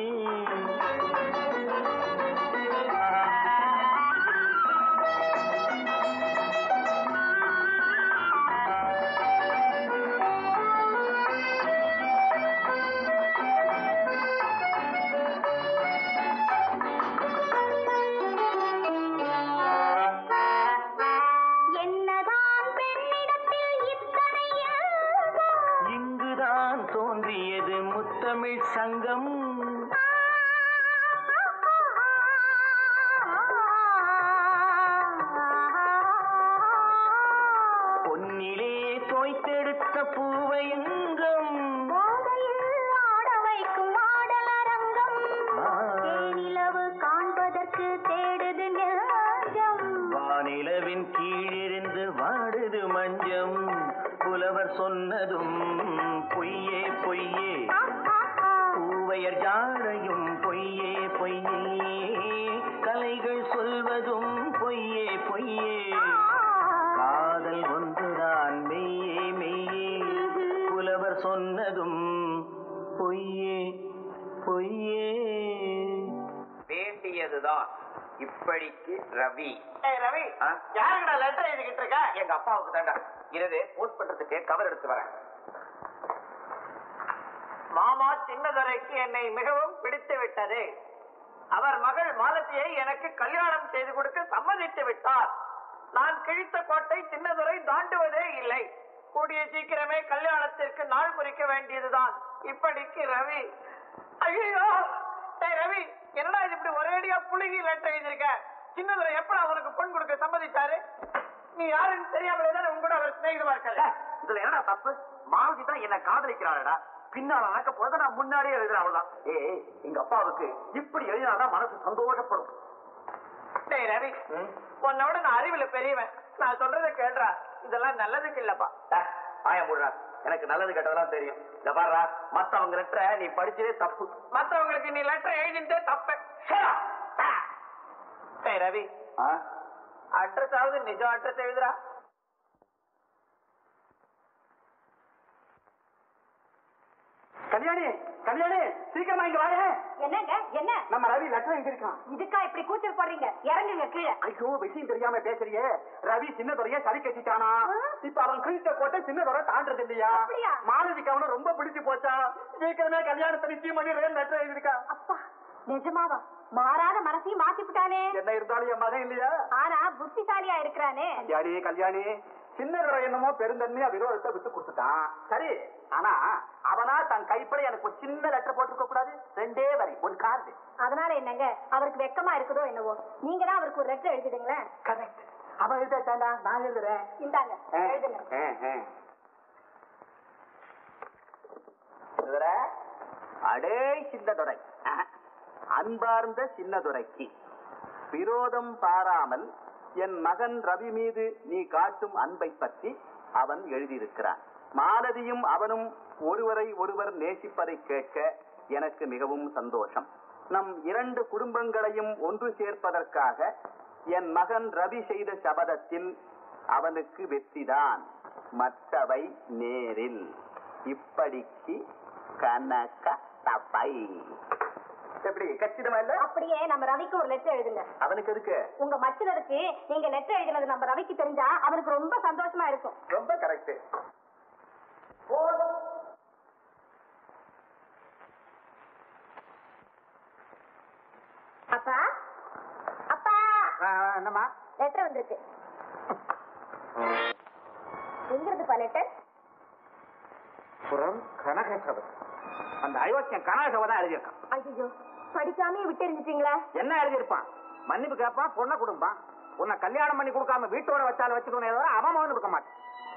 முத்தமிழ் சங்கம் பொன்னிலே தோய்த்தெடுத்த பூவையங்கம் போதையில் ஆட வைக்கும் ஆடலரங்கம் தேனிலவு காண்பதற்கு தேடுது நெஞ்சம் வானிலவின் கீழிருந்து வாடுது மஞ்சம் புலவர் சொன்னதும் பொய்யே பொய்யே பூவையர் ஜாடையும் பொய்யே பொய்யே கலைகள் சொல்வதும் பொய்யே பொய்யே காதல் ஒன்றுதான் மெய்யே மெய்யே புலவர் சொன்னதும் பொய்யே பொய்யே வேண்டியதுதான் இப்படிக்கு ரவி ஏய் ரவி ஆ? யாருக்குடா லெட்டர் எழுதிக்கிட்டு இருக்க எங்க அப்பாவுக்கு தாண்டா இரவு போஸ்ட் பண்றதுக்கு கவர் எடுத்து வரேன் மாமா சின்னதுரைக்கு என்னை மிகவும் பிடித்து விட்டது அவர் மகள் மாலத்தியை எனக்கு கல்யாணம் செய்து கொடுக்க சம்மதித்து விட்டார் நான் கிழித்த கோட்டை சின்னதுரை தாண்டுவதே இல்லை கூடிய சீக்கிரமே கல்யாணத்திற்கு நாள் குறிக்க வேண்டியதுதான் இப்படிக்கு ரவி ஐயோ டேய் ரவி என்னடா இது இப்படி ஒரேடியா புழுகி லெட்டர் எழுதியிருக்க சின்னதுரை எப்படா அவனுக்கு பொன் கொடுக்க சம்மதிச்சாரு நீ யாருன்னு தெரியாமலே தானே உங்க கூட அவர் சிநேகிதமா இருக்காரு இதுல என்னடா தப்பு மாலதி தான் என்ன காதலிக்கிறாளடா பின்னால நடக்க போறத நான் முன்னாடியே எழுதுறேன் அவ்வளவுதான் ஏய் எங்க அப்பாவுக்கு இப்படி எழுதினாதான் மனசு சந்தோஷப்படும் டேய் ரவி உன்னோட நான் அறிவுல பெரியவன் நான் சொல்றதை கேள்றா இதெல்லாம் நல்லதுக்கு இல்லப்பா ஆய முடுறா எனக்கு நல்லது கெட்டதெல்லாம் தெரியும் இந்த பாருடா மத்தவங்க லெட்டரை நீ படிச்சதே தப்பு மத்தவங்களுக்கு நீ லெட்டர் எழுதிட்டே தப்ப டேய் ரவி அட்ரஸ் ஆகுது நிஜம் அட்ரஸ் எழுதுறா கல்யாணி கல்யாணி சீக்கிரமா இங்க வாங்க என்னங்க என்ன நம்ம ரவி லெட்டர் எழுதிருக்கான் இதுக்கா இப்படி கூச்சல் போடுறீங்க இறங்குங்க கீழே ஐயோ விஷயம் தெரியாம பேசுறியே ரவி சின்னதுரைய சரி கட்டிட்டானா இப்ப அவன் கிழிச்ச கோட்டை சின்னதுரை தாண்டது இல்லையா அப்படியா? மாலதிக்கு அவனை ரொம்ப பிடிச்சு போச்சா சீக்கிரமே கல்யாணத்தை நிச்சயம் பண்ணி லெட்டர் எழுதிருக்கா அப்பா நிஜமாவா மாறாத மனசையும் மாத்தி விட்டானே என்ன இருந்தாலும் என் மகன் இல்லையா ஆனா புத்திசாலியா இருக்கிறானே கல்யாணி கல்யாணி சின்னதுரை என்னமோ பெருந்தன்மையா விரோதத்தை விட்டு கொடுத்துட்டான் சரி ஆனா அவனா தன் கைப்பட எனக்கு ஒரு சின்ன லெட்டர் போட்டிருக்க கூடாது ரெண்டே வரி ஒரு கார்டு அதனால என்னங்க அவருக்கு வெக்கமா இருக்குதோ என்னவோ நீங்க தான் அவருக்கு ஒரு லெட்டர் எழுதிடுங்களேன் கரெக்ட் அவன் எழுதாண்டா நான் எழுதுறேன் இந்தாங்க ஆ, எழுதுங்க ஆ, ஆ. இதுவரை அடே சின்னதுரை அன்பார்ந்த சின்னதுரைக்கு விரோதம் பாராமல் என் மகன் ரவி மீது நீ காட்டும் அன்பை பற்றி அவன் எழுதியிருக்கிறான் மாலதியும் அவனும் ஒருவரை ஒருவர் நேசிப்பதை கேட்க எனக்கு மிகவும் சந்தோஷம் நம் இரண்டு குடும்பங்களையும் ஒன்று சேர்ப்பதற்காக என் மகன் ரவி செய்த சபதத்தில் அவனுக்கு வெற்றிதான் மற்றவை நேரில் இப்படிக்கு கனக தபை எப்படி கச்சிதமா இல்ல அப்படியே நம்ம ரவிக்கு ஒரு லெட்டர் எழுதுங்க அவனுக்கு எதுக்கு உங்க மச்சினருக்கு நீங்க லெட்டர் எழுதினது நம்ம ரவிக்கு தெரிஞ்சா அவருக்கு ரொம்ப சந்தோஷமா இருக்கும் ரொம்ப கரெக்ட் அப்பா அப்பா என்னம்மா லெட்டர் வந்திருக்கு எங்க இருந்துப்பா லெட்டர் புறம் கனகசபை அந்த அயோக்கியன் கனகசபை தான் எழுதியிருக்கான் ஐயோ படிக்காமே விட்டு எரிஞ்சிட்டீங்களா என்ன எழுதியிருப்பான் மன்னிப்பு கேட்பான் பொண்ணை கொடுப்பான் உன்னை கல்யாணம் பண்ணி கொடுக்காம வீட்டோட வச்சாலும் வச்சுக்கணும் தவிர அவன் மகன் கொடுக்க மாட்டான்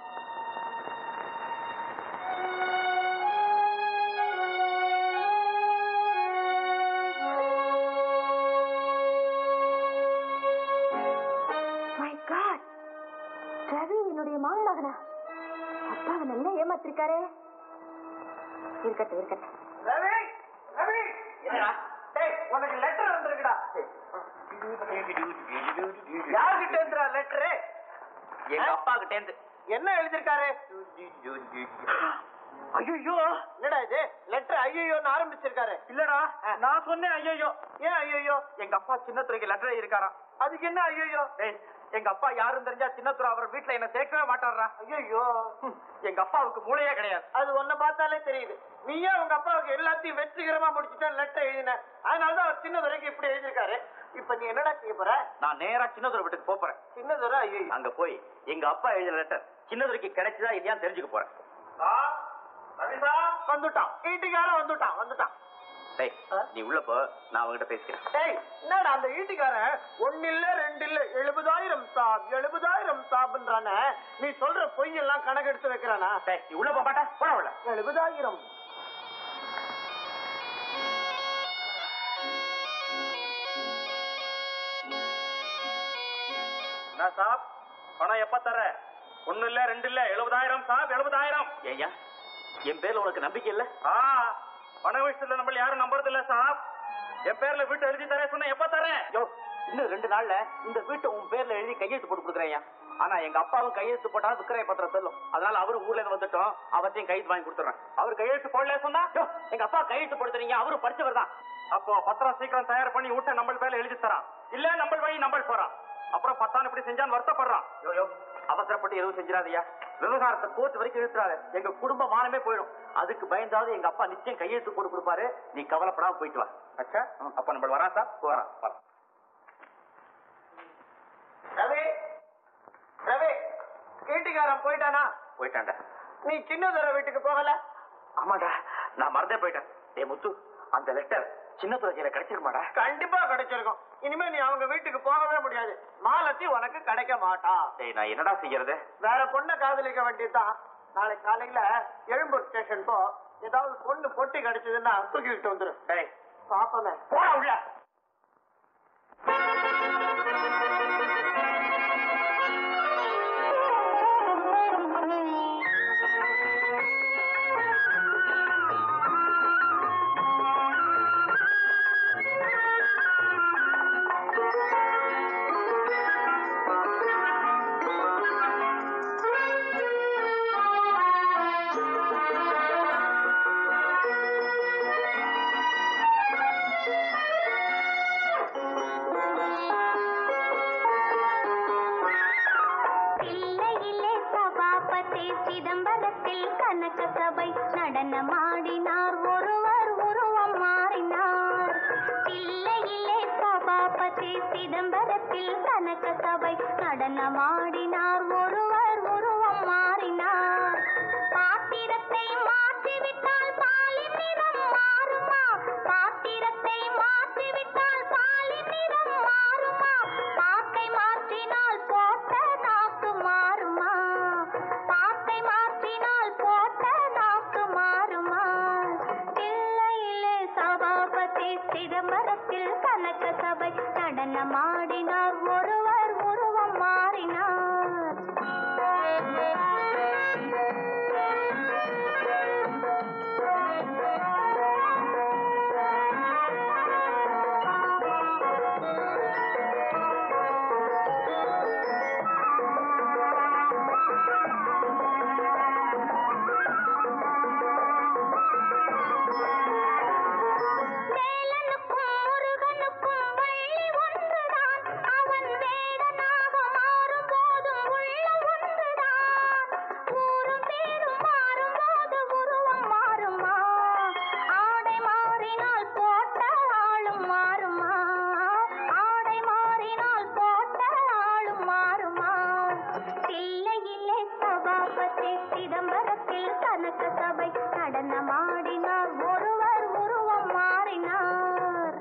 மை காட் ரவி என்னுடைய மாமகனா அப்பாவை நல்லா ஏமாத்திருக்காரே இருக்கட்டும் இருக்கட்டும் ரவி ரவி டேய் உனக்கு லெட்டர் வந்திருக்குடா யார்கிட்ட இருந்துடா லெட்டரு எங்க அப்பா கிட்ட இருந்து என்ன எழுதிருக்காரு ஐயோ என்னடா இது லெட்டர் ஐயோன்னு ஆரம்பிச்சிருக்காரு இல்லடா நான் சொன்னேன் ஐயோ ஏன் ஐயோ எங்க அப்பா சின்னத்துறைக்கு லெட்டர் எழுதியிருக்காராம் அதுக்கு என்ன ஐயோ ஏய் எங்க அப்பா யாரும் தெரிஞ்சா சின்னத்துறை அவர் வீட்டுல என்ன சேர்க்கவே மாட்டாரா ஐயோ எங்க அப்பாவுக்கு மூளையே கிடையாது அது ஒன்ன பார்த்தாலே தெரியுது நீயே உங்க அப்பாவுக்கு எல்லாத்தையும் வெற்றிகரமா முடிச்சுட்டா லெட்டர் எழுதின அதனாலதான் அவர் சின்ன வரைக்கும் இப்படி எழுதிருக்காரு இப்ப நீ என்னடா செய்ய போற நான் நேரா சின்னதுரை வீட்டுக்கு போப் போறேன் சின்னதுரை ஐயோ அங்க போய் எங்க அப்பா எழுதின லெட்டர் சின்னதுரைக்கு கிடைச்சதா இல்லையான்னு தெரிஞ்சுக்க போறேன் ரவிதா வந்துட்டான் ஈட்டிக்காரன் வந்துட்டான் வந்துட்டான் டேய் நீ உள்ள போ நான் அவங்ககிட்ட பேசிக்கிறேன் டேய் என்னடா அந்த ஈட்டிக்காரன் ஒன்னு இல்ல ரெண்டு இல்ல எழுபதாயிரம் சாப் எழுபதாயிரம் சாப்ன்றானே நீ சொல்ற பொய் எல்லாம் கணக்கெடுத்து வைக்கிறானா டேய் நீ உள்ள போக மாட்டா போட உள்ள எழுபதாயிரம் நான் சாப் பணம் எப்ப தர ஒண்ணு இல்ல ரெண்டு இல்ல எழுபதாயிரம் சாப் எழுபதாயிரம் ஏய்யா என் பேர்ல உனக்கு நம்பிக்கை இல்ல ஆ பண விஷயத்துல நம்ம யாரும் நம்புறது இல்ல சாப் என் பேர்ல வீட்டு எழுதி தரேன் சொன்ன எப்ப தரேன் யோ இன்னும் ரெண்டு நாள்ல இந்த வீட்டை உன் பேர்ல எழுதி கையெழுத்து போட்டு கொடுக்குறேன் ஆனா எங்க அப்பாவும் கையெழுத்து போட்டா விக்கிரய பத்திரம் செல்லும் அதனால அவரும் ஊர்ல இருந்து வந்துட்டோம் அவர்த்தையும் கையெழுத்து வாங்கி கொடுத்துறேன் அவர் கையெழுத்து போடல சொன்னா யோ, எங்க அப்பா கையெழுத்து போடுறீங்க அவரும் படிச்சவர் தான் அப்போ பத்திரம் சீக்கிரம் தயார் பண்ணி விட்ட நம்ம பேர்ல எழுதி தரான் இல்ல நம்ம வழி நம்ம போறான் அப்புறம் பத்தான் இப்படி செஞ்சான்னு வருத்தப்படுறான் யோ யோ அவசரப்பட்டு எதுவும் செஞ்சிடாதயா விவகாரத்தை கோர்ட் வரைக்கும் இழுத்துறாரு எங்க குடும்ப மானமே போயிடும் அதுக்கு பயந்தாவது எங்க அப்பா நிச்சயம் கையெழுத்து போட்டு கொடுப்பாரு நீ கவலைப்படாம போயிட்டு வா அச்சா அப்ப நம்ம வரான் சார் போறான் வரான் ரவி ரவி ஈட்டிக்காரன் போயிட்டானா போயிட்டான்டா நீ சின்னதுரை வீட்டுக்கு போகல ஆமாடா நான் மறந்தே போயிட்டேன் ஏ முத்து அந்த லெட்டர் சின்ன துறையில கிடைச்சிருமாடா கண்டிப்பா கிடைச்சிருக்கும் இனிமே நீ அவங்க வீட்டுக்கு போகவே முடியாது மாலத்தி உனக்கு கிடைக்க மாட்டா டேய் நான் என்னடா செய்யறது வேற பொண்ணை காதலிக்க வேண்டியதுதான் நாளை காலையில எழும்பூர் ஸ்டேஷன் போ ஏதாவது பொண்ணு பொட்டி கிடைச்சதுன்னா தூக்கிட்டு வந்துரு டேய் பாப்பமே போடா உள்ள தில்லையிலே சபாபதி சிதம்பரத்தில் கனக சபை நடனமாடினார் ஒருவர் உருவம் மாறினார் தில்லையிலே சபாபதி சிதம்பரத்தில் கனக சபை நடனமாடினார் ஒருவர் உருவம் மாறினார் பாத்திரத்தை மாற்றிவிட்டால் பாலின் நிறம் மாறுமா பாத்திரத்தை மாற்றிவிட்டால் பாலின் நிறம் மாறுமா பாக்கை மாற்றினால் போட்ட நாக்கு மாறுமா பாக்கை மாற்றினால் போட்ட நாக்கு மாறுமா தில்லையிலே சபாபதி சிதம்பரத்தில் கனக சபை நடனமாடினார் ஒருவர் உருவம் மாறினார் வேலனுக்கும் முருகனுக்கும் வள்ளி ஒன்றுதான் அவன் வேடனாக மாறும் போதும் உள்ளம் ஒன்றுதான் ஊரும் பேரும் மாறும் போது உருவம் மாறுமா ஆடை மாறினால் போட்ட ஆளும் மாறுமா ஆடை மாறினால் போட்ட ஆளும் மாறுமா தில்லையிலே சபாபதி சிதம்பரத்தில் கனக சபை நடனமாடினார் ஒருவர் உருவம் மாறினார்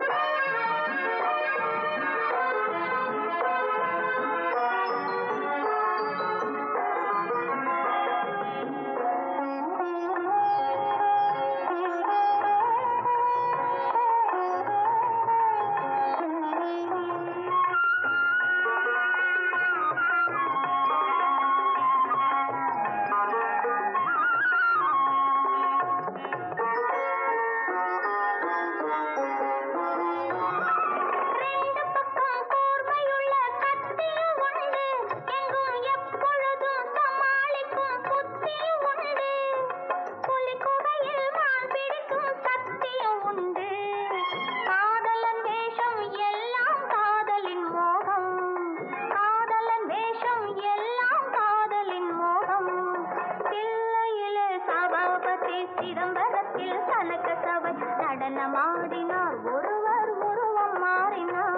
ரெண்டு பக்கம் கூர்மையுள்ள கத்தியும் உண்டு எங்கும் எப்பொழுதும் சமாளிக்கும் புத்தியும் உண்டு புலிக்குகையில் மான் பிடிக்கும் சக்தியும் உண்டு காதலன் வேஷம் எல்லாம் காதலின் மோகம் காதலன் வேஷம் எல்லாம் காதலின் மோகம் தில்லையிலே சபாபதி சிதம்பரத்தில் கனக சபை நடனமாடினார் ஒருவர் உருவம் மாறினார்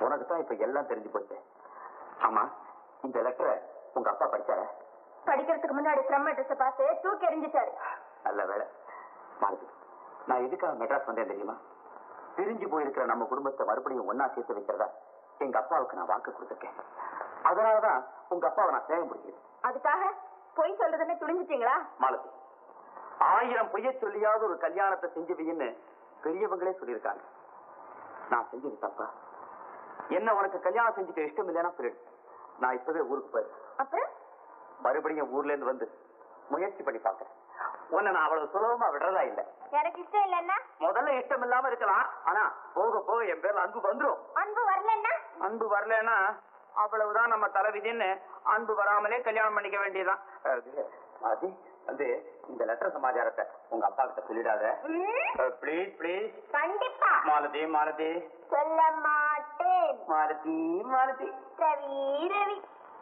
உனக்கு தான் இப்ப எல்லாம் தெரிஞ்சு போச்சு ஆமா இந்த லெட்டரை உங்க அப்பா படிச்சார படிக்கிறதுக்கு முன்னாடி ஃப்ரம் அட்ரஸ் பார்த்து தூக்கி எறிஞ்சிட்டாரு நல்ல வேலை மாலதி நான் எதுக்காக மெட்ராஸ் வந்தேன் தெரியுமா பிரிஞ்சு போயிருக்கிற நம்ம குடும்பத்தை மறுபடியும் ஒன்னா சேர்த்து வைக்கிறதா எங்க அப்பாவுக்கு நான் வாக்கு கொடுத்துருக்கேன் அதனாலதான் உங்க அப்பாவை நான் சேவை முடிக்கிறேன் அதுக்காக பொய் சொல்றதுன்னு துணிஞ்சிட்டீங்களா மாலதி ஆயிரம் பொய்ய சொல்லியாவது ஒரு கல்யாணத்தை செஞ்சு வைன்னு பெரியவங்களே சொல்லியிருக்காங்க நான் செஞ்சது தப்பா என்ன உனக்கு கல்யாணம் செஞ்சுக்க இஷ்டம் இல்லைன்னா சொல்லிடு நான் இப்பவே ஊருக்கு போயிரு அப்புறம் மறுபடியும் ஊர்ல இருந்து வந்து முயற்சி பண்ணி பார்க்கறேன் உன்னை நான் அவ்வளவு சுலபமா விடுறதா இல்ல எனக்கு இஷ்டம் இல்லைன்னா முதல்ல இஷ்டம் இல்லாம இருக்கலாம் ஆனா போக போக என் பேர்ல அன்பு வந்துரும் அன்பு வரலன்னா அன்பு வரலன்னா அவ்வளவுதான் நம்ம தலைவிதின்னு அன்பு வராமலே கல்யாணம் பண்ணிக்க வேண்டியதுதான் அது வந்து இந்த லெட்டர் சமாச்சாரத்தை உங்க அப்பா கிட்ட சொல்லிடாத ப்ளீஸ் ப்ளீஸ் கண்டிப்பா மாலதி மாலதி சொல்ல மாட்டேன் மாலதி மாலதி ரவி ரவி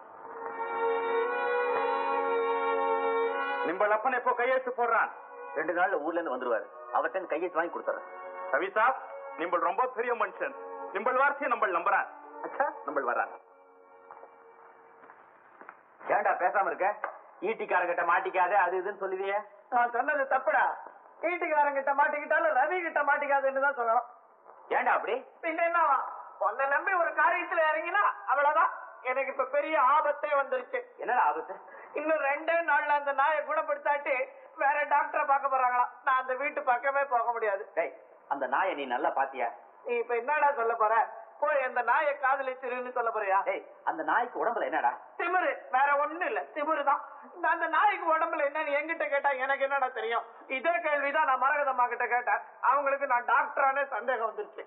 நிம்பள் அப்பன் எப்போ கையெழுத்து போடுறான் ரெண்டு நாள்ல ஊர்ல இருந்து வந்துருவாரு அவர்கிட்ட கையெழுத்து வாங்கி கொடுத்துறேன் ரவி சாப் நிம்பள் ரொம்ப பெரிய மனுஷன் நிம்பள் வார்த்தையை நம்ம நம்புறான் அச்சா நம்ம வர்றாங்க ஏன்டா பேசாம இருக்க ஈட்டிக்காரங்கிட்ட மாட்டிக்காத அது இதுன்னு சொல்லுவியே நான் சொன்னது தப்புடா வீட்டுக்காரங்கிட்ட மாட்டிக்கிட்டாலும் ரவி கிட்ட மாட்டிக்காதுன்னு தான் சொல்லணும் ஏன்டா அப்படி பின்ன என்னவா உன்னை நம்பி ஒரு காரியத்துல இறங்கினா அவ்வளவுதான் எனக்கு இப்ப பெரிய ஆபத்தே வந்துருச்சு என்னடா ஆபத்து இன்னும் ரெண்டே நாள்ல அந்த நாயை குணப்படுத்தாட்டி வேற டாக்டரை பார்க்க போறாங்களாம் நான் அந்த வீட்டு பக்கமே போக முடியாது டேய் அந்த நாயை நீ நல்லா பாத்தியா நீ இப்ப என்னடா சொல்ல போற போய் அந்த நாயை காதலிச்சிருன்னு சொல்ல போறியா டேய் அந்த நாய்க்கு உடம்புல என்னடா திமிரு வேற ஒண்ணும் இல்ல திமிரு தான் அந்த நாய்க்கு உடம்புல என்னன்னு என்கிட்ட கேட்டா எனக்கு என்னடா தெரியும் இதே கேள்விதான் நான் மரகதம்மா கிட்ட கேட்டேன் அவங்களுக்கு நான் டாக்டரானே சந்தேகம் வந்துருச்சு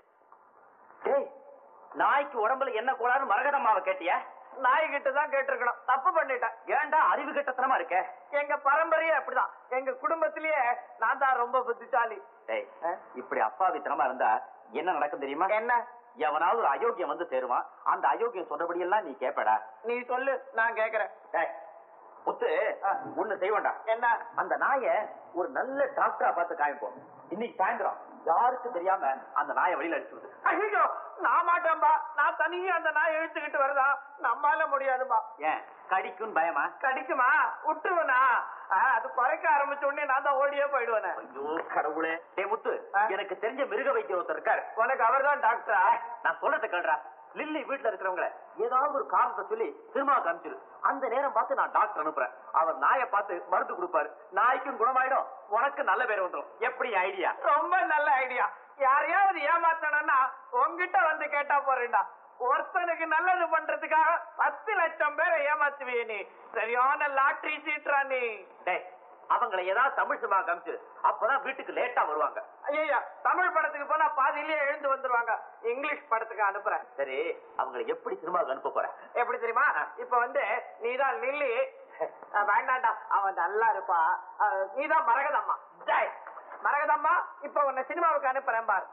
டேய் நாய்க்கு உடம்புல என்ன கூடாதுன்னு மரகதம்மாவை கேட்டியா நாய்கிட்ட தான் கேட்டிருக்கணும் தப்பு பண்ணிட்டேன் ஏன்டா அறிவு கெட்டத்தனமா இருக்க எங்க பரம்பரையே அப்படிதான் எங்க குடும்பத்திலேயே நான் தான் ரொம்ப புத்திசாலி டேய் இப்படி அப்பாவித்தனமா இருந்தா என்ன நடக்கும் தெரியுமா என்ன எவனாவது ஒரு அயோக்கியம் வந்து சேருவான் அந்த அயோக்கியம் சொல்றபடி எல்லாம் நீ கேப்படா நீ சொல்லு நான் கேக்குறேன் டேய் முத்து ஒண்ணு செய்வேண்டா என்ன அந்த நாயை ஒரு நல்ல டாக்டரா பார்த்து காமிப்போம் இன்னைக்கு சாயந்தரம் யாருக்கும் தெரியாம அந்த நாயை வெளியில அடிச்சு விடு ஐயோ நான் மாட்டேன்பா நான் தனியா அந்த நாய் இழுத்துக்கிட்டு வருதா நம்மால முடியாதுப்பா ஏன் கடிக்கும் பயமா கடிக்குமா விட்டுருவனா அது குறைக்க ஆரம்பிச்ச உடனே நான் தான் ஓடியே போயிடுவேனே ஐயோ கடவுளே டேய் முத்து எனக்கு தெரிஞ்ச மிருக வைத்தியர் ஒருத்தர் இருக்காரு உனக்கு அவர்தான் டாக்டரா நான் சொல்றத கேள்றா லில்லி வீட்டுல இருக்கிறவங்கள ஏதாவது ஒரு காரணத்தை சொல்லி திரும்ப காமிச்சிரு அந்த நேரம் பார்த்து நான் டாக்டர் அனுப்புறேன் அவர் நாயை பார்த்து மருந்து கொடுப்பாரு நாய்க்கும் குணமாயிடும் உனக்கு நல்ல பேர் வந்துடும் எப்படி ஐடியா ரொம்ப நல்ல ஐடியா யாரையாவது ஏமாத்தணும்னா உன்கிட்ட வந்து கேட்டா போறேன்டா ஒருத்தனுக்கு நல்லது பண்றதுக்காக பத்து லட்சம் பேரை ஏமாத்துவிய நீ சரியான லாட்டரி சீட்ரா நீ டேய் அவங்களை ஏதாவது தமிழ் சினிமா காமிச்சு அப்பதான் வீட்டுக்கு லேட்டா வருவாங்க ஐயா தமிழ் படத்துக்கு போனா பாதியிலேயே எழுந்து வந்துருவாங்க இங்கிலீஷ் படத்துக்கு அனுப்புறேன் சரி அவங்களை எப்படி சினிமாவுக்கு அனுப்ப போற எப்படி தெரியுமா இப்ப வந்து நீதான் லில்லி அஹ் வேண்டாம்டா அவன் நல்லா இருப்பா அஹ் நீதான் மரகதம்மா ஜெய் மரகதம்மா இப்ப உன்னை சினிமாவுக்கு அனுப்புறேன் பார்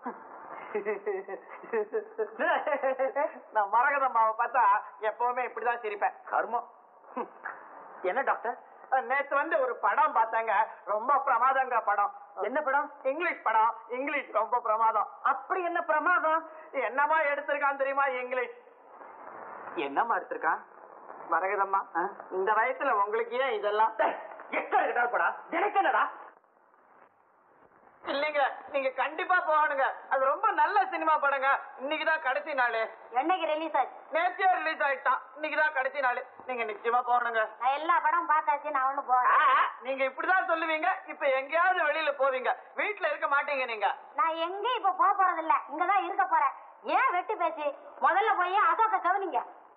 நான் மரகதம்மாவை பார்த்தா எப்பவுமே இப்படிதான் சிரிப்பேன் கர்மம் என்ன டாக்டர் அஹ் நேத்து வந்து ஒரு படம் பார்த்தாங்க ரொம்ப பிரமாதங்க படம் என்ன படம் இங்கிலீஷ் படம் இங்கிலீஷ் ரொம்ப பிரமாதம் அப்படி என்ன பிரமாதம் என்னமா எடுத்திருக்கான் தெரியுமா இங்கிலீஷ் என்னம்மா எடுத்திருக்கான் மரகதம்மா இந்த வயசுல உங்களுக்கு ஏன் இதெல்லாம் எக்கா இருக்கா படா எனக்கு என்னடா இல்லைங்க நீங்க கண்டிப்பா போகணுங்க அது ரொம்ப நல்ல சினிமா படங்க இன்னைக்கு தான் கடைசி நாள் என்னைக்கு ரிலீஸ் ஆச்சு நேற்றே ரிலீஸ் ஆயிட்டான் இன்னைக்கு தான் கடைசி நாள் நீங்க நிச்சயமா போகணுங்க நான் எல்லா படம் பார்த்தாச்சு நான் ஒண்ணு ஆ, போறேன் நீங்க இப்படிதான் சொல்லுவீங்க இப்ப எங்கேயாவது வெளியில போவீங்க வீட்டுல இருக்க மாட்டீங்க நீங்க நான் எங்க இப்ப போக போறது இல்ல இங்கதான் இருக்க போறேன் ஏன் வெட்டி பேச்சு முதல்ல போய் அசோக கவனிங்க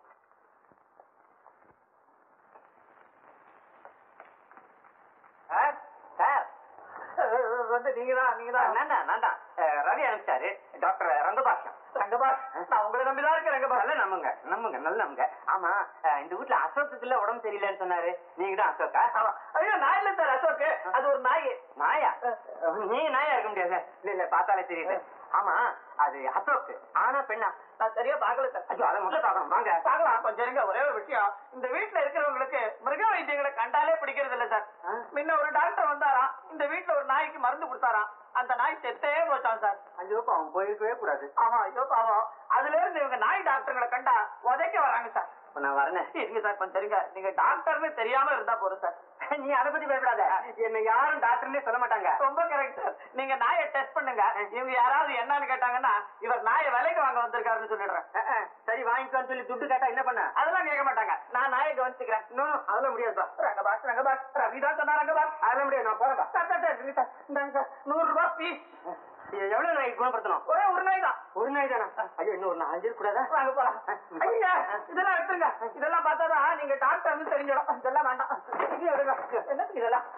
சார் வந்து நீங்க தான் நீங்க தான் நான்டா நான்டா அஹ், ரவி அனுப்பிச்சாரு டாக்டர் ரங்கபாஷம் ரங்கபாஷ் நான் உங்களை நம்பிதான் இருக்கேன் ரங்கபாஷ் நல்ல நம்புங்க நம்புங்க நல்ல நம்புங்க ஆமா அஹ், இந்த வீட்டுல அசோகத்துல உடம்பு சரியில்லைன்னு சொன்னாரு நீங்க தான் அசோகா ஆமா. ஐயோ நான் இல்ல சார் அசோக் அது ஒரு நாய் நாயா நீ நாயா இருக்க முடியாது இல்ல இல்ல பார்த்தாலே தெரியுது ஆமா அது அசோக் ஆனா பெண்ணா நான் சரியா பார்க்கல சார் ஐயோ அதை முதல்ல பார்க்கணும் வாங்க பார்க்கலாம் கொஞ்சம் இருங்க ஒரே ஒரு விஷயம் இந்த வீட்டுல இருக்கிறவங்களுக்கு மிருக வைத்தியங்களை கண்டாலே பிடிக்கிறது இல்ல சார் முன்ன ஒரு டாக்டர் வந்தாராம் இந்த வீட்டுல ஒரு நாய்க்கு மருந்து கொடுத்தாராம் அந்த நாய் செத்தே போச்சான் சார் ஐயோ அவன் போயிருக்கவே கூடாது ஆமா ஐயோ பாவம் அதுல இருந்து இவங்க நாய் டாக்டர்களை கண்டா உதைக்க வராங்க சார் நான் வரேன் இருங்க சார் கொஞ்சம் தெரியுங்க நீங்க டாக்டர்னு தெரியாம இருந்தா போதும் சார் நீ அதை பத்தி பயப்படாத என்ன யாரும் டாக்டர்னே சொல்ல மாட்டாங்க ரொம்ப கரெக்ட் சார் நீங்க நாயை டெஸ்ட் பண்ணுங்க இவங்க யாராவது என்னன்னு கேட்டாங்கன்னா இவர் நாயை விலைக்கு வாங்க வந்திருக்காருன்னு சொல்லிடுறேன் அஹ், அஹ், சரி வாங்கிக்கோன்னு சொல்லி துட்டு கேட்டா என்ன பண்ண அதெல்லாம் கேட்க மாட்டாங்க நான் நாயை கவனிச்சுக்கிறேன் இன்னும் அதெல்லாம் முடியாதுப்பா ரங்கபாஸ் ரங்கபாஸ் ரவி தான் சொன்னா ரங்கபாஸ் அதெல்லாம் முடியாது நான் போறேன் சார் சார் சார் இருங்க சார் இந்தாங்க சார் நூறு ரூபாய் ஃபீஸ் எவ்வளவு நாய் குணப்படுத்தணும் ஒரே ஒரு நாய் தான் ஒரு நாய் தானா ஐயோ இன்னும் ஒரு நாலு கூடாதா வாங்க போலாம் ஐயா இதெல்லாம் எடுத்துங்க இதெல்லாம் பார்த்தாதான் நீங்க டாக்டர்னு தெரிஞ்சிடும் இதெல்லாம் வேண்டாம் இது எடுங்க என்னத்துக்கு இதெல்லாம்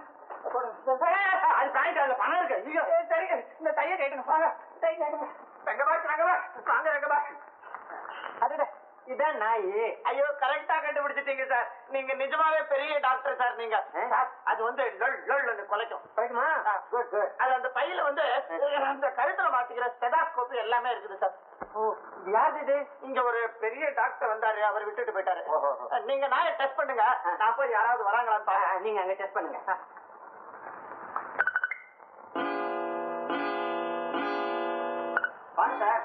அது சாயங்காலம் பணம் இருக்கு ஐயோ ஏய், சரி இந்த தைய கேட்டுங்க வாங்க டை கேட்டுங்க ரங்கபாஸ் ரங்கபாஸ் வாங்க ரங்கபாஸ் அதுதான் இதான் நாய் ஐயோ கரெக்டா கண்டுபிடிச்சிட்டீங்க சார் நீங்க நிஜமாவே பெரிய டாக்டர் சார் நீங்க சார் அது வந்து லொல் லொல் குலைக்கும் போய்க்குமா குட் குட் அது அந்த பையில வந்து அந்த கழுத்துல மாட்டிக்கிற ஸ்டெதாஸ்கோப் எல்லாமே இருக்குது சார் ஓ யார் இது இங்க ஒரு பெரிய டாக்டர் வந்தாரு அவர் விட்டுட்டு போயிட்டாரு ஓஹோ. நீங்க நாயை டெஸ்ட் பண்ணுங்க நான் போய் யாராவது வராங்களான்னு ஆ, பாருங்க நீங்க அங்க டெஸ்ட் பண்ணுங்க வாங்க சார்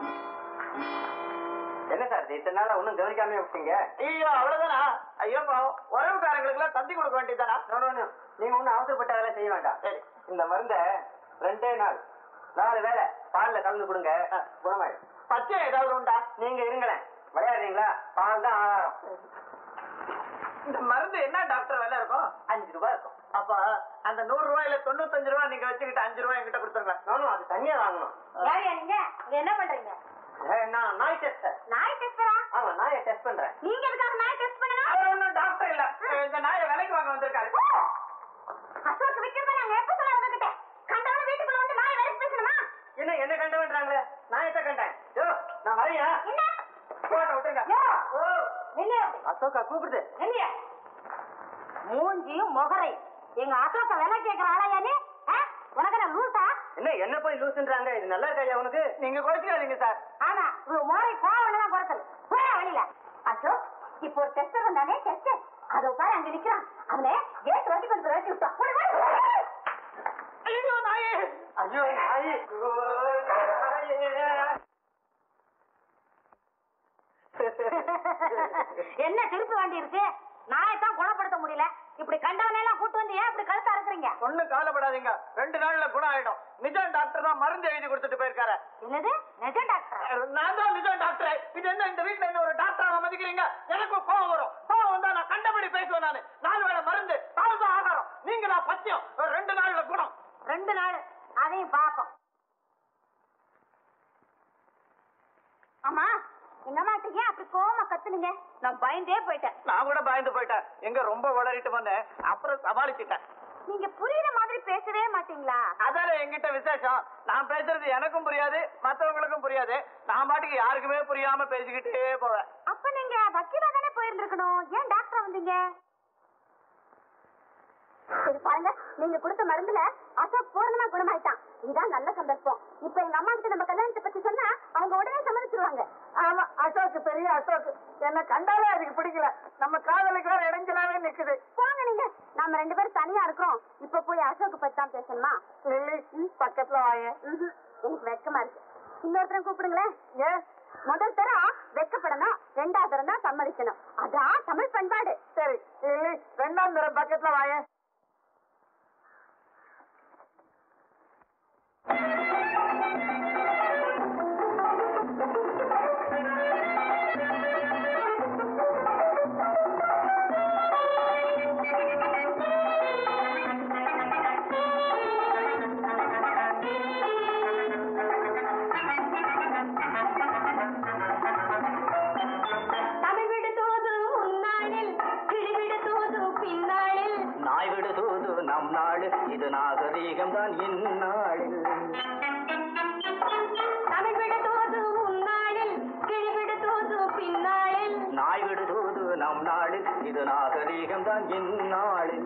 என்ன சார் இது இத்தனை நாளா ஒன்றும் கவனிக்காம விட்டீங்க ஐயோ அவ்வளவுதானா ஐயோ பாவம் உறவுக்காரங்களுக்கு எல்லாம் தந்தி கொடுக்க வேண்டியதானா நோ, நோ, நோ. நீங்க ஒன்றும் அவசரப்பட்ட வேலை செய்ய வேண்டாம் சரி இந்த மருந்த ரெண்டே நாள் நாலு வேலை பால்ல கலந்து கொடுங்க ஆ. குணமாயிடும் பச்சை ஏதாவது உண்டா நீங்க இருங்களேன் விளையாடுறீங்களா பால் தான் ஆதாரம் இந்த மருந்து என்ன டாக்டர் விலை இருக்கும் அஞ்சு ரூபாய் இருக்கும் அப்ப அந்த நூறு ரூபாயில தொண்ணூத்தஞ்சு ரூபாய் நீங்க வச்சுக்கிட்டு அஞ்சு ரூபாய் என்கிட்ட கொடுத்துருங்க நானும் அது தனியா வாங்கணும் யாரையா நீங்க இங்க என்ன பண்றீங்க ஏ, நான் நாய் டெஸ்டர் நாய் டெஸ்டரா ஆமா நாயை டெஸ்ட் பண்றேன் நீங்க எதுக்காக நாய் டெஸ்ட் பண்ணணும் அவர் ஒன்றும் டாக்டர் இல்ல இந்த நாயை விலைக்கு வாங்க வந்திருக்காரு அசோக் விக்கிறத நாங்க எப்ப சொல்ல உங்ககிட்ட கண்டவன வீட்டுக்குள்ள வந்து நாய் வேலைக்கு பேசணுமா என்ன என்ன கண்டவன்றாங்களே நான் எத்த கண்டேன் யோ நான் வரையா என்ன போட்ட விட்டுருங்க யோ, ஓ நில்லு. அசோகா கூப்பிடுது நில்லு. மூஞ்சியும் முகரை எங்க அசோக்க விலை கேட்கிற ஆளையா நீ ஆ? உனக்கு நான் லூசா என்ன என்ன போய் லூசுன்றாங்க இது நல்லா இருக்காயா உனக்கு நீங்க குறைச்சிக்காதீங்க சார் ஆமா இவன் மோரை கோவம் தான் குறைச்சல் போயா வெளியில அசோக் இப்போ ஒரு டெஸ்டர் வந்தானே டெஸ்டர் அதை உட்கார அங்க நிக்கிறான் அவனை கேட் வண்டி கொண்டு போய் வச்சு விட்டான் போடு, போடு, போடு. ஐயோ நாயே ஐயோ நாய் என்ன திருப்பி வண்டி இருக்கு நாயத்தான் குணப்படுத்த முடியல இப்படி கண்டவனெல்லாம் கூட்டு வந்து ஏன் இப்படி கழுத்த அறுக்குறீங்க ஒண்ணும் கவலைப்படாதீங்க ரெண்டு நாள்ல குணம் ஆயிடும் நிஜம் டாக்டர் தான் மருந்து எழுதி கொடுத்துட்டு போயிருக்காரு என்னது நிஜ டாக்டர் நான் தான் நிஜம் டாக்டர் இது என்ன இந்த வீட்டுல என்ன ஒரு டாக்டரா மதிக்கிறீங்க எனக்கு கோவம் வரும் கோவம் வந்தா நான் கண்டபடி பேசுவேன் நானு நாலு வேளை மருந்து நாலு தான் ஆகாரம் நீங்க நான் பத்தியம் ஒரு ரெண்டு நாள்ல குணம் ரெண்டு நாள் அதையும் பாப்போம் ஆமா எங்க அம்மாட்ட ஏன் அப்படி கோவமா கத்துனீங்க நான் பயந்தே போயிட்டேன் நான் கூட பயந்து போயிட்டேன் எங்க ரொம்ப வளரிட்டு வந்தேன் அப்புறம் சமாளிச்சுட்டேன் நீங்க புரியுற மாதிரி பேசவே மாட்டீங்களா அதான என்கிட்ட விசேஷம் நான் பேசுறது எனக்கும் புரியாது மத்தவங்களுக்கும் புரியாது நான் பாட்டுக்கு யாருக்குமே புரியாம பேசிக்கிட்டே போவேன் அப்ப நீங்க வக்கீலா தானே போயிருந்திருக்கணும் ஏன் டாக்டர் வந்தீங்க சரி பாருங்க நீங்க கொடுத்த மருந்துல அசோக் பூர்ணமா குணமாயிட்டான் இதுதான் நல்ல சந்தர்ப்பம் இப்ப எங்க அம்மா கிட்ட நம்ம கல்யாணத்தை பத்தி சொன்னா அவங்க உடனே சம்மதிச்சிருவாங்க ஆமா அசோக் பெரிய அசோக் என்ன கண்டாலே அதுக்கு பிடிக்கல நம்ம காதலுக்கு வேற இடைஞ்சலாவே நிக்குது போங்க நீங்க நாம ரெண்டு பேரும் தனியா இருக்கோம் இப்ப போய் அசோக் பத்தி தான் பேசணுமா லில்லி பக்கத்துல வாங்க ம்ஹும். எனக்கு வெக்கமா இருக்கு இன்னொருத்தரம் கூப்பிடுங்களேன் ஏன் முதல் தரம் வெக்கப்படணும் ரெண்டாவது தரம் தான் சம்மதிக்கணும் அதான் தமிழ் பண்பாடு சரி லில்லி ரெண்டாம் தரம் பக்கத்துல வாங்க தமிழ் விடு தூது முன்னாளில் கிழிவிடு தூது பின்னாளில் நாய் விடு தூது நம் நாடு இது நாகரீகம் தான் இந்நாளில் தமிழ் விடு தூது முன்னாளில் கிழிவிடு தூது பின்னாளில் நாய் விடு தூது நம் நாடு இது நாகரீகம் தான் இந்நாளில்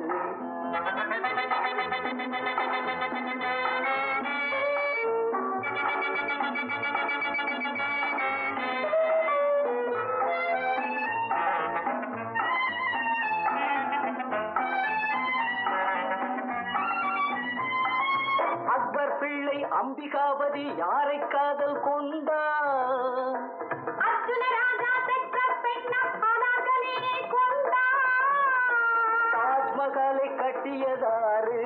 அக்பர் பிள்ளை பிள்ளை அம்பிகாபதி யாரை காதல் கொண்டார் அர்ஜுன ராஜா பெற்ற பெண்ணம் அனார்கலியை கொண்டார் தாஜ்மஹாலை கட்டியதாரு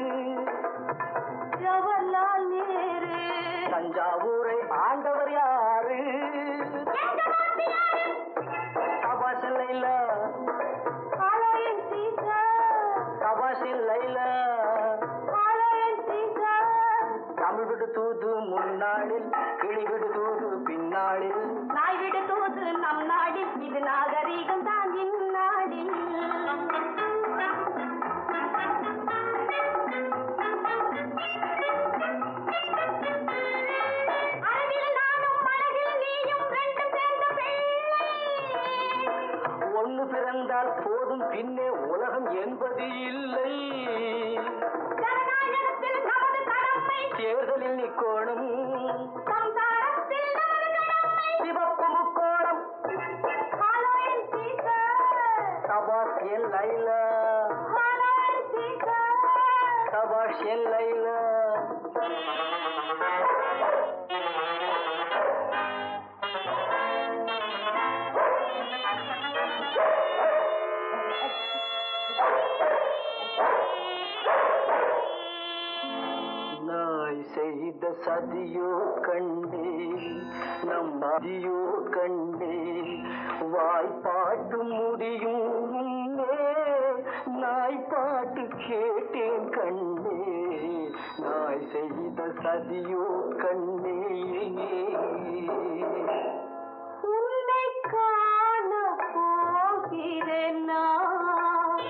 ஜவஹர்லால் நேரு தஞ்சாவூரை ஆண்டவர் யாரு எங்க வாத்தியாரு கபாஷன் லைலா ஆலோயன் சீசர் கபாஷின் லைலா ஆலோயன் சீசர் தமிழ் விடு தூது முன்னாளில் கிளி விடு தூது பின்னாளில் நாய் விடு தூது நம் நாடில் இது நாகரீகம் தான் இந்நாடில் அறிவில் நானும் அழகில் நீயும் ரெண்டும் சேர்ந்த பிள்ளை ஒண்ணு பிறந்தால் போதும் பின்னே உலகம் என்பது இல்லை ஜனநாயகத்தில் நமது கடமை தேர்தலில் நிக்கோணும் சம்சாரத்தில் நமது கடமை சிவப்பு முக்கோணம் ஆலோயன் சீசர் கபாஷ் என் லைலா ஆலோயன் சீசர் கபாஷ் என் லைலா நாய் செய்த சதியோ கண்டே நம் மதியோ கண்டே வாய்ப்பாட்டு முடியும் முன்னே நாய் பாட்டு கேட்டேன் கண்ணே நாய் செய்த சதியோ கண்ணே உன்னை காண போகிறேன் நான்.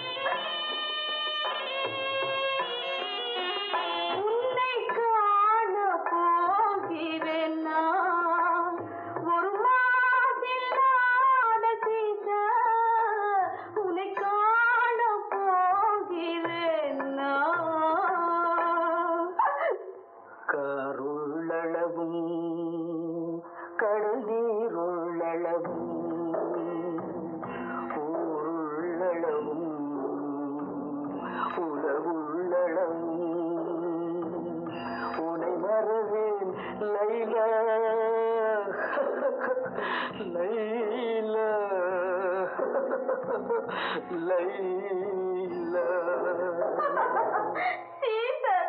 உன்னை காண போகிறேன் நான். ஒரு மாசில்லாத சீதா, உன்னை காண போகிறேன் நான். கருள்ளளவும் கடல் நீருள்ளளவும் ஊருள்ளளவும் உலகுள்ளளவும் உனை மறவேன் லைலா லைலா லைலா சீதர்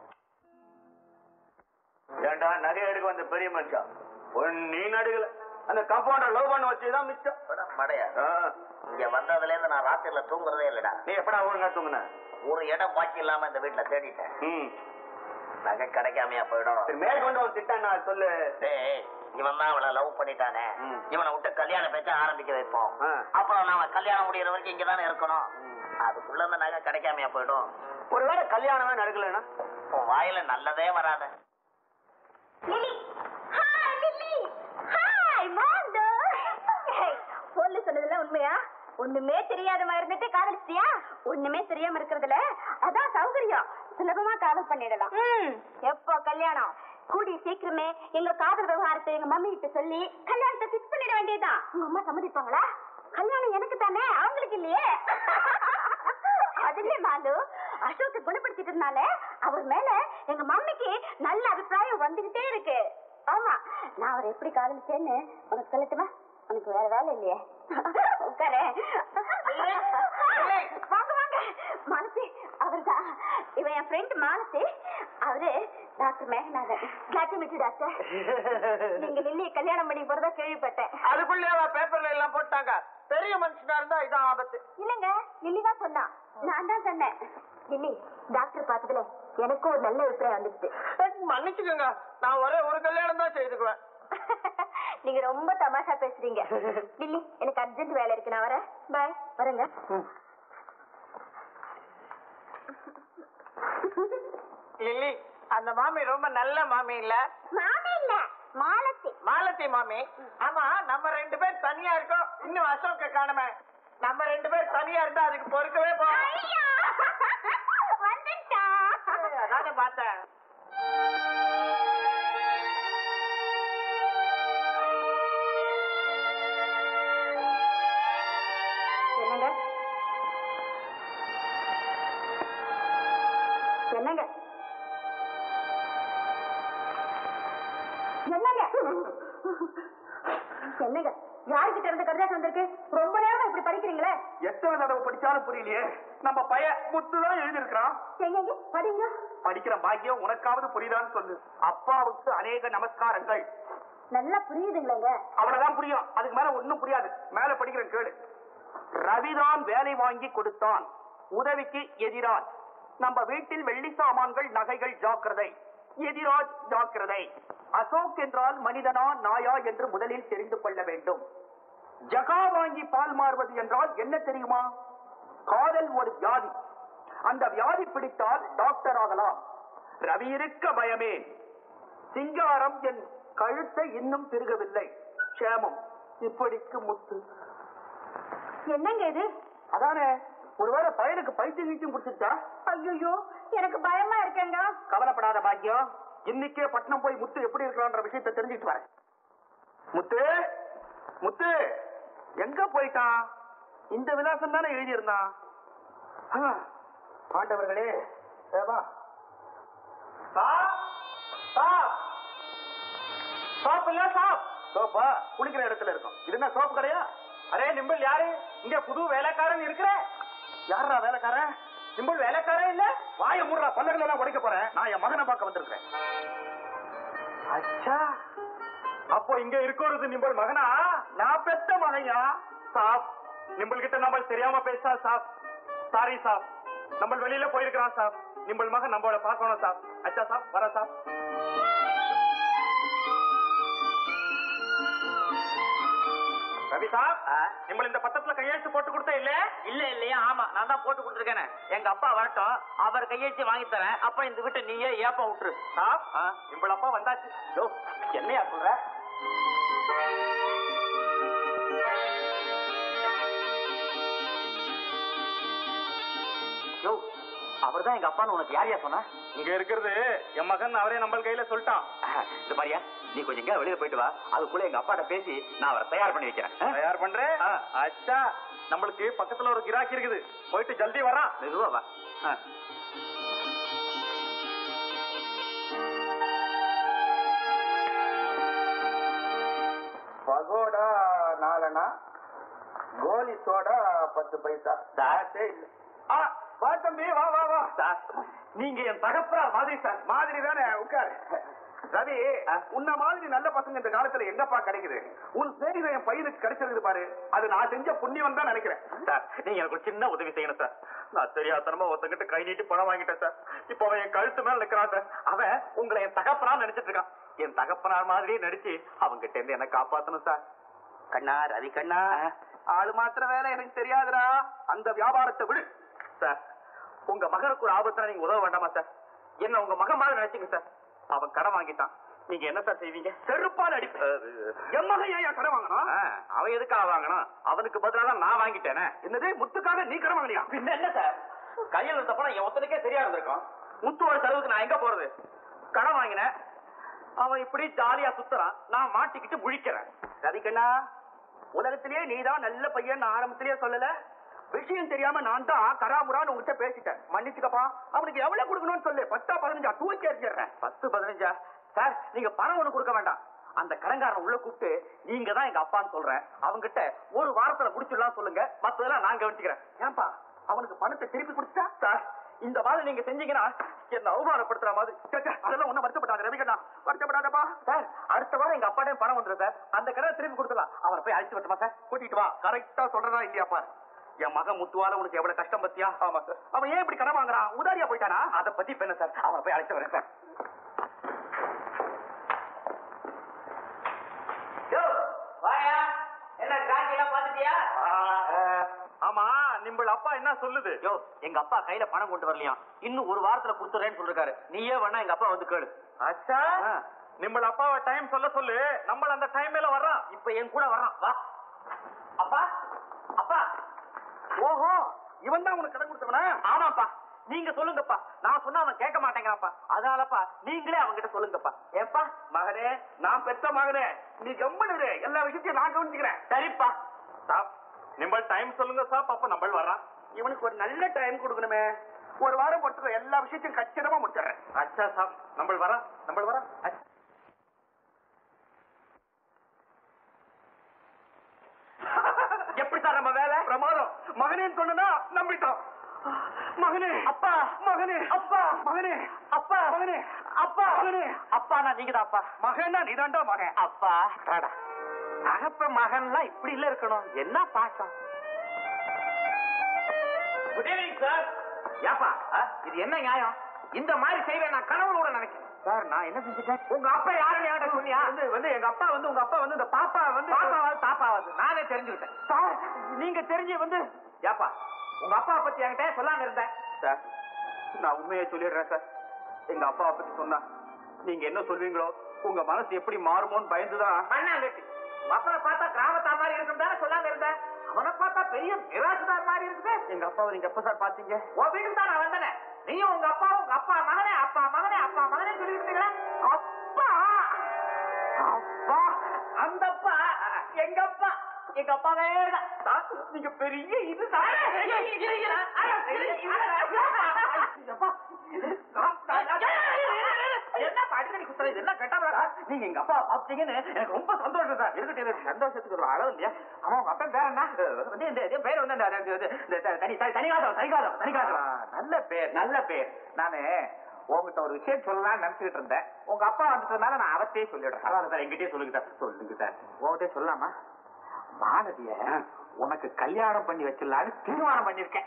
ஏண்டா நகை எடுக்க வந்த பெரிய மனுஷன் ஒன் நீ நடுகல அந்த கம்பவுண்டர் லவ் பண்ண வச்சுதான் மிச்சம் மடையா ஆ, இங்க வந்ததுல இருந்து நான் ராத்திரில தூங்குறதே இல்லடா நீ எப்படா ஒழுங்கா தூங்குன ஒரு இடம் பாக்கி இல்லாம இந்த வீட்டுல தேடிட்டேன் ம் நகை கிடைக்காமையா போயிடும் சரி மேற்கொண்டு ஒரு திட்டம் நான் சொல்லு டேய், இவன் தான் அவளை லவ் பண்ணிட்டானே ம். இவனை விட்டு கல்யாண பேச்ச ஆரம்பிக்க வைப்போம் ஆ. அப்புறம் நாம கல்யாணம் முடியற வரைக்கும் இங்கதானே இருக்கணும் அதுக்குள்ள இந்த நகை கிடைக்காமையா போயிடும் ஒருவேளை கல்யாணமே நடக்கலன்னா உன் வாயில நல்லதே வராத லிலி ஹாய் லிலி ஹாய் மாண்டோ சொல்லு சொன்னதுல உண்மையா ஒண்ணுமே தெரியாத மாதிரி இருந்துட்டு காதலிச்சியா ஒண்ணுமே தெரியாம இருக்கிறதுல அதான் சௌகரியம் சுலபமா காதல் பண்ணிடலாம் எப்போ கல்யாணம் கூடி சீக்கிரமே எங்க காதல் விவகாரத்தை எங்க மம்மி கிட்ட சொல்லி கல்யாணத்தை பிக்ஸ் பண்ணிட வேண்டியதுதான் உங்க அம்மா சம்மதிப்பாங்களா கல்யாணம் எனக்கு தானே அவங்களுக்கு இல்லையே அதுலயே மாலு அசோக்கு குணப்படுத்திட்டதுனால அவர் மேல எங்க மம்மிக்கு நல்ல அபிப்பிராயம் வந்துகிட்டே இருக்கு ஆமா நான் அவரை எப்படி காதலிச்சேன்னு உனக்கு சொல்லட்டுமா உனக்கு வேற வேலை இல்லையே உட்காரு வாங்க வாங்க மாலதி அவர்தான் இவன் என் ஃப்ரெண்ட் மாலதி அவரு doctor Meghanathan glad to meet doctor நீங்க லில்லியை கல்யாணம் பண்ணி போறதா கேள்விப்பட்டேன் அதுக்குள்ளே பேப்பர்ல எல்லாம் போட்டாங்க பெரிய மனுஷனா இருந்தா இதான் ஆபத்து இல்லங்க லில்லி தான் சொன்னா நான் தான் சொன்னேன் லில்லி டாக்டர் பார்த்ததுல எனக்கும் ஒரு நல்ல அபிப்பிராயம் வந்துச்சு மன்னிச்சுக்கோங்க நான் ஒரே ஒரு கல்யாணம் தான் செய்துக்குவேன் நீங்க ரொம்ப தமாஷா பேசுறீங்க லில்லி எனக்கு அர்ஜென்ட் வேலை இருக்கு நான் வரேன் பாய் வரேங்க லில்லி அந்த மாமி ரொம்ப நல்ல மாமி இல்ல மாமி இல்ல மாலத்தி மாலத்தி மாமி ஆமா நம்ம ரெண்டு பேர் தனியா இருக்கோம் இன்னும் அசோக்க காணுமே நம்ம ரெண்டு பேர் தனியா இருந்தா அதுக்கு பொறுக்கவே போறோம் ஐயா வந்துட்டா அதானே பார்த்தேன் என்னங்க என்னங்க என்னங்க யாருக்கிட்ட இருந்து கடிதாசம் வந்திருக்கு ரொம்ப நேரமா இப்படி படிக்கிறீங்களே எத்தனை தடவை படிச்சாலும் புரியலையே நம்ம பைய முத்து தான் எழுதியிருக்கிறான் எங்க படிங்க படிக்கிற பாக்கியம் உனக்காவது புரியுதான்னு சொல்லு அப்பாவுக்கு அநேக நமஸ்காரங்கள் நல்லா புரியுதுங்களேங்க அவ்வளவுதான் புரியும் அதுக்கு மேல ஒண்ணும் புரியாது மேல படிக்கிறேன் கேளு ரவிதான் வேலை வாங்கி கொடுத்தான் உதவிக்கு எதிராஜ் நம்ம வீட்டில் வெள்ளி சாமான்கள் நகைகள் ஜாக்கிரதை எதிராஜ் ஜாக்கிரதை அசோக் என்றால் மனிதனா நாயா என்று முதலில் தெரிந்து கொள்ள வேண்டும் ஜகா வாங்கி பால் மாறுவது என்றால் என்ன தெரியுமா காதல் ஒரு வியாதி அந்த வியாதி பிடித்தால் டாக்டர் ஆகலாம் ரவி இருக்க பயமே சிங்காரம் என் கழுத்தை இன்னும் திருகவில்லை க்ஷேமம் இப்படிக்கு முத்து என்னங்க இது அதானே ஒருவேளை பையனுக்கு பைத்தியம் கீச்சியம் பிடிச்சிருச்சா ஐயோ எனக்கு பயமா இருக்கேங்க கவலைப்படாத பாக்கியம் இன்னைக்கே பட்னம் போய் முத்து எப்படி இருக்கிறான்ற விஷயத்தை தெரிஞ்சுட்டு வரேன் முத்து முத்து எங்க போயிட்டான் இந்த விலாசம் தானே எழுதியிருந்தான் ஆ, பாண்டவர்களே ஏவா சோப் இல்ல சோப் சோப்பா குளிக்கிற இடத்துல இருக்கும் இது என்ன சோப்பு கடையா அரே நிம்பல் யாரு இங்க புது வேலைக்காரன் இருக்கிற யாரா வேலைக்காரன் நிம்பல் வேலைக்காரன் இல்ல வாய மூடுறா பல்லகள் எல்லாம் உடைக்க போறேன் நான் என் மகனை பார்க்க வந்திருக்கேன் அச்சா அப்போ இங்க இருக்கிறது நிம்பல் மகனா நான் பெத்த மகையா சாப் நிம்பல் கிட்ட நம்ம தெரியாம பேசா சாப் சாரி சாப் நம்ம வெளியில போயிருக்கிறான் சாப் நிம்பல் மகன் நம்மள பார்க்கணும் சாப் அச்சா சாப் வர சாப் ரவி சாப் நிம்பல் இந்த பத்திரத்துல கையெழுத்து போட்டு கொடுத்த இல்ல இல்ல இல்லையா ஆமா நான் தான் போட்டு கொடுத்துருக்கேன் எங்க அப்பா வரட்டும் அவர் கையெழுத்து வாங்கி தரேன் அப்ப இந்த வீட்டை நீயே ஏப்ப விட்டுரு சாப் நிம்பல் அப்பா வந்தாச்சு யோ என்னையா சொல்ற யோ அவர் தான் எங்க அப்பான்னு உனக்கு யாரையா சொன்னா இங்க இருக்கிறது என் மகன் அவரே நம்ம கையில சொல்லிட்டான் இந்த மாதிரியா நீ கொஞ்சம் எங்க வெளியில போயிட்டு வா அதுக்குள்ள எங்க அப்பாட்ட பேசி நான் அவரை தயார் பண்ணி வைக்கிறேன் ஆ? தயார் பண்றேன் அச்சா நம்மளுக்கு பக்கத்துல ஒரு கிராக்கி இருக்குது போயிட்டு ஜல்தி வரான் மெதுவா வா ஆ. பகோடா நாலனா கோலி சோடா பத்து பைசா தாட்டே இல்ல ஆ, வா தம்பி வா வா வா சார் நீங்க என் தகப்பரா மாதிரி சார் மாதிரி தானே உட்காரு ரவி உன்ன மாதிரி நல்ல பசங்க இந்த காலத்துல எங்கப்பா கிடைக்குது உன் சேரிகள் என் பையனுக்கு கிடைச்சிருக்கு பாரு அது நான் செஞ்ச புண்ணியம் தான் நினைக்கிறேன் சார் நீங்க எனக்கு ஒரு சின்ன உதவி செய்யணும் சார் நான் தெரியாதனமா ஒருத்தங்கிட்ட கை நீட்டி பணம் வாங்கிட்டேன் சார் இப்போ அவன் என் கழுத்து மேல நிக்கிறான் சார் அவன் உங்களை என் தகப்பனா நினைச்சிட்டு இருக்கான் என் தகப்பனார் மாதிரியே நடிச்சு அவங்கிட்ட இருந்து என்ன காப்பாத்தணும் சார் கண்ணா ரவி கண்ணா ஆளு மாத்திர வேலை எனக்கு தெரியாதுடா அந்த வியாபாரத்தை விடு சார் உங்க மகனுக்கு ஒரு ஆபத்துல நீங்க உதவ வேண்டாமா சார் என்ன உங்க மகன் மாதிரி நினைச்சீங்க சார் அவன் கடன் வாங்கிட்டான் நீங்க என்ன சார் செய்வீங்க செருப்பால் அடி என் மகன் ஏன் கடன் வாங்கணும் அவன் எதுக்காக வாங்கணும் அவனுக்கு பதிலா தான் நான் வாங்கிட்டேனே என்னது முத்துக்காக நீ கடன் வாங்கினியா பின்ன என்ன சார் கையில் இருந்த பணம் என் ஒத்தனுக்கே தெரியா இருந்திருக்கும் முத்துவோட செலவுக்கு நான் எங்க போறது கடன் வாங்கினேன் அவன் இப்படி ஜாலியா சுத்துறான் நான் மாட்டிக்கிட்டு முழிக்கிறேன் ரவிக்கண்ணா உலகத்திலேயே நீதான் நல்ல பையன் நான் ஆரம்பத்திலேயே சொல்லல விஷயம் தெரியாம நான் தான் கராமுரான்னு உங்ககிட்ட பேசிட்டேன் மன்னிச்சுக்கப்பா அவனுக்கு எவ்வளவு கொடுக்கணும்னு சொல்லு பத்தா பதினஞ்சா தூக்கி அடிச்சிடுறேன் பத்து பதினஞ்சா சார் நீங்க பணம் ஒண்ணு கொடுக்க வேண்டாம் அந்த கடங்காரன் உள்ள கூப்பிட்டு நீங்க தான் எங்க அப்பான்னு சொல்றேன் அவங்கிட்ட ஒரு வாரத்துல முடிச்சிடலாம் சொல்லுங்க மத்ததெல்லாம் நான் கவனிச்சுக்கிறேன் ஏன்பா அவனுக்கு பணத்தை திருப்பி கொடுத்தா சார் இந்த மாதிரி நீங்க செஞ்சீங்கன்னா என்ன அவமானப்படுத்துற மாதிரி ச்சே, ச்சே, அதெல்லாம் ஒண்ணும் வருத்தப்படாத ரவிகண்ணா வருத்தப்படாதப்பா சார் அடுத்த வாரம் எங்க அப்பாட்டே பணம் வந்துடும் சார் அந்த கடனை திருப்பி கொடுத்துலாம் அவரை போய் அழைச்சு வரட்டுமா சார் கூட்டிட்டு வா கரெக்டா சொல்றதா இல்லையாப்பா என் மகன் முத்துவால உனக்கு எவ்வளவு கஷ்டம் பத்தியா ஆமா சார் அவன் ஏன் இப்படி கடன் வாங்குறான் உதாரியா போயிட்டானா அதை பத்தி இப்ப என்ன சார் அவரை போய் அழைச்சு வரேன் சார் வாயா என்ன காட்சி எல்லாம் பாத்துட்டியா ஆமா நிம்பள் அப்பா என்ன சொல்லுது யோ எங்க அப்பா கையில பணம் கொண்டு வரலையா இன்னும் ஒரு வாரத்துல கொடுத்துறேன்னு சொல்லிருக்காரு நீயே வேணா எங்க அப்பா வந்து கேளு அச்சா நிம்பள் அப்பாவை டைம் சொல்ல சொல்லு நம்ம அந்த டைம் மேல வர்றான் இப்ப என் கூட வர்றான் வா அப்பா அப்பா ஓஹோ இவன் தான் உனக்கு கடன் கொடுத்தவனா ஆமாப்பா நீங்க சொல்லுங்கப்பா நான் சொன்னா அவன் கேட்க மாட்டேங்கிறாப்பா அதனாலப்பா நீங்களே அவன்கிட்ட சொல்லுங்கப்பா ஏப்பா மகனே நான் பெத்த மகனே நீ கம்மனு எல்லா விஷயத்தையும் நான் கவனிச்சுக்கிறேன் சரிப்பா சாப் நிம்பள் டைம் சொல்லுங்க சாப் அப்ப நம்ம வர்றான் இவனுக்கு ஒரு நல்ல டைம் கொடுக்கணுமே ஒரு வாரம் பொறுத்துக்கோ எல்லா விஷயத்தையும் கச்சிதமா முடிச்சிடுறேன் அச்சா சாப் நம்ம வரான் நம்ம வரான் மகனே சொன்னா நம்பிட்டான் மகனே அப்பா மகனே அப்பா மகனே அப்பா மகனே அப்பா மகனே அப்பா நான் நீங்க அப்பா மகனா நீதாண்டா மகன் அப்பா தகப்ப மகன்லாம் இப்படி இல்ல இருக்கணும் என்ன பாசம் குட் ஈவினிங் சார் ஏப்பா ஆ, இது என்ன நியாயம் இந்த மாதிரி செய்வேன் நான் கனவுல நினைக்கிறேன் சார் நான் என்ன செஞ்சுட்டேன் உங்க அப்பா யாருன்னு என்கிட்ட சொன்னியா வந்து வந்து எங்க அப்பா வந்து உங்க அப்பா வந்து இந்த பாப்பா வந்து பாப்பாவது தாப்பாவது நானே தெரிஞ்சுக்கிட்டேன் சார் நீங்க தெரிஞ்சு வந்து ஏப்பா உங்க அப்பாவை பத்தி என்கிட்ட சொல்லாம இருந்தேன் சார் நான் உண்மையை சொல்லிடுறேன் சார் எங்க அப்பாவை பத்தி சொன்னா நீங்க என்ன சொல்வீங்களோ உங்க மனசு எப்படி மாறுமோன்னு பயந்துதான் மண்ணாங்கட்டி உங்க அப்பனை பார்த்தா கிராமத்தார் மாதிரி இருக்கும் தானே சொல்லாம இருந்தேன் அவனை பார்த்தா பெரிய மிராசுதார் மாதிரி இருக்குது எங்க அப்பாவை நீங்க எப்ப சார் பாத்தீங்க உன் வீட்டுக்கு தான் நான் வந்தேனே நீயும் உங்க அப்பா உங்க அப்பா மகனே அப்பா மகனே அப்பா மகனே சொல்லிருந்தீங்களா அப்பா அப்பா அந்த அப்பா எங்க அப்பா எங்க அப்பாவே தான் நீங்க பெரிய இது என்ன அடிக்கடி குத்துறது இது என்ன கெட்டதா நீங்க எங்க அப்பா பாத்தீங்கன்னு எனக்கு ரொம்ப சந்தோஷம் சார் இருக்கட்டும் எனக்கு சந்தோஷத்துக்கு ஒரு அளவு இல்லையா அவன் உங்க அப்பா பேர் என்ன வந்து இந்த இது பேர் வந்து இந்த- இந்த- இந்த- இந்த தனி தனி- தனிகாதம் தனிகாதம் ஆ, தனிகாதம் நல்ல பேர் நல்ல பேர் நானு உங்ககிட்ட ஒரு விஷயம் சொல்லலாம்னு நினைச்சுக்கிட்டு இருந்தேன் உங்க அப்பா வந்துட்டதுனால நான் அவத்தையே சொல்லிடுறேன் அதான் சார் எங்கிட்டே சொல்லுங்க சார் சொல்லுங்க சார் உங்ககிட்ட சொல்லலாமா மாலதிய உனக்கு கல்யாணம் பண்ணி வச்சிடலான்னு தீர்மானம் பண்ணிருக்கேன்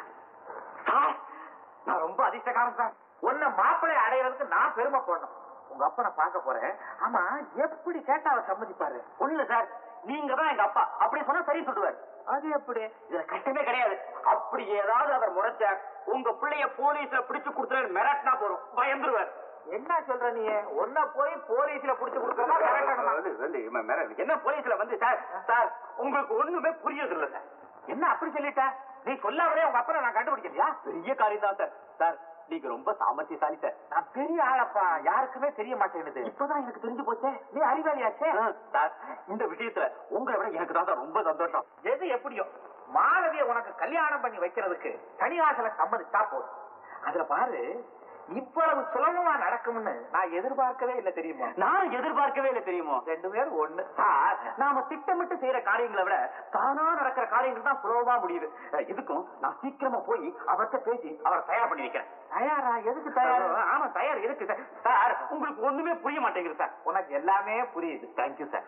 சார், நான் ரொம்ப அதிர்ஷ்டக்காரன் சார் உன்னை மாப்பிள்ளை அடையிறதுக்கு நான் பெருமை போடணும் உங்க அப்பனை பார்க்க போறேன் ஆமா எப்படி கேட்டா அவர் சம்மதிப்பாரு ஒண்ணு சார் நீங்க தான் எங்க அப்பா அப்படி சொன்னா சரி சொல்லுவார் அது எப்படி இதுல கஷ்டமே கிடையாது அப்படி ஏதாவது அவர் முறைச்சார் உங்க பிள்ளைய போலீஸ்ல பிடிச்சு கொடுத்துரு மிரட்டினா போறோம் பயந்துருவார் என்ன சொல்ற நீ உன்ன போய் போலீஸ்ல புடிச்சு கொடுக்கறதா மிரட்டணுமா? என்ன போலீஸ்ல வந்து சார் சார் உங்களுக்கு ஒண்ணுமே புரியுது இல்ல சார் என்ன அப்படி சொல்லிட்ட நீ சொல்லாமலே உங்க அப்பனை நான் கண்டுபிடிக்கலையா பெரிய காரியம் தான் சார் சார் நீங்க ரொம்ப சாமர்த்தியசாலி சார் நான் பெரிய ஆளப்பா யாருக்குமே தெரிய மாட்டேங்குது இப்பதான் எனக்கு தெரிஞ்சு போச்சே நீ அறிவாளியாச்சே ஆ, சார் இந்த விஷயத்துல உங்களை விட எனக்கு தான் சார் ரொம்ப சந்தோஷம் எது எப்படியோ மாலவிய உனக்கு கல்யாணம் பண்ணி வைக்கிறதுக்கு தனியாசல சம்மதிச்சா போதும் அதுல பாரு இவ்வளவு சுலபமா நடக்கும்னு நான் எதிர்பார்க்கவே இல்லை தெரியுமா நான் எதிர்பார்க்கவே இல்லை தெரியுமோ ரெண்டு பேரும் ஒண்ணு சார் நாம திட்டமிட்டு செய்யற காரியங்களை விட தானா நடக்கிற காரியங்கள் தான் சுலபமா முடியுது அஹ், இதுக்கும் நான் சீக்கிரமா போய் அவர்கிட்ட பேசி அவரை தயார் பண்ணி வைக்கிறேன் தயாரா எதுக்கு தயார் ஆமா தயார் இருக்கு சார் சார் உங்களுக்கு ஒண்ணுமே புரிய மாட்டேங்குது சார் உனக்கு எல்லாமே புரியுது தேங்க்யூ சார்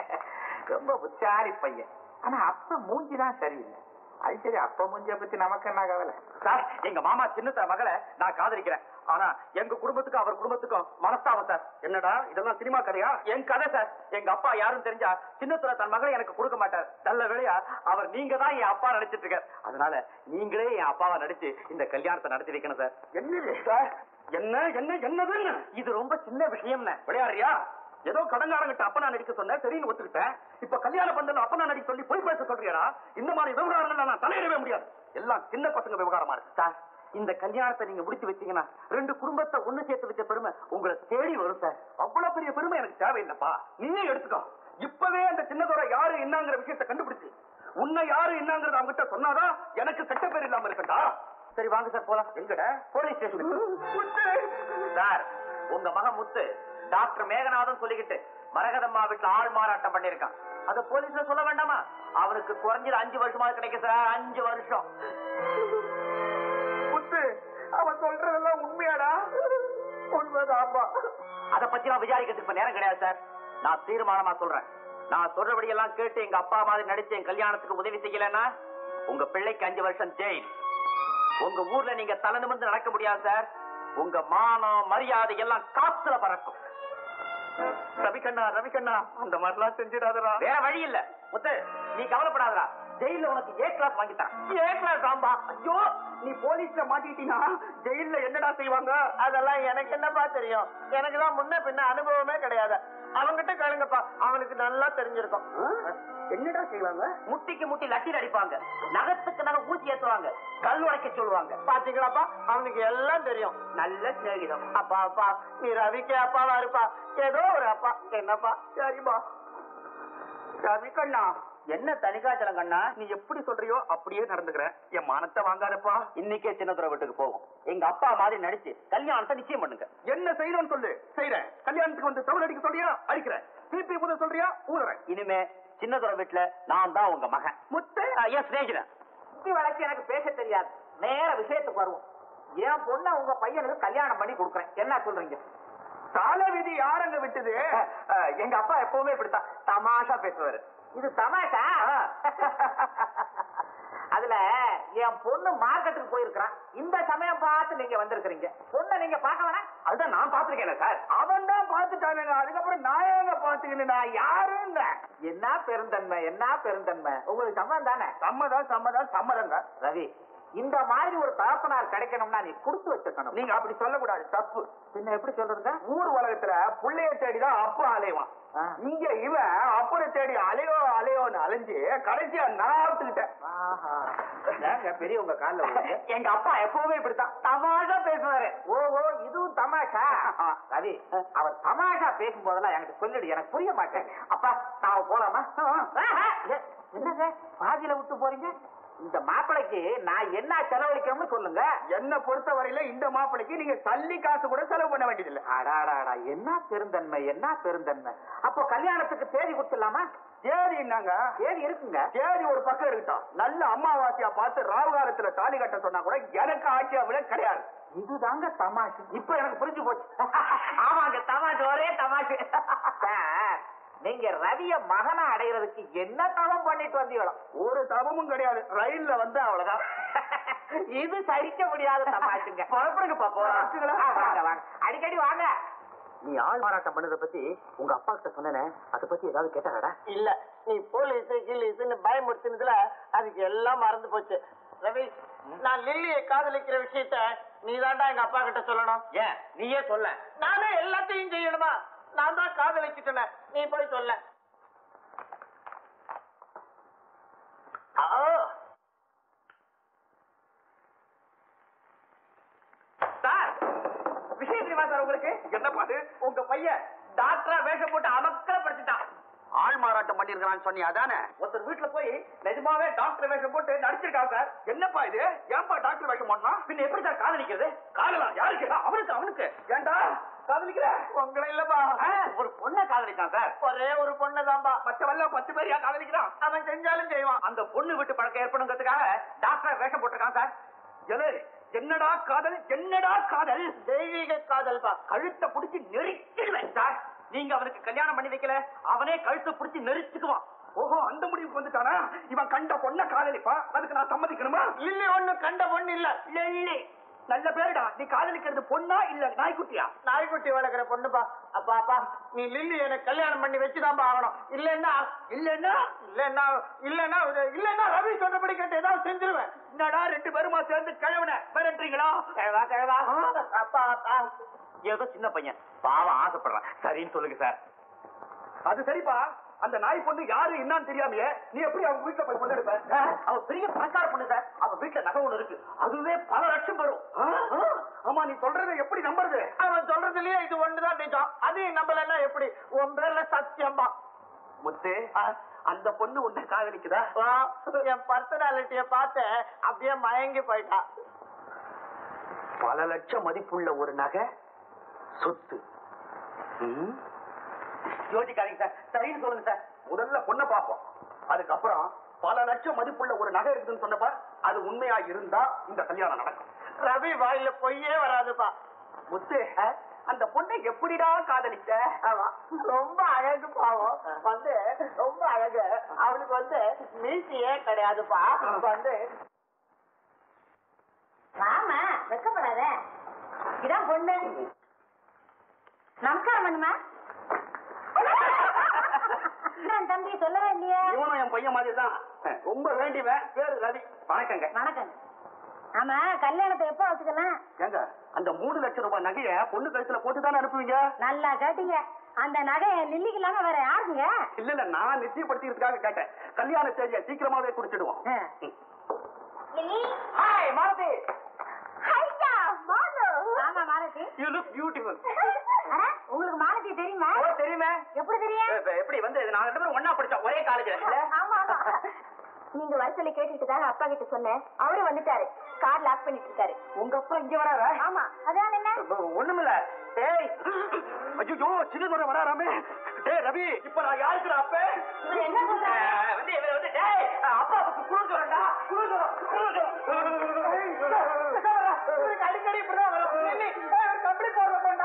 ரொம்ப புத்தாரி பையன் ஆனா அப்ப மூஞ்சிதான் சரியில்லை அது சரி அப்ப மூஞ்சிய பத்தி நமக்கு என்ன கவலை சார் எங்க மாமா சின்னத்த மகளை நான் காதலிக்கிறேன் ஆனா எங்க குடும்பத்துக்கும் அவர் குடும்பத்துக்கும் மனஸ்தாபம் சார் என்னடா இதெல்லாம் சினிமா கதையா என் கதை சார் எங்க அப்பா யாரும் தெரிஞ்சா சின்னத்துல தன் மகளை எனக்கு கொடுக்க மாட்டார் நல்ல வேளையா அவர் நீங்க தான் என் அப்பா நடிச்சிட்டு இருக்கார் அதனால நீங்களே என் அப்பாவை நடிச்சு இந்த கல்யாணத்தை நடத்தி வைக்கணும் சார் என்னது சார் என்ன என்ன என்னதுன்னு இது ரொம்ப சின்ன விஷயம் விளையாடுறியா ஏதோ கடங்காரங்கிட்ட அப்ப நான் நடிக்க சொன்னேன் சரின்னு ஒத்துக்கிட்டேன் இப்ப கல்யாண பந்தல் அப்ப நான் நடிக்க சொல்லி போய் பேச சொல்றியடா இந்த மாதிரி விவகாரங்கள் நான் தலையிடவே முடியாது எல்லாம் சின்ன பசங்க விவகாரமா இருக்கு சார் இந்த கல்யாணத்தை நீங்க முடிச்சு வச்சீங்கன்னா ரெண்டு குடும்பத்தை ஒண்ணு சேர்த்து வச்ச பெருமை உங்களை தேடி வரும் சார் அவ்வளவு பெரிய பெருமை எனக்கு தேவையில்லைப்பா நீயே எடுத்துக்கோ இப்பவே அந்த சின்னதோட யாரு என்னங்கிற விஷயத்தை கண்டுபிடிச்சு உன்னை யாரு என்னங்கறத அவங்ககிட்ட சொன்னாதான் எனக்கு கெட்ட பேர் இல்லாம இருக்கட்டா சரி வாங்க சார் போலாம் எங்கட போலீஸ் ஸ்டேஷன் சார் உங்க மகன் முத்து டாக்டர் மேகநாதன் சொல்லிக்கிட்டு மரகதம்மா வீட்டுல ஆள் மாறாட்டம் பண்ணிருக்கான் அத போலீஸ்ல சொல்ல வேண்டாமா அவனுக்கு குறைஞ்சது அஞ்சு வருஷமா கிடைக்கும் சார் அஞ்சு வருஷம் முத்து அவன் சொல்றதெல்லாம் உண்மையாடா உண்மைதான்பா அத பத்தி நான் விசாரிக்கிறதுக்கு இப்ப நேரம் கிடையாது சார் நான் தீர்மானமா சொல்றேன் நான் சொல்றபடி எல்லாம் கேட்டு எங்க அப்பா மாதிரி நடிச்சு என் கல்யாணத்துக்கு உதவி செய்யலன்னா உங்க பிள்ளைக்கு அஞ்சு வருஷம் ஜெயில் உங்க ஊர்ல நீங்க தலை நிமிர்ந்து நடக்க முடியாது சார் உங்க மானம் மரியாதை எல்லாம் காத்துல பறக்கும் ரவிகண்ணா ரவிகண்ணா அந்த மாதிரிலாம் செஞ்சிடாதடா வேற வழி இல்ல முத்து நீ கவலைப்படாதடா ஜெயில உனக்கு ஏ கிளாஸ் வாங்கி தரேன் ஏ கிளாஸ் ஆம்பா ஐயோ நீ போலீஸ்ல மாட்டிட்டீனா ஜெயில்ல என்னடா செய்வாங்க அதெல்லாம் எனக்கு என்னப்பா தெரியும் எனக்கு தான் முன்ன பின்ன அனுபவமே கிடையாது அவங்கிட்ட கேளுங்கப்பா அவனுக்கு நல்லா தெரிஞ்சிருக்கும் என்னடா செய்வாங்க முட்டிக்கு முட்டி லட்டில் அடிப்பாங்க நகத்துக்கு நகை ஊசி ஏத்துவாங்க கல் உடைக்க சொல்லுவாங்க பாத்தீங்களாப்பா அவனுக்கு எல்லாம் தெரியும் நல்ல சிநேகிதம் அப்பா அப்பா நீ ரவிக்கு அப்பாவா இருப்பா ஏதோ ஒரு அப்பா என்னப்பா சரிப்பா ரவிக்கண்ணா என்ன தனிக்காச்சலம் கண்ணா நீ எப்படி சொல்றியோ அப்படியே நடந்துக்கிறேன் என் மானத்தை வாங்காதப்பா இன்னைக்கே சின்னதுரை வீட்டுக்கு போவோம் எங்க அப்பா மாதிரி நடிச்சு கல்யாணத்தை நிச்சயம் பண்ணுங்க என்ன செய்யணும்னு சொல்லு செய்யறேன் கல்யாணத்துக்கு வந்து தமிழ் அடிக்க சொல்றியா அடிக்கிறேன் திருப்பி ஊத சொல்றியா ஊதுறேன் இனிமே சின்னதுரை வீட்டுல நான் தான் உங்க மகன் முத்து என் சிநேகிதன் சுத்தி வளைச்சு எனக்கு பேச தெரியாது நேர விஷயத்துக்கு வருவோம் என் பொண்ணை உங்க பையனுக்கு கல்யாணம் பண்ணி கொடுக்குறேன் என்ன சொல்றீங்க கால விதி யாரங்க விட்டது அஹ், எங்க அப்பா எப்பவுமே இப்படித்தான் தமாஷா பேசுவாரு இது தமாஷா அதுல என் பொண்ணு மார்க்கெட்டுக்கு போயிருக்கிறான் இந்த சமயம் பார்த்து நீங்க வந்திருக்கிறீங்க பொண்ணை நீங்க பார்க்க வேணாம் அதுதான் நான் பாத்துருக்கேன் சார் அவன் தான் பாத்துட்டானுங்க அதுக்கப்புறம் நான் ஏங்க பாத்துக்கணும் நான் யாருங்க என்ன பெருந்தன்மை என்ன பெருந்தன்மை உங்களுக்கு சம்மதம் தானே சம்மதம் சம்மதம் சம்மதம் தான் ரவி இந்த மாதிரி ஒரு தகப்பனார் கிடைக்கணும்னா நீ கொடுத்து வச்சிருக்கணும் நீங்க அப்படி சொல்லக்கூடாது தப்பு பின்ன எப்படி சொல்றதுங்க ஊர் உலகத்துல புள்ளைய தேடிதான் அப்பா அலைவான் ஆ. இங்க இவன் அப்பனை தேடி அலையோ அலையோன்னு அலைஞ்சு கடைசியா நான் அவுத்துக்கிட்டேன் ஆஹா. ஏங்க பெரியவங்க கால்ல விழுந்து? எங்க அப்பா எப்பவுமே இப்படித்தான் தமாஷா பேசுவாரு ஓஹோ இதுவும் தமாஷா ரவி அவர் தமாஷா பேசும் போதெல்லாம் எனக்கு சொல்லிடு எனக்கு புரிய மாட்டேன் அப்பா நாம போலாமா ஆஹா. ஏ, என்னங்க பாதியில விட்டு போறீங்க இந்த மாப்பிளைக்கு நான் என்ன செலவழிக்கணும்னு சொல்லுங்க என்ன பொறுத்த வரையில இந்த மாப்பிளைக்கு நீங்க தள்ளி காசு கூட செலவு பண்ண வேண்டியதில்லை அடாடாடா என்ன பெருந்தன்மை என்ன பெருந்தன்மை அப்போ கல்யாணத்துக்கு தேதி கொடுத்துடலாமா தேதி என்னங்க தேதி இருக்குங்க தேதி ஒரு பக்கம் இருக்கட்டும் நல்ல அமாவாசையா பார்த்து ராகுகாலத்துல தாலி கட்ட சொன்னா கூட எனக்கு ஆட்சியா விட கிடையாது இதுதாங்க தமாஷு இப்ப எனக்கு புரிஞ்சு போச்சு ஆமாங்க தமாஷு ஒரே தமாஷு சார் நீங்க ரவிய மகனா அடைகிறதுக்கு என்ன தவம் பண்ணிட்டு வந்தீங்களோ ஒரு தவமும் கிடையாது ரயில்ல வந்து அவ்வளவுதான் இது சரிக்க முடியாத தமாஷுங்க புறப்படுங்க பாப்போம் ஆ, வாங்க வாங்க அடிக்கடி வாங்க நீ ஆள் மாறாட்டம் பண்ணத பத்தி உங்க அப்பா கிட்ட சொன்னேனே அத பத்தி ஏதாவது கேட்டாடா இல்ல நீ போலீஸ் கிலீஸ்னு பயமுறுத்தினதுல அதுக்கு எல்லாம் மறந்து போச்சு ரவி நான் லில்லியை காதலிக்கிற விஷயத்த நீ தாண்டா எங்க அப்பா கிட்ட சொல்லணும் ஏன் நீயே சொல்ல நானே எல்லாத்தையும் செய்யணுமா நான் தான் காதலிச்சுட்டேன் நீ போய் சொல்ல ஆ. சார் விஷயம் தெரியுமா சார் உங்களுக்கு என்ன பாது உங்க பையன் டாக்டரா வேஷம் போட்டு அமக்கலப்படுத்திட்டான் ஆள் மாறாட்டம் பண்ணிருக்கான்னு சொன்னி அதானே ஒருத்தர் வீட்டுல போய் நிஜமாவே டாக்டர் வேஷம் போட்டு நடிச்சிருக்காங்க சார் என்னப்பா இது ஏன்பா டாக்டர் வேஷம் போடனா பின்ன எப்படி சார் காதலிக்கிறது காதலாம் யாருக்கு அவனுக்கு அவனுக்கு ஏன்டா காதலிக்கிற உங்களை இல்லப்பா ஒரு பொண்ணை காதலிச்சான் சார் ஒரே ஒரு பொண்ணுதான்பா மற்றவல்ல பத்து பேர் ஏன் காதலிக்கிறான் அவன் செஞ்சாலும் செய்வான் அந்த பொண்ணு விட்டு பழக்கம் ஏற்படுங்கிறதுக்காக டாக்டர் வேஷம் போட்டிருக்கான் சார் எது என்னடா காதல் என்னடா காதல் தெய்வீக காதல்பா கழுத்தை புடிச்சு நெரிச்சிடுவேன் சார் நீங்க அவனுக்கு கல்யாணம் பண்ணி வைக்கல அவனே கழுத்தை புடிச்சு நெரிச்சுக்குவான் ஓஹோ அந்த முடிவுக்கு வந்துட்டானா இவன் கண்ட பொண்ண காதலிப்பா அதுக்கு நான் சம்மதிக்கணுமா இல்ல ஒண்ணு கண்ட பொண்ணு இல்ல லெல்லி நல்ல பேருடா நீ காதலிக்கிறது பொண்ணா இல்ல நாய்க்குட்டியா நாய்க்குட்டி வளர்க்குற பொண்ணுப்பா அப்பா அப்பா நீ லில்லி எனக்கு கல்யாணம் பண்ணி வச்சுதான்பா ஆகணும் இல்லன்னா இல்லன்னா இல்லன்னா இல்லன்னா இல்லன்னா ரவி சொன்னபடி கேட்டு ஏதாவது செஞ்சிருவேன் என்னடா ரெண்டு பேருமா சேர்ந்து கிழவன மிரட்டுறீங்களா கிழவா கிழவா அப்பா அப்பா ஏதோ சின்ன பையன் பாவம் ஆசைப்படுறான் சரின்னு சொல்லுங்க சார் அது சரிப்பா அந்த நாய் பொண்ணு யாரு என்னன்னு தெரியாமையே நீ எப்படி அவங்க வீட்டுல போய் பொண்ணு எடுப்ப அவ பெரிய பணக்கார பொண்ணு சார் அவ வீட்டுல நகை ஒண்ணு இருக்கு அதுவே பல லட்சம் வரும் ஆ, ஆ. ஆமா நீ சொல்றதை எப்படி நம்புறது அவன் சொல்றதுலயே இது ஒண்ணுதான் நிஜம் அதையும் நம்பலன்னா எப்படி உன் பேர்ல சத்தியம்பா முத்து அந்த பொண்ணு உன்னை காதலிக்குதா வா, என் பர்சனாலிட்டிய பார்த்து அப்படியே மயங்கி போயிட்டா பல லட்சம் மதிப்புள்ள ஒரு நகை சொத்து ம்? யோசிக்காதீங்க சார் சரின்னு சொல்லுங்க சார் முதல்ல பொண்ணை பார்ப்போம் அதுக்கப்புறம் பல லட்சம் மதிப்புள்ள ஒரு நகை இருக்குதுன்னு சொன்னப்ப அது உண்மையா இருந்தா இந்த கல்யாணம் நடக்கும் ரவி வாயில பொய்யே வராதுப்பா முத்து அந்த பொண்ணை எப்படிடா காதலிச்ச ஆமா ரொம்ப அழகு பாவம் வந்து ரொம்ப அழகு அவனுக்கு வந்து மீசியே கிடையாதுப்பா வந்து வாமா வெக்கப்படாத இதான் பொண்ணு நமஸ்காரம் பண்ணுமா என் தம்பி சொல்லவே இல்லையே இவனும் என் பையன் மாதிரி தான் ரொம்ப வேண்டியவன் பேரு ரவி வணக்கங்க வணக்கம் ஆமா கல்யாணத்தை எப்ப வச்சுக்கலாம் ஏங்க அந்த மூணு லட்சம் ரூபாய் நகைய பொண்ணு கழுத்துல போட்டு தானே அனுப்புவீங்க நல்லா கேட்டீங்க அந்த நகை லில்லிக்கு இல்லாம வேற யாருங்க இல்ல இல்ல நான் நிச்சயப்படுத்திக்கிறதுக்காக கேட்டேன் கல்யாண தேதியை சீக்கிரமாவே குறிச்சிடுவோம் ஆ. ம். ஹாய் மாலதி ஐயா, மாலு. ஆமா மாலதி யூ லுக் பியூட்டிஃபுல் அட, உங்களுக்கு மாலதி தெரியுமா ஓ தெரியுமே எப்படி தெரியும் இப்ப எப்படி வந்து நாங்க ரெண்டு பேரும் ஒண்ணா படிச்சோம் ஒரே காலேஜ்ல ஆமா ஆமா நீங்க வர சொல்லி கேட்டுட்டு தாங்க அப்பா கிட்ட சொன்னேன் அவரு வந்துட்டாரு கார் லாக் பண்ணிட்டு இருக்காரு உங்க அப்பா இங்க வராரா ஆமா அதான் என்ன ஒண்ணுமில்ல டேய் ஐயோ சின்ன தூரம் வராராமே டேய் ரவி இப்ப நான் யாருக்கு அப்ப என்ன சொல்றாங்க வந்து இவன் வந்து டேய் அப்பாவுக்கு குளிர் சொல்றா குளிர் சொல்லும் அடிக்கடி இப்படிதான் வரும் நில்லு. ஏய், ஒரு கம்பளி போடுற கொண்டா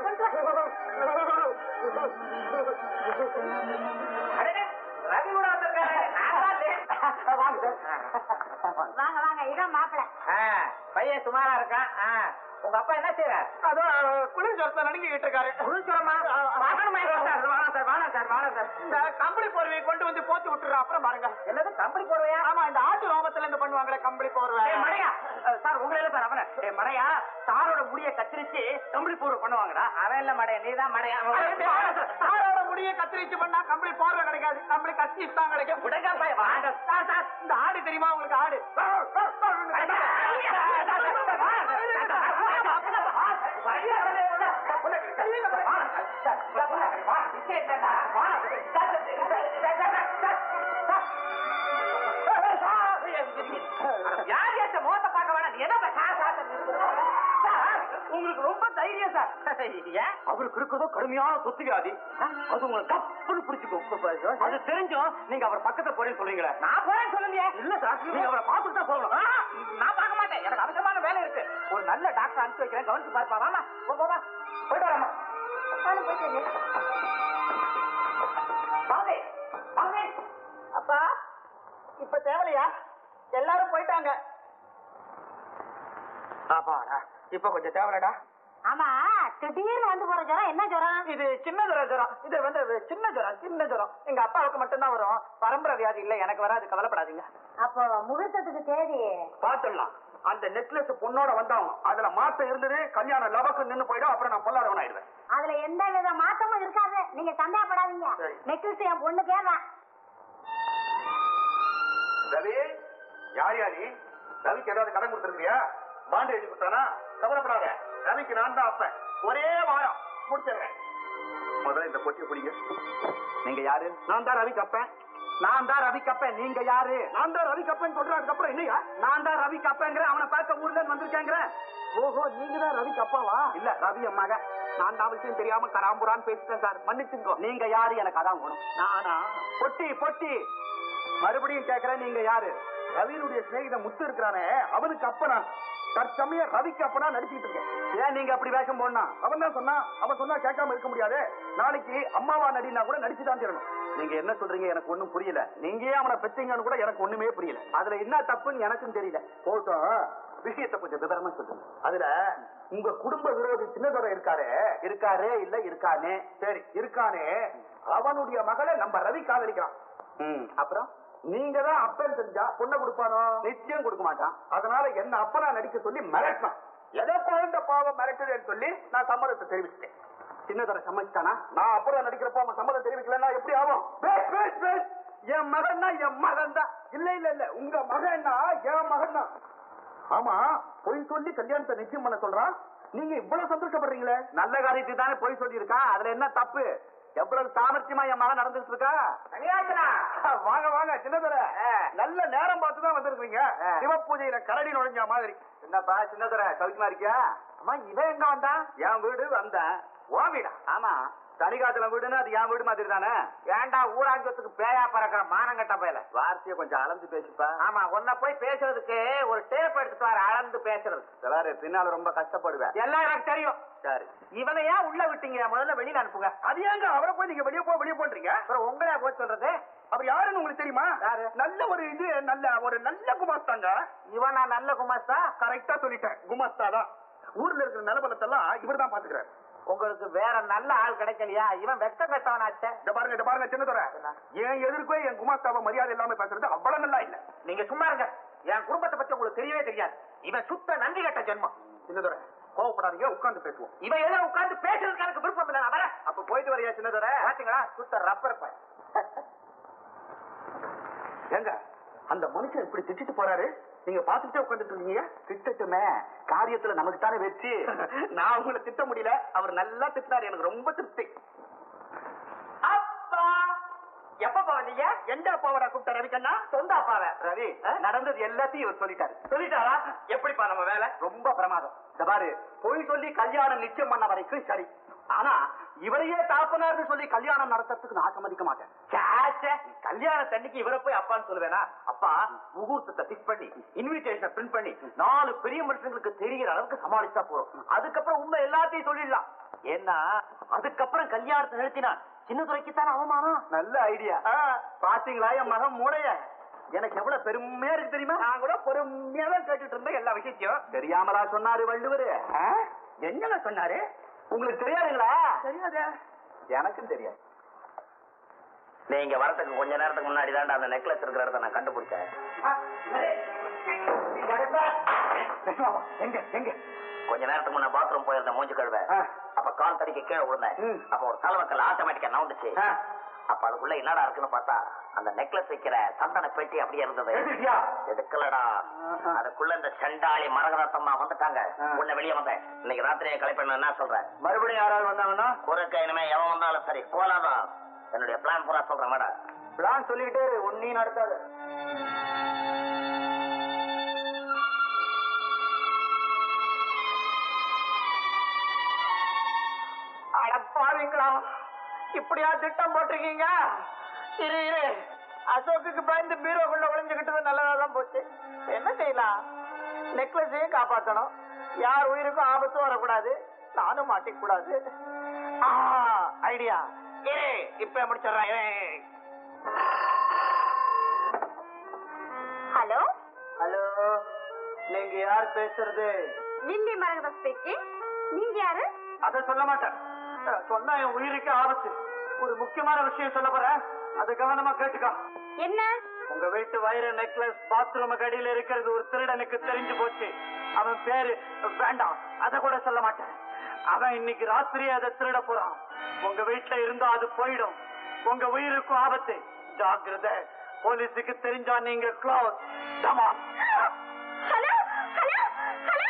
அடடே, ரவி கூட வந்திருக்காரு நான் தான் late. வாங்க சார் வாங்க வாங்க இதான் மாப்பிள ஆ, பையன் சுமாரா இருக்கான் ஆ, உங்க அப்பா என்ன செய்யறாரு அதோ குளிர் ஜோரத்தை நடுங்கிட்டு இருக்காரு குளிர் ஜோரமா வாங்கணுமா சார் வாங்க சார் வாங்க சார் வாங்க சார் இந்த கம்பளி போர்வையை கொண்டு வந்து போத்தி விட்டுறோம் அப்புறம் பாருங்க என்னது கம்பளி போர்வையா ஆமா இந்த ஆட்டு ரோமத்துல இருந்து பண்ணுவாங்களே கம்பளி போர்வை மடையா சார் உங்களை இல்ல சார் அவன ஏ மடையா சாரோட முடிய கத்திரிச்சு கம்பளி போர்வை பண்ணுவாங்கடா அவன் இல்ல மடையா நீ தான் மடையா சாரோட முடிய கத்திரிச்சு பண்ணா கம்பளி போர்வை கிடைக்காது கம்பளி கத்தி தான் கிடைக்கும் விடுங்க பையன் வாங்க சார் சார் இந்த ஆடு தெரியுமா உங்களுக்கு ஆடு யார் ஏத்த முகத்தை பார்க்க வேணாம் நீ என்ன சார் சார் சார், உங்களுக்கு ரொம்ப தைரியம் சார் ஏன் அவருக்கு இருக்கிறதோ கடுமையான சொத்து வியாதி அது உங்களை கப்புன்னு பிடிச்சிக்கும் அது தெரிஞ்சும் நீங்க அவர் பக்கத்துல போறேன்னு சொல்றீங்களே நான் போறேன்னு சொல்லுங்க இல்ல சார் நீங்க அவரை பார்த்துட்டு தான் போகணும் ஆஹா, நான் பார்க்க மாட்டேன் எனக்கு அவசரமான வேலை இருக்கு ஒரு நல்ல டாக்டர் அனுப்பிச்சு வைக்கிறேன் கவனிச்சு பார்ப்பா வாமா போ போமா போயிட்டு வரமா நானும் போயிட்டு வாங்க வாங்க அப்பா இப்ப தேவையா எல்லாரும் போயிட்டாங்க அப்பாடா இப்ப கொஞ்சம் தேவைடா ஆமா திடீர்னு வந்து போற ஜுரம் என்ன ஜுரம் இது சின்ன ஜுரம் ஜுரம் இது வந்து சின்ன ஜுரம் சின்ன ஜுரம் எங்க அப்பாவுக்கு மட்டும்தான் வரும் பரம்பரை வியாதி இல்ல எனக்கு வராது கவலைப்படாதீங்க அப்போ முகூர்த்தத்துக்கு தேதி பாத்துடலாம் அந்த நெக்லஸ் பொண்ணோட வந்தவங்க அதுல மாத்த இருந்தது கல்யாணம் லவக்கு நின்னு போயிடும் அப்புறம் நான் பொல்லாதவன் ஆயிடுவேன் அதுல எந்த வித மாற்றமும் இருக்காது நீங்க சந்தேகப்படாதீங்க நெக்லஸ் என் பொண்ணுக்கே தான் ரவி யார் யாரி ரவிக்கு ஏதாவது கடன் கொடுத்துருக்கியா பாண்டு எழுதி கொடுத்தானா கவலைப்படாத ரவிக்கு நான் தான் அப்ப ஒரே வாரம் முடிச்சிடுறேன் முதல்ல இந்த பொட்டியை பிடிங்க நீங்க யாரு நான் தான் ரவி கப்பேன் நான் தான் ரவி கப்பேன் நீங்க யாரு நான் தான் ரவி கப்பேன் சொல்றேன் அதுக்கப்புறம் என்னையா நான் தான் ரவி கப்பேங்கிற அவனை பார்க்க ஊர்ல இருந்து வந்திருக்கேங்கிற ஓஹோ நீங்க தான் ரவி கப்பாவா இல்ல ரவி அம்மாக நான் தான் விஷயம் தெரியாம கராம்புரான்னு பேசிட்டேன் சார் மன்னிச்சுங்கோ நீங்க யாரு எனக்கு அதான் வேணும் நானா பொட்டி பொட்டி மறுபடியும் கேக்குறேன் நீங்க யாரு ரவியினுடைய சிநேகித முத்து இருக்கிறானே அவனுக்கு அப்ப நான் தற்சமயம் ரவிக்கு அப்பனா நடிச்சிட்டு இருக்கேன் ஏன் நீங்க அப்படி வேஷம் போடனா அவன் தான் சொன்னா அவன் சொன்னா கேட்காம இருக்க முடியாது நாளைக்கு அம்மாவா நடினா கூட நடிச்சு தான் தரணும் நீங்க என்ன சொல்றீங்க எனக்கு ஒண்ணும் புரியல நீங்க ஏன் அவனை பெற்றீங்கன்னு கூட எனக்கு ஒண்ணுமே புரியல அதுல என்ன தப்புன்னு எனக்கும் தெரியல போட்டோம் விஷயத்தை கொஞ்சம் விவரமா சொல்லுங்க அதுல உங்க குடும்ப விரோதி சின்னதோட இருக்காரே இருக்காரே இல்ல இருக்கானே சரி இருக்கானே அவனுடைய மகளை நம்ம ரவி காதலிக்கிறான் ம், அப்புறம் நீங்க தான் அப்பன் தெரிஞ்சா பொண்ணை கொடுப்பானோ நிச்சயம் கொடுக்க மாட்டான் அதனால என்ன அப்பனா நடிக்க சொல்லி மிரட்டான் எதோ குழந்தை பாவம் மிரட்டுதுன்னு சொல்லி நான் சம்மதத்தை தெரிவிச்சிட்டேன் சின்னதர சம்மதிச்சானா நான் அப்புறம் நடிக்கிறப்ப அவன் சம்மதம் தெரிவிக்கலன்னா எப்படி ஆகும் பேஸ், பேஸ், பேஸ். என் மகன்னா என் மகன் தான் இல்ல இல்ல இல்ல உங்க மகன்னா என் மகன் தான் ஆமா பொய் சொல்லி கல்யாணத்தை நிச்சயம் பண்ண சொல்றான் நீங்க இவ்வளவு சந்தோஷப்படுறீங்களே நல்ல காரியத்துக்கு தானே பொய் சொல்லி இருக்கா அதுல என்ன தப்பு எவ்வளவு சாமர்த்தியமா என் மகன் நடந்துட்டு இருக்கா வாங்க வாங்க சின்னதர நல்ல நேரம் பார்த்து தான் வந்திருக்கீங்க சிவபூஜையில கரடி நுழைஞ்ச மாதிரி என்னப்பா சின்னதர சௌக்கியமா இருக்கியா அம்மா இவன் எங்க வந்தான் என் வீடு வந்தேன் ஓ வீடா ஆமா தனிகாத்துல வீடுன்னு அது என் வீடு மாதிரி தானே ஏன்டா ஊராஞ்சத்துக்கு பேயா பறக்கிற மானங்கட்ட பயல வார்த்தைய கொஞ்சம் அளந்து பேசிப்பா ஆமா உன்ன போய் பேசுறதுக்கு ஒரு டேப் எடுத்துட்டு வர அளந்து பேசுறது சிலரு பின்னால ரொம்ப கஷ்டப்படுவேன் எல்லாம் எனக்கு தெரியும் சரி இவனை ஏன் உள்ள விட்டீங்க முதல்ல வெளியில அனுப்புங்க அது ஏங்க அவரை போய் நீங்க வெளியே போ வெளியே போன்றீங்க அப்புறம் உங்களே போய் சொல்றது அவர் யாருன்னு உங்களுக்கு தெரியுமா நல்ல ஒரு இது நல்ல ஒரு நல்ல குமாஸ்தாங்க இவனா நல்ல குமாஸ்தா கரெக்டா சொல்லிட்டேன் குமாஸ்தா தான் ஊர்ல இருக்கிற நிலபலத்தெல்லாம் இவர் தான் பாத்துக்கிறாரு உங்களுக்கு வேற நல்ல ஆள் கிடைக்கலையா இவன் வெட்ட கட்டவனாச்சே இந்த பாருங்க இந்த பாருங்க சின்னதுரை என் எதிர்க்கே என் குமாஸ்தாவை மரியாதை இல்லாம பேசுறது அவ்வளவு நல்லா இல்ல நீங்க சும்மா இருங்க என் குடும்பத்தை பத்தி உங்களுக்கு தெரியவே தெரியாது இவன் சுத்த நன்றி கட்ட ஜென்மம் சின்னதுரை கோவப்படாதீங்க உட்கார்ந்து பேசுவோம் இவன் ஏதோ உட்கார்ந்து பேசுறதுக்கு எனக்கு விருப்பம் இல்லை நான் வரேன் அப்ப போயிட்டு வரையா சின்னதுரை பாத்தீங்களா சுத்த ரப்பர் பாய் ஏங்க அந்த மனுஷன் இப்படி திட்டிட்டு போறாரு நீங்க பாத்துக்கிட்டே உட்காந்துட்டு இருக்கீங்க திட்டட்டுமே காரியத்துல நமக்கு தானே வெற்றி நான் உங்களை திட்ட முடியல அவர் நல்லா திட்டினாரு எனக்கு ரொம்ப திருப்தி அப்பா எப்ப வந்தீங்க எந்த அப்பாவோட கூப்பிட்ட ரவிக்கண்ணா சொந்த அப்பாவை ரவி நடந்தது எல்லாத்தையும் இவர் சொல்லிட்டாரு சொல்லிட்டாரா எப்படிப்பா நம்ம வேலை ரொம்ப பிரமாதம் இந்த பாரு பொய் சொல்லி கல்யாணம் நிச்சயம் பண்ண வரைக்கும் சரி ஆனா இவரையே தாப்பனார்னு சொல்லி கல்யாணம் நடத்துறதுக்கு நான் சம்மதிக்க மாட்டேன் சாச்சே, கல்யாண தண்ணிக்கு இவரை போய் அப்பான்னு சொல்லுவேனா அப்பா முகூர்த்தத்தை பிக்ஸ் பண்ணி இன்விடேஷன் பிரிண்ட் பண்ணி நாலு பெரிய மனுஷங்களுக்கு தெரிகிற அளவுக்கு சமாளிச்சா போறோம் அதுக்கப்புறம் உண்மை எல்லாத்தையும் சொல்லிடலாம் ஏன்னா அதுக்கப்புறம் கல்யாணத்தை நிறுத்தினா சின்ன துறைக்குத்தான அவமானம் நல்ல ஐடியா பாத்தீங்களா என் மகன் மூளைய எனக்கு எவ்வளவு பெருமையா இருக்கு தெரியுமா நான் கூட பொறுமையா தான் கேட்டுட்டு இருந்தேன் எல்லா விஷயத்தையும் தெரியாமலா சொன்னாரு வள்ளுவரு என்னங்க சொன்னாரு உங்களுக்கு தெரியாதுங்களா தெரியாதே எனக்கும் தெரியாது நீங்க வரதுக்கு கொஞ்ச நேரத்துக்கு முன்னாடி தான் அந்த நெக்லஸ் இருக்கிற இடத்த நான் கண்டுபிடிச்சேன் எங்க எங்க கொஞ்ச நேரத்துக்கு முன்ன பாத்ரூம் போயிருந்த மூஞ்சி கழுவ ஆ. அப்ப கால் தடிக்க கீழே விழுந்தேன் ம். அப்ப ஒரு தலைவக்கல் ஆட்டோமேட்டிக்கா நவுண்டுச்சு ஆ. அப்ப அதுக்குள்ள என்னடா இருக்குன்னு பார்த்தா அந்த நெக்லஸ் வைக்கிற சந்தன பெட்டி அப்படியே இருந்தது எடுத்துட்டியா? எடுக்கலடா ஆஹா. அதுக்குள்ள இந்த சண்டாளி மரகதத்தம்மா வந்துட்டாங்க ஆ. உன்னை வெளியே வந்தேன் இன்னைக்கு ராத்திரியே கலைப்பண்ண என்ன சொல்றேன் மறுபடியும் யாராவது வந்தாங்கன்னா குறுக்க இனிமே எவன் வந்தாலும் சரி போலாதான் என்னுடைய பிளான் பூரா சொல்றேன் மேடம் பிளான் சொல்லிக்கிட்டே இரு, ஒன்னையும் நடத்தாது அடப்பாவீங்களா இப்படியா திட்டம் போட்டிருக்கீங்க இரு இரு அசோக்குக்கு பயந்து பீரோக்குள்ள ஒளிஞ்சுக்கிட்டது நல்லதா தான் போச்சு என்ன செய்யலாம் நெக்லஸையும் காப்பாத்தணும் யார் உயிருக்கும் ஆபத்தும் வரக்கூடாது நானும் மாட்டிக்க கூடாது ஐடியா இரு இப்ப முடிச்சிடுறேன் இரு. ஹலோ ஹலோ நீங்க யார் பேசுறது லில்லி மரகதம் ஸ்பீக்கிங் நீங்க யாரு அத சொல்ல மாட்டேன் அஹ், சொன்னா என் உயிருக்கு ஆபத்து ஒரு முக்கியமான விஷயம் சொல்ல போறேன் அதை கவனமா கேட்டுக்கோ என்ன உங்க வீட்டு வைர நெக்லஸ் பாத்ரூம் அடியில இருக்கிறது ஒரு திருடனுக்கு தெரிஞ்சு போச்சு அவன் பேரு வேண்டாம் அத கூட சொல்ல மாட்டேன் அவன் இன்னைக்கு ராத்திரி அதை திருட போறான் உங்க வீட்டுல இருந்தா அது போயிடும் உங்க உயிருக்கும் ஆபத்து ஜாக்கிரதை போலீஸுக்கு தெரிஞ்சா நீங்க க்ளோஸ் டமா hello hello hello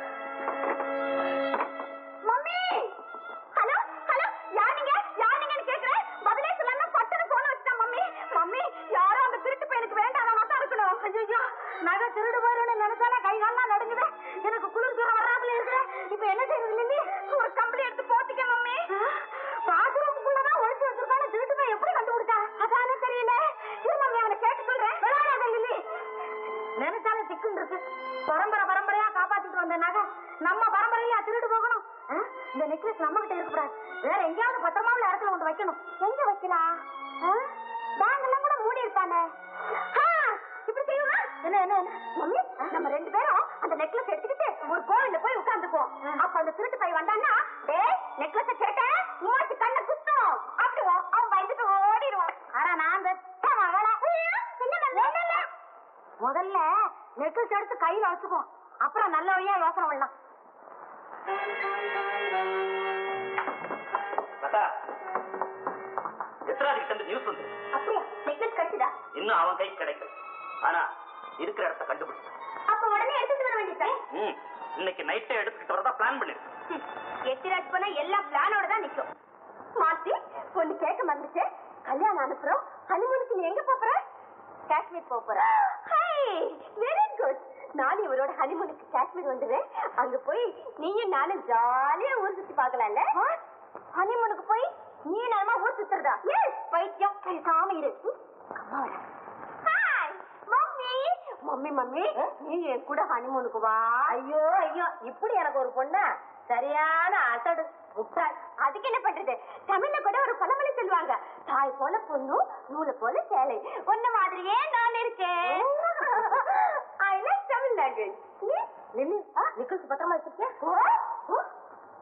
mummy hello hello யார் நீங்க யார் நீங்கன்னு கேக்குறேன் பதிலே சொல்லாம பட்டுன்னு போன வச்சுட்டா மம்மி மம்மி யாரோ அந்த திருட்டு பையனுக்கு வேண்டாம் தான் இருக்கணும் ஐயோ நகை திருடு போயிடும்னு நினைச்சாலே கை கால்லாம் நடுங்குது எனக்கு குளிர் தூரம் வராதுல இருக்கு இப்ப என்ன செய்யறது லில்லி ஒரு கம்பளி எடுத்து போத்திக்க மம்மி பாத்ரூமுக்குள்ளதான் ஒழிச்சு வச்சிருக்கான திருட்டு பையன் எப்படி கண்டுபிடிச்சா அதானே தெரியல இரு மம்மி அவனை கேட்டு சொல்றேன் விளையாடாத லில்லி நினைச்சாலும் சிக்குன்னு இருக்கு பரம்பரை பரம்பரையா காப்பாத்திட்டு வந்த நகை நம்ம பரம்பரையில திருடு போகணும் ஆ? இந்த நெக்லஸ் நம்ம கிட்ட இருக்கக்கூடாது வேற எங்கேயாவது பத்திரமா உள்ள இடத்துல கொண்டு வைக்கணும் எங்க வைக்கலாம் பேங்க் எல்லாம் கூட மூடி இருப்பானே ஆ, இப்படி செய்யுமா என்ன என்ன என்ன? மம்மி நம்ம ரெண்டு பேரும் அந்த நெக்லஸ் எடுத்துக்கிட்டு ஒரு கோவில்ல போய் உட்கார்ந்துக்குவோம் அப்ப அந்த திருட்டு பை வந்தான்னா டேய் நெக்லஸ் கேட்ட மூச்சு கண்ண குத்தும் அப்படிவோம் அவன் பயந்துட்டு ஓடிடுவான் ஆனா நான் பெத்த மகளா என்ன இல்ல முதல்ல நெக்லஸ் எடுத்து கையில வச்சுக்குவோம் அப்புறம் நல்ல வழியா யோசனை பண்ணலாம் லதா, எத்தனாவது கிட்ட நியூஸ் வந்து அப்படியா நெக்லஸ் கிடைச்சுதா இன்னும் அவன் கை கிடைக்கல ஆனா இருக்கிற இடத்த கண்டுபிடிச்சான் அப்ப உடனே எடுத்துட்டு வர வேண்டியது ம் இன்னைக்கு நைட்டே எடுத்துக்கிட்டு வரதா பிளான் பண்ணிருக்கேன் எத்திராஜ் பண்ண எல்லாம் பிளானோட தான் நிக்கும் மாத்தி ஒண்ணு கேட்க மறந்துச்சு கல்யாணம் அனுப்புறோம் ஹனிமூனுக்கு நீ எங்க போற காஷ்மீர் போக போற வெரி குட் நானும் இவரோட ஹனிமூனுக்கு காஷ்மீர் வந்துடுறேன் அங்க போய் நீயும் நானும் ஜாலியா ஊர் சுத்தி பார்க்கலாம்ல ஹனிமூனுக்கு போய் நீ நானுமா ஊர் சுத்துறதா எஸ் பைத்தியம் பேசாம இரு ம், அம்மா வரா. Hi, மம்மி மம்மி மம்மி நீ என் கூட ஹனிமூனுக்கு வா ஐயோ ஐயோ இப்படி எனக்கு ஒரு பொண்ணா சரியான அசடு முட்டாள் அதுக்கு என்ன பண்றது தமிழ்ல கூட ஒரு பழமொழி சொல்லுவாங்க தாய் போல பொண்ணு நூலை போல சேலை உன்ன மாதிரியே நான் இருக்கேன் I like Tamil language Lily necklace பத்திரமா வச்சிருக்கியா ஓ, ஓ.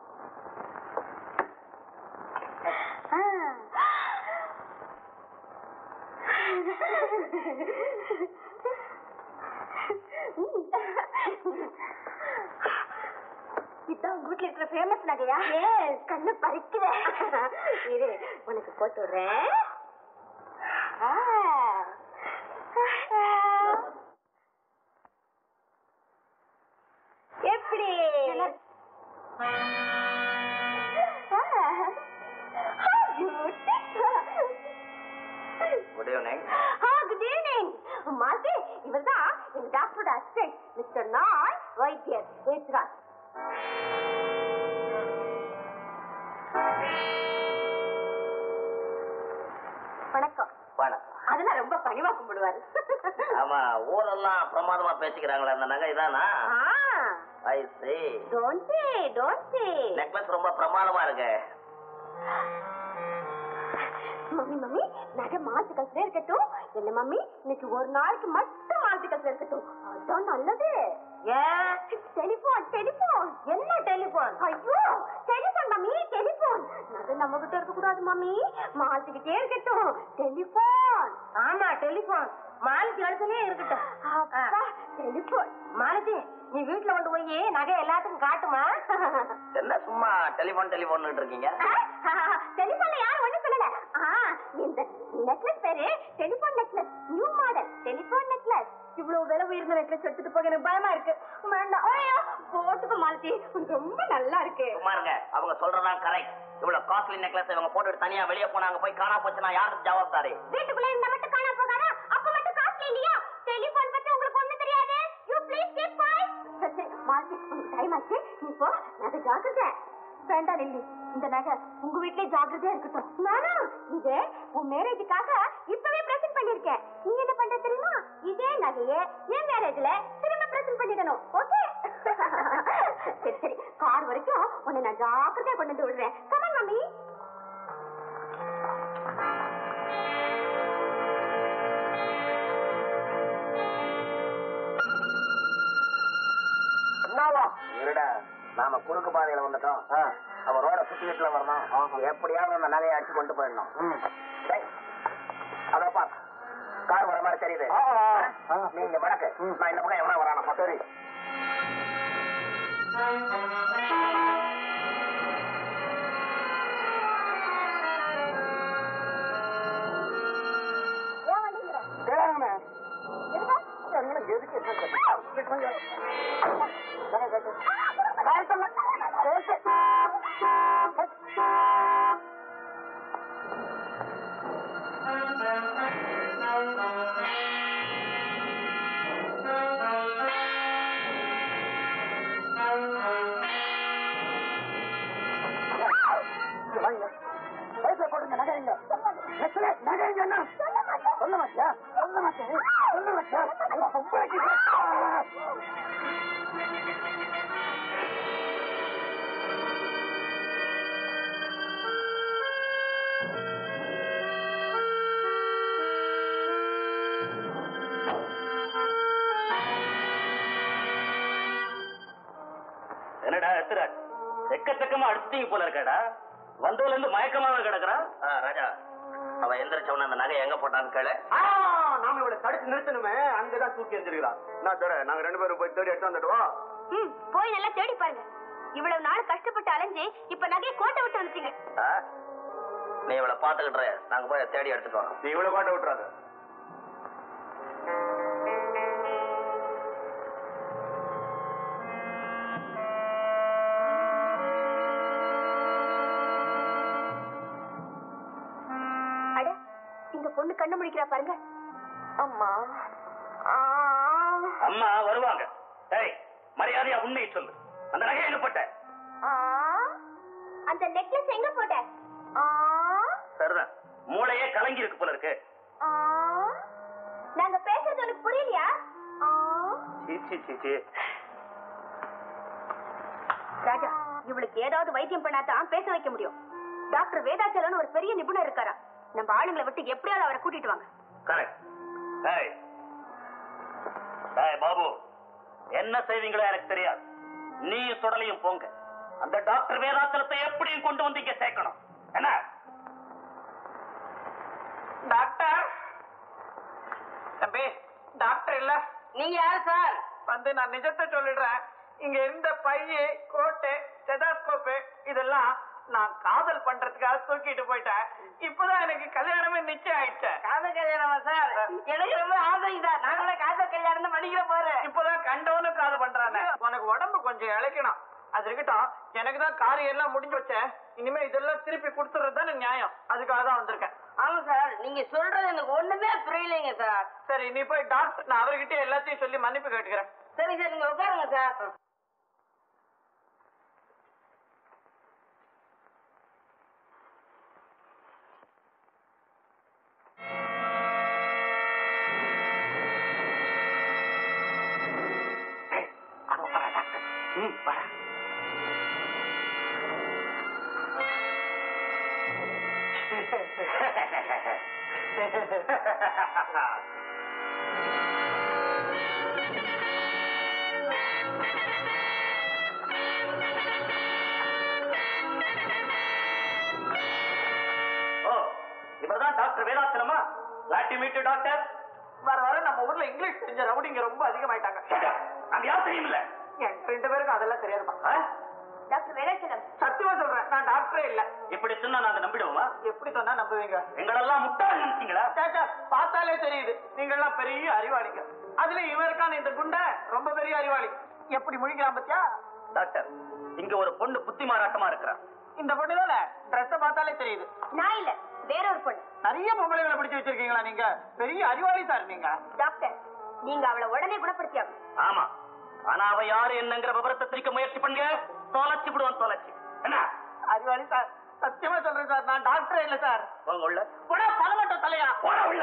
இதான் உங்க வீட்டுல இருக்கிற ஃபேமஸ் நகையா கண்ணு பறிக்குத இரு உனக்கு போட்டு விடுறேன் ஆ. எப்படி குட் ஈவினிங் குட் ஈவினிங் மாசி இவர்தான் எங்க டாக்டரோட அசிஸ்டன்ட் மிஸ்டர் நாய் வைத்தியர் ஏத்ராஜ் ஆமா ஊரெல்லாம் பிரமாதமா பேசிக்கிறாங்களே அந்த நகை தானா I see don't say don't say necklace ரொம்ப பிரமாதமா இருக்கு மம்மி மம்மி நகை மாத்து கல்ஸ்ல இருக்கட்டும் என்ன மம்மி இன்னைக்கு ஒரு நாளைக்கு மட்டும் மாத்து கல்ஸ்ல இருக்கட்டும் அதான் நல்லது ஏன் டெலிபோன் டெலிபோன் என்ன டெலிபோன் ஐயோ டெலிபோன் மம்மி டெலிபோன் நகை நம்ம கிட்ட இருக்க கூடாது மம்மி மாத்திக்கிட்டே இருக்கட்டும் டெலிபோன் ஆமா டெலிபோன் மாலத்தி இடத்துலயே இருக்கட்டும் டெலிபோன் மாலத்தி நீ வீட்டுல கொண்டு போய் நகை எல்லாத்துக்கும் காட்டுமா என்ன சும்மா டெலிபோன் டெலிபோன் இருக்கீங்க டெலிபோன்ல யாரும் ஒண்ணு சொல்லல ஆ, இந்த நெக்லஸ் பேரு telephone necklace new model telephone necklace இவ்வளவு விலை உயர்ந்த நெக்லஸ் எடுத்துட்டு போக எனக்கு பயமா இருக்கு வேண்டாம் ஐயோ போட்டுக்க மாலத்தி ரொம்ப நல்லா இருக்கு சும்மா இருங்க அவங்க சொல்றதான் கரெக்ட் இவ்வளவு காஸ்ட்லி நெக்லஸ் இவங்க போட்டுட்டு தனியா வெளியே போனாங்க போய் காணா போச்சுன்னா யாருக்கு ஜவாப்தாரி வீட்டுக்குள்ள இருந்தா மட்டும் காணா போகாதா அப்ப மட்டும் காஸ்ட்லி இல்லையா டெலிபோன் பத்தி உங்களுக்கு ஒண்ணு தெரியாது யூ ப்ளீஸ் கீப் குவைட் சரி சரி மாலத்தி உனக்கு டைம் ஆச்சு நீ போ நகை ஜாக்கிரதை வேண்டாம் லில்லி இந்த நகை உங்க வீட்லயே ஜாக்கிரதையா இருக்கட்டும் நானும் இது உன் மேரேஜுக்காக இப்பவே பிரசன்ட் பண்ணிருக்கேன் நீ என்ன பண்ற தெரியுமா இதே நகைய என் மேரேஜ்ல திரும்ப பிரசன்ட் பண்ணிடணும் ஓகே சரி சரி கார் வரைக்கும் உன்னை நான் ஜாக்கிரதையா கொண்டு வந்து விடுறேன் கமன் மம்மி இருடா நாம குறுக்கு பாதையில வந்துட்டோம் அவ ரோட சுத்தி வீட்டுல வரணும் எப்படியாவது அந்த நகையை அடிச்சு கொண்டு போயிடணும் டேய், அதோ பார் கார் வர மாதிரி தெரியுது நீங்க வடக்கு நான் இந்த பக்கம் எவனா வரானா சரி என்னடா எத்திராஜ் எக்கச்சக்கமா அடிச்சிட்டீங்க போல இருக்கடா வந்ததுல இருந்து மயக்கமாவே கிடக்குறா ராஜா அவ எந்திரிச்ச உடனே அந்த நகை எங்க போட்டான்னு கேளு நாம இவளை தடுத்து நிறுத்தணுமே அங்கதான் தூக்கி எறிஞ்சிருக்கா நான் தர நாங்க ரெண்டு பேரும் போய் தேடி எடுத்து வந்துடுவோம் ம் போய் நல்லா தேடி பாருங்க இவ்வளவு நாள் கஷ்டப்பட்டு அலைஞ்சு இப்ப நகையை கோட்டை விட்டு வந்துட்டீங்க ஆ? நீ இவளை பாத்துக்கிட்டு இரு. நாங்க போய் தேடி எடுத்துட்டு வரோம் நீ இவ்வளவு காட்ட விட்டுறாத அட இந்த பொண்ணு கண்ணு முடிக்கிறா பாருங்க அம்மா அம்மா வருவாங்க டேய் மரியாதையா உண்மையை சொல்லு அந்த நகை எங்க போட்ட அந்த நெக்லஸ் எங்க போட்ட சரிதான் மூளையே கலங்கி இருக்கு போல இருக்கு நாங்க பேசுறது உனக்கு புரியலையா சீ, சீ, சீ, சீ. ராஜா இவளுக்கு ஏதாவது வைத்தியம் பண்ணாதான் பேச வைக்க முடியும் டாக்டர் வேதாச்சலன் ஒரு பெரிய நிபுணர் இருக்காரா நம்ம ஆளுங்களை விட்டு எப்படியாவது அவரை கூட்டிட்டு வாங்க கரெக்ட் டேய் டேய் பாபு என்ன செய்வீங்களோ எனக்கு தெரியாது நீயும் சுடலையும் போங்க அந்த டாக்டர் வேதாச்சலத்தை எப்படியும் கொண்டு வந்து இங்க சேர்க்கணும் என்ன டாக்டர் தம்பி டாக்டர் இல்ல நீங்க யாரு சார் வந்து நான் நிஜத்தை சொல்லிடுறேன் இங்க இருந்த பைய கோட்டு ஸ்டெதாஸ்கோப்பு இதெல்லாம் நான் காதல் பண்றதுக்காக தூக்கிட்டு போயிட்டேன் இப்பதான் எனக்கு கல்யாணமே நிச்சயம் ஆயிடுச்சு காதல் கல்யாணமா சார் எனக்கு ரொம்ப ஆசை தான் நாங்களே காதல் கல்யாணம் தான் பண்ணிக்கிற போறேன் இப்பதான் கண்டவனும் காதல் பண்றாங்க உனக்கு உடம்பு கொஞ்சம் இழைக்கணும் அது இருக்கட்டும் எனக்கு தான் காரியம் எல்லாம் முடிஞ்சு வச்சேன் இனிமே இதெல்லாம் திருப்பி கொடுத்துறது தானே நியாயம் அதுக்காக தான் வந்திருக்கேன் ஆமா சார் நீங்க சொல்றது எனக்கு ஒண்ணுமே புரியலைங்க சார் சரி நீ போய் டாக்டர் நான் அவர்கிட்ட எல்லாத்தையும் சொல்லி மன்னிப்பு கேட்டுக்கிறேன் சரி சார் நீங்க உட்காருங்க சார் ம் வர ஓ இவர்தான் டாக்டர் வேதாச்சலமா லாட்டி மீட்டு டாக்டர் வர வர நம்ம ஊர்ல இங்கிலீஷ் தெரிஞ்ச ரவுடிங்க ரொம்ப அதிகமாயிட்டாங்க அங்க யாரும் தெரியுமில்ல என் ரெண்டு பேருக்கும் அதெல்லாம் தெரியாதுமா ஆ? டாக்டர் வேலாச்சலம் சத்தியமா சொல்றேன் நான் டாக்டரே இல்ல இப்படி சொன்னா நாங்க நம்பிடுவோமா எப்படி சொன்னா நம்புவீங்க எங்களெல்லாம் முட்டாள் நினைச்சீங்களா சேச்சா, பார்த்தாலே தெரியுது நீங்க எல்லாம் பெரிய அறிவாளிங்க அதுல இவருக்கான இந்த குண்டை ரொம்ப பெரிய அறிவாளி எப்படி முழிக்கிறான் பத்தியா டாக்டர் இங்க ஒரு பொண்ணு புத்தி மாறாட்டமா இருக்கிறா இந்த பொண்ணு தானே ட்ரெஸ் பார்த்தாலே தெரியுது நான் இல்ல வேற ஒரு பொண்ணு நிறைய பொம்பளைகளை பிடிச்சு வச்சிருக்கீங்களா நீங்க பெரிய அறிவாளி சார் நீங்க டாக்டர் நீங்க அவளை உடனே குணப்படுத்தியாகும் ஆமா ஆனா அவ யாரு என்னங்கிற விவரத்தை திரிக்க முயற்சி பண்ணுங்க தொலைச்சு விடுவான் தொலைச்சு என்ன அறிவாளி சார் சத்தியமா சொல்றேன் சார் நான் டாக்டரே இல்ல சார் போங்க உள்ள போடா பலமட்டம் தலையா போட உள்ள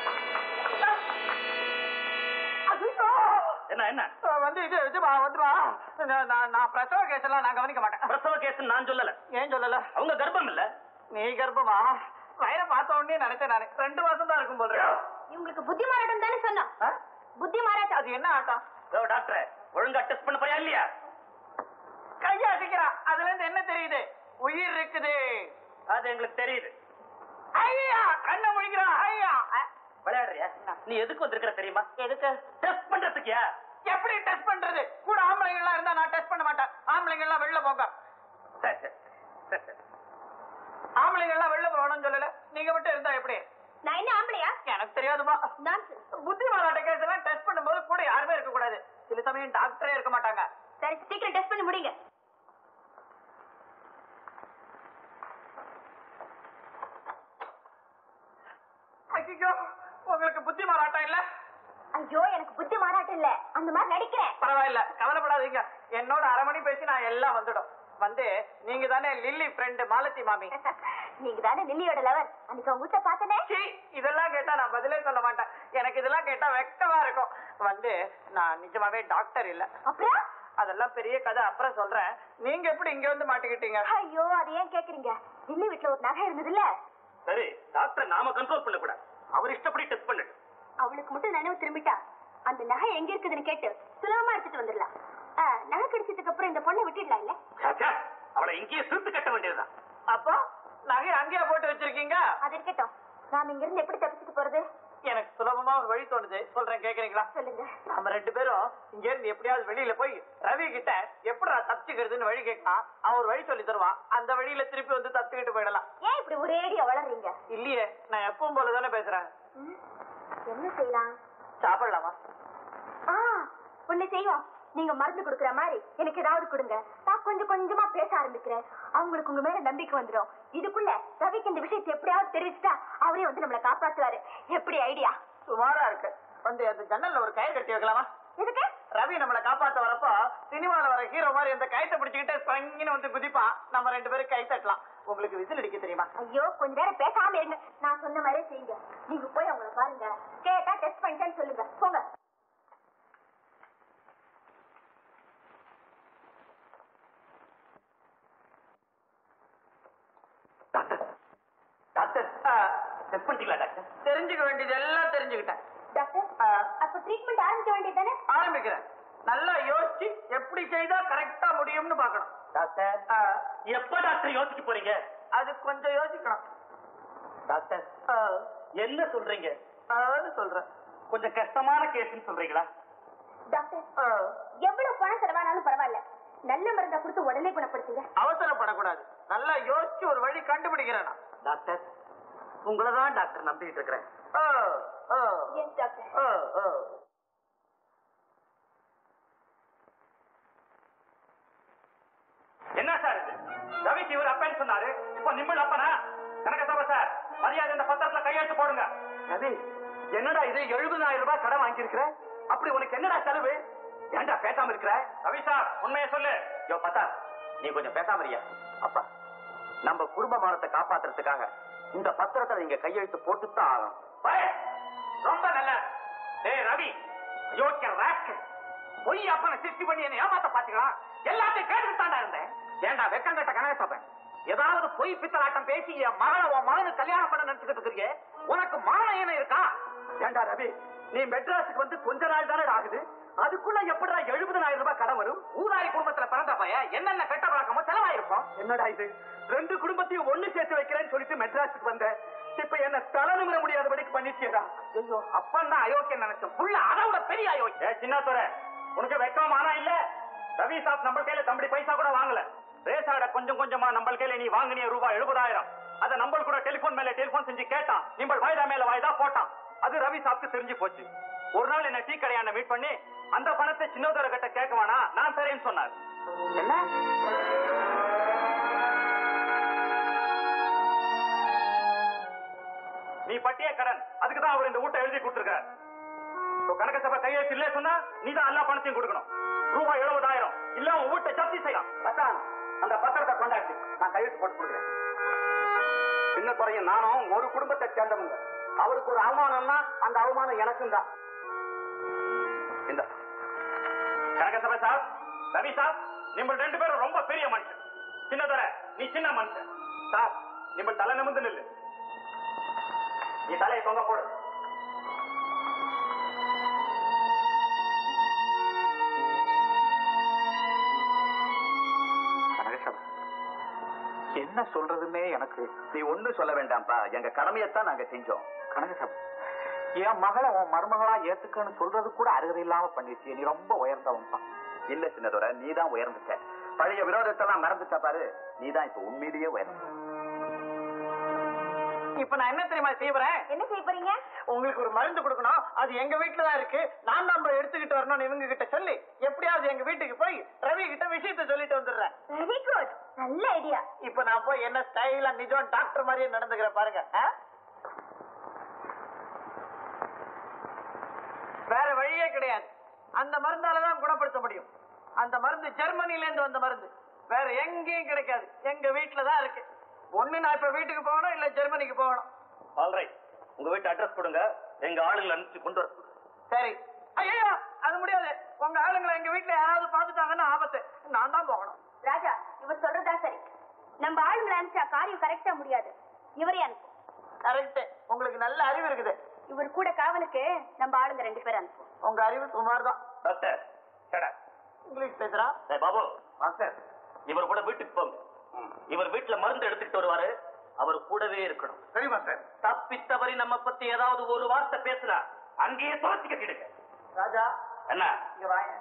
ஐயோ! என்ன என்ன அஹ் வந்து இது இது வா, வந்து வா. நான் நான் நான் பிரசவ கேஸ் எல்லாம் நான் கவனிக்க மாட்டேன் பிரசவ கேஸ் நான் சொல்லல ஏன் சொல்லல அவங்க கர்ப்பம் இல்ல நீ கர்ப்பமா வயிறை பார்த்த உடனே நினைச்சேன் நானு ரெண்டு மாசம் தான் இருக்கும் போல இருக்கு. இவங்களுக்கு புத்தி மாறாட்டம் தானே சொன்னோம் ஆ? புத்தி மாறாட்டம் அது என்ன ஆட்டம் ஓ டாக்டர் ஒழுங்கா டெஸ்ட் பண்ண போறியா இல்லையா கைய அடிக்கிறா அதுல இருந்து என்ன தெரியுது உயிர் இருக்குது அது எங்களுக்கு தெரியுது ஐயா கண்ணை முழிக்கிறா ஐயா அ- விளையாடுறியா நீ எதுக்கு வந்திருக்கிற தெரியுமா எதுக்கு டெஸ்ட் பண்றதுக்கியா எப்படி டெஸ்ட் பண்றது கூட ஆம்பளைங்க எல்லாம் இருந்தா நான் டெஸ்ட் பண்ண மாட்டேன் ஆம்பளைங்க எல்லாம் வெளில போங்க சரி, சரி, சரி, சரி. ஆம்பளைங்க எல்லாம் வெளில போகணும்னு சொல்லல நீங்க மட்டும் இருந்தா எப்படி நான் என்ன ஆம்பளையா எனக்கு தெரியாதுமா Nonsense. புத்தி மாறாட்ட கேஸ் எல்லாம் டெஸ்ட் பண்ணும்போது கூட யாருமே இருக்க கூடாது சில சமயம் டாக்டரே இருக்க மாட்டாங்க சரி சீக்கிரம் டெஸ்ட் பண்ணி முடிங்க ஐயோ உங்களுக்கு புத்தி மாறாட்டம் இல்ல ஐயோ எனக்கு புத்தி மாறாட்டம் இல்ல அந்த மாதிரி நடிக்கிறேன் பரவாயில்ல கவலைப்படாதீங்க என்னோட அரை மணி பேசி நான் எல்லாம் வந்துடும் வந்து நீங்க தானே லில்லி ஃப்ரெண்டு மாலதி மாமி நீங்க தானே லில்லியோட லவர் அன்னைக்கு அவங்க வீட்டை பார்த்தனே சீ, இதெல்லாம் கேட்டா நான் பதிலே சொல்ல மாட்டேன் எனக்கு இதெல்லாம் கேட்டா வெக்கமா இருக்கும் வந்து நான் நிஜமாவே டாக்டர் இல்ல அப்புறம் அதெல்லாம் பெரிய கதை அப்புறம் சொல்றேன் நீங்க எப்படி இங்க வந்து மாட்டிக்கிட்டீங்க ஐயோ அதை ஏன் கேக்குறீங்க லில்லி வீட்டுல ஒரு நகை இருந்தது இல்ல சரி டாக்டர் நாம கண்ட்ரோல் பண்ண கூடாது அவர் இஷ்டப்படி டெஸ்ட் பண்ணு அவளுக்கு மட்டும் நினைவு திரும்பிட்டா அந்த நகை எங்க இருக்குதுன்னு கேட்டு சுலபமா எடுத்துட்டு வந்துடலாம் ஆ, நகை கிடைச்சதுக்கு அப்புறம் இந்த பொண்ணை விட்டுடலாம் இல்ல சாச்சா, அவளை இங்கேயே சுருத்து கட்ட வேண்டியதுதான் அப்போ நகை அங்கேயே போட்டு வச்சிருக்கீங்க அது இருக்கட்டும் நாம இங்க இருந்து எப்படி தப்பிச்சுட்டு போறது எனக்கு சுலபமா ஒரு வழி தோணுது சொல்றேன் கேக்குறீங்களா சொல்லுங்க நம்ம ரெண்டு பேரும் இங்க இருந்து எப்படியாவது வெளியில போய் ரவி கிட்ட எப்படா தப்பிச்சுக்கிறதுன்னு வழி கேட்கலாம் அவன் ஒரு வழி சொல்லி தருவான் அந்த வழியில திருப்பி வந்து தப்பிச்சுக்கிட்டு போயிடலாம் ஏன் இப்படி ஒரேடியா வளர்றீங்க இல்லையே நான் எப்பவும் போல தானே பேசுறேன் ம், என்ன செய்யலாம் சாப்பிடலாமா ஆ ஒண்ணு செய்வோம் நீங்க மருந்து கொடுக்குற மாதிரி எனக்கு ஏதாவது கொடுங்க நான் கொஞ்சம் கொஞ்சமா பேச ஆரம்பிக்கிறேன் அவங்களுக்கு உங்க மேல நம்பிக்கை வந்துடும் இதுக்குள்ள ரவிக்கு இந்த விஷயத்தை எப்படியாவது தெரிவிச்சுட்டா அவரே வந்து நம்மளை காப்பாத்துவாரு எப்படி ஐடியா சுமாரா இருக்கு வந்து அந்த ஜன்னல்ல ஒரு கயிறு கட்டி வைக்கலாமா எதுக்கு ரவி நம்மளை காப்பாத்த வரப்போ சினிமால வர ஹீரோ மாதிரி அந்த கயித்தை பிடிச்சுக்கிட்டு பங்கின்னு வந்து குதிப்பான் நம்ம ரெண்டு பேரும் கை தட்டலாம் உங்களுக்கு விசில் அடிக்க தெரியுமா ஐயோ கொஞ்ச நேரம் பேசாம இருங்க நான் சொன்ன மாதிரியே செய்யுங்க நீங்க போய் அவங்கள பாருங்க கேட்டா டெஸ்ட் பண்ணிட்டேன்னு சொல்லுங்க போங்க டாக்டர் டாக்டர் டெஸ்ட் பண்ணிட்டீங்களா டாக்டர் தெரிஞ்சுக்க வேண்டியது எல்லாம் தெரிஞ்சுக்கிட்டேன் டாக்டர் ஆ, அப்ப ட்ரீட்மெண்ட் ஆரம்பிக்க வேண்டியது தானே ஆரம்பிக்கிறேன் நல்லா யோசிச்சு எப்படி செய்தா கரெக்டா முடியும்னு பாக்கணும் டாக்டர் ஆ, எப்ப டாக்டர் யோசிக்க போறீங்க அது கொஞ்சம் யோசிக்கணும் டாக்டர் ஆ, என்ன சொல்றீங்க அதாவது சொல்றேன் கொஞ்சம் கஷ்டமான கேஸ்ன்னு சொல்றீங்களா டாக்டர் ஆ, எவ்வளவு பணம் செலவானாலும் பரவாயில்ல நல்ல மருந்தை கொடுத்து உடனே குணப்படுத்துங்க அவசரப்படக்கூடாது நல்லா யோசிச்சு ஒரு வழி கண்டுபிடிக்கிறேன் நான். டாக்டர் உங்களை தான் டாக்டர் நம்பிட்டு இருக்கிறேன் ஆ, ஆ, எஸ் டாக்டர் ஆ, ஆ. என்ன சார் இது ரவிக்கு இவர் அப்பன்னு சொன்னாரு இப்போ நிம்மல் அப்பனா கனகசபா சார் மரியாதை இந்த பத்திரத்துல கையெழுத்து போடுங்க ரவி என்னடா இது எழுபதாயிரம் ரூபாய் கடன் வாங்கியிருக்கிற அப்படி உனக்கு என்னடா செலவு ஏன்டா பேசாம இருக்கிற ரவி சார் உண்மையை சொல்லு யோ பத்தா நீ கொஞ்சம் பேசாம இருக்கியா அப்பா நம்ம குடும்ப மானத்தை காப்பாத்துறதுக்காக இந்த பத்திரத்தை நீங்க கையெழுத்து போட்டுத்தான் ஆகணும் பய, ரொம்ப நல்ல டேய் ரவி யோக்கிய ராஸ்கல் பொய் அப்பனை சிருஷ்டி பண்ணி என்ன ஏமாத்த பாத்தீங்களா எல்லாத்தையும் கேட்டு தாண்டா இருந்தேன் ஏண்டா வெக்கங்கட்ட கனகசபன் ஏதாவது பொய் பித்தலாட்டம் பேசி என் மகளை உன் மகனுக்கு கல்யாணம் பண்ண நினைச்சுக்கிட்டு இருக்கிறீங்க உனக்கு மானம் என்ன இருக்கா ஏண்டா ரவி நீ மெட்ராஸுக்கு வந்து கொஞ்ச நாள் தானே ஆகுது அதுக்குள்ள எப்படிடா எழுபதனாயிரம் ரூபாய் கடன் வரும் ஊதாரி குடும்பத்துல பிறந்த பையன் என்னென்ன கெட்ட பழக்கமோ செலவாயிருப்போம் என்னடா இது ரெண்டு குடும்பத்தையும் ஒண்ணு சேர்த்து வைக்கிறேன்னு சொல்லிட்டு மெட்ராஸுக்கு வந்த இப்ப என்ன தலை நிமிர முடியாதபடிக்கு பண்ணிட்டியடா ஐயோ அப்பன் தான் அயோக்கியம் நினைச்சேன் புள்ள அதை விட பெரிய அயோக்கியம் ஏ சின்னத்துறை உனக்கு வெக்கம் ஆனா இல்ல ரவி சாப் நம்ம கையில தம்பி பைசா கூட வாங்கல ரேசாட கொஞ்சம் கொஞ்சமா நம்ம கையில நீ வாங்கினிய ரூபாய் எழுபதாயிரம் அத நம்ம கூட டெலிபோன் மேல டெலிபோன் செஞ்சு கேட்டான் நிம்பள் வாய்தா மேல வாய்தா போட்டான் அது ரவி சாப்க்கு தெரிஞ்சு போச்சு ஒரு நாள் என்ன டீ கடையான மீட் பண்ணி அந்த பணத்தை சின்னதுரை கிட்ட கேட்க வேணாம் நான் தரேன்னு சொன்னார் என்ன நீ பட்டிய கடன் அதுக்கு தான் அவர் இந்த வீட்டை எழுதி கொடுத்துருக்காரு இப்போ கணக்க சபை கையெழுத்து இல்ல சொன்னா நீ தான் எல்லா பணத்தையும் கொடுக்கணும் ரூபாய் எழுபதாயிரம் இல்ல உன் வீட்டை ஜப்தி செய்யலாம் அதான் அந்த பத்திரத்தை கொண்டாச்சு நான் கையெழுத்து போட்டு கொடுக்குறேன் சின்ன குறையும் நானும் ஒரு குடும்பத்தை சேர்ந்தவங்க அவருக்கு ஒரு அவமானம்னா அந்த அவமானம் எனக்கும் தான் இந்த கனக சபை சாப் ரவி சாப் நீங்கள் ரெண்டு பேரும் ரொம்ப பெரிய மனுஷன் சின்னதர நீ சின்ன மனுஷன் சாப் நீங்கள் தலை நிமிந்து நில்லு நீ தலையை தொங்க போடு கனகசபா என்ன சொல்றதுன்னே எனக்கு நீ ஒண்ணு சொல்ல வேண்டாம்ப்பா எங்க கடமையத்தான் நாங்க செஞ்சோம் கனகசபா என் மகளை உன் மருமகளா ஏத்துக்கன்னு சொல்றது கூட அருகதை இல்லாம பண்ணிருச்சு நீ ரொம்ப உயர்ந்தவன்பா இல்ல சின்னதோர நீ தான் உயர்ந்துட்ட பழைய விரோதத்தெல்லாம் மறந்துட்ட பாரு நீ தான் இப்ப உண்மையிலேயே உயர்ந்த இப்ப நான் என்ன தெரியுமா செய்யறேன் என்ன செய்ய போறீங்க உங்களுக்கு ஒரு மருந்து கொடுக்கணும் அது எங்க வீட்டுல தான் இருக்கு நான் தான் போய் எடுத்துக்கிட்டு வரணும்னு இவங்க கிட்ட சொல்லி எப்படியாவது எங்க வீட்டுக்கு போய் ரவி கிட்ட விஷயத்த சொல்லிட்டு வந்துடுறேன் வெரி குட் நல்ல ஐடியா இப்ப நான் போய் என்ன ஸ்டைலா நிஜம் டாக்டர் மாதிரியே நடந்துக்கிறேன் பாருங்க ஆ? வேற வழியே கிடையாது அந்த மருந்தால தான் குணப்படுத்த முடியும் அந்த மருந்து ஜெர்மனில இருந்து வந்த மருந்து வேற எங்கேயும் கிடைக்காது எங்க வீட்டுல தான் இருக்கு ஒண்ணு நான் இப்ப வீட்டுக்கு போகணும் இல்ல ஜெர்மனிக்கு போகணும் ஆல்ரைட் உங்க வீட்டு அட்ரஸ் கொடுங்க எங்க ஆளுங்களை அனுப்பிச்சு கொண்டு வர சொல்லுங்க. சரி ஐயோ அது முடியாது உங்க ஆளுங்களை எங்க வீட்டுல யாராவது பாத்துட்டாங்கன்னா ஆபத்து நான் தான் போகணும் ராஜா இவர் சொல்றதா சரி நம்ம ஆளுங்களை அனுப்பிச்சா காரியம் கரெக்டா முடியாது இவரே அனுப்பும் கரெக்ட் உங்களுக்கு நல்ல அறிவு இருக்குது இவர் கூட காவலுக்கு நம்ம ஆளுங்க ரெண்டு பேரும் அனுப்பும் உங்க அறிவு சுமார் தான் டாக்டர் shut up. இங்கிலீஷ் பேசுறா ஏய், பாபு மாஸ்டர் இவர் கூட வீட்டுக்கு போங்க இவர் வீட்டுல மருந்து எடுத்துக்கிட்டு வருவாரு அவர் கூடவே இருக்கணும் சரி மாஸ்டர் தப்பி தவறி நம்ம பத்தி ஏதாவது ஒரு வார்த்தை பேசினா அங்கேயே துரத்தி கட்டிடுங்க ராஜா என்ன இங்க வாங்க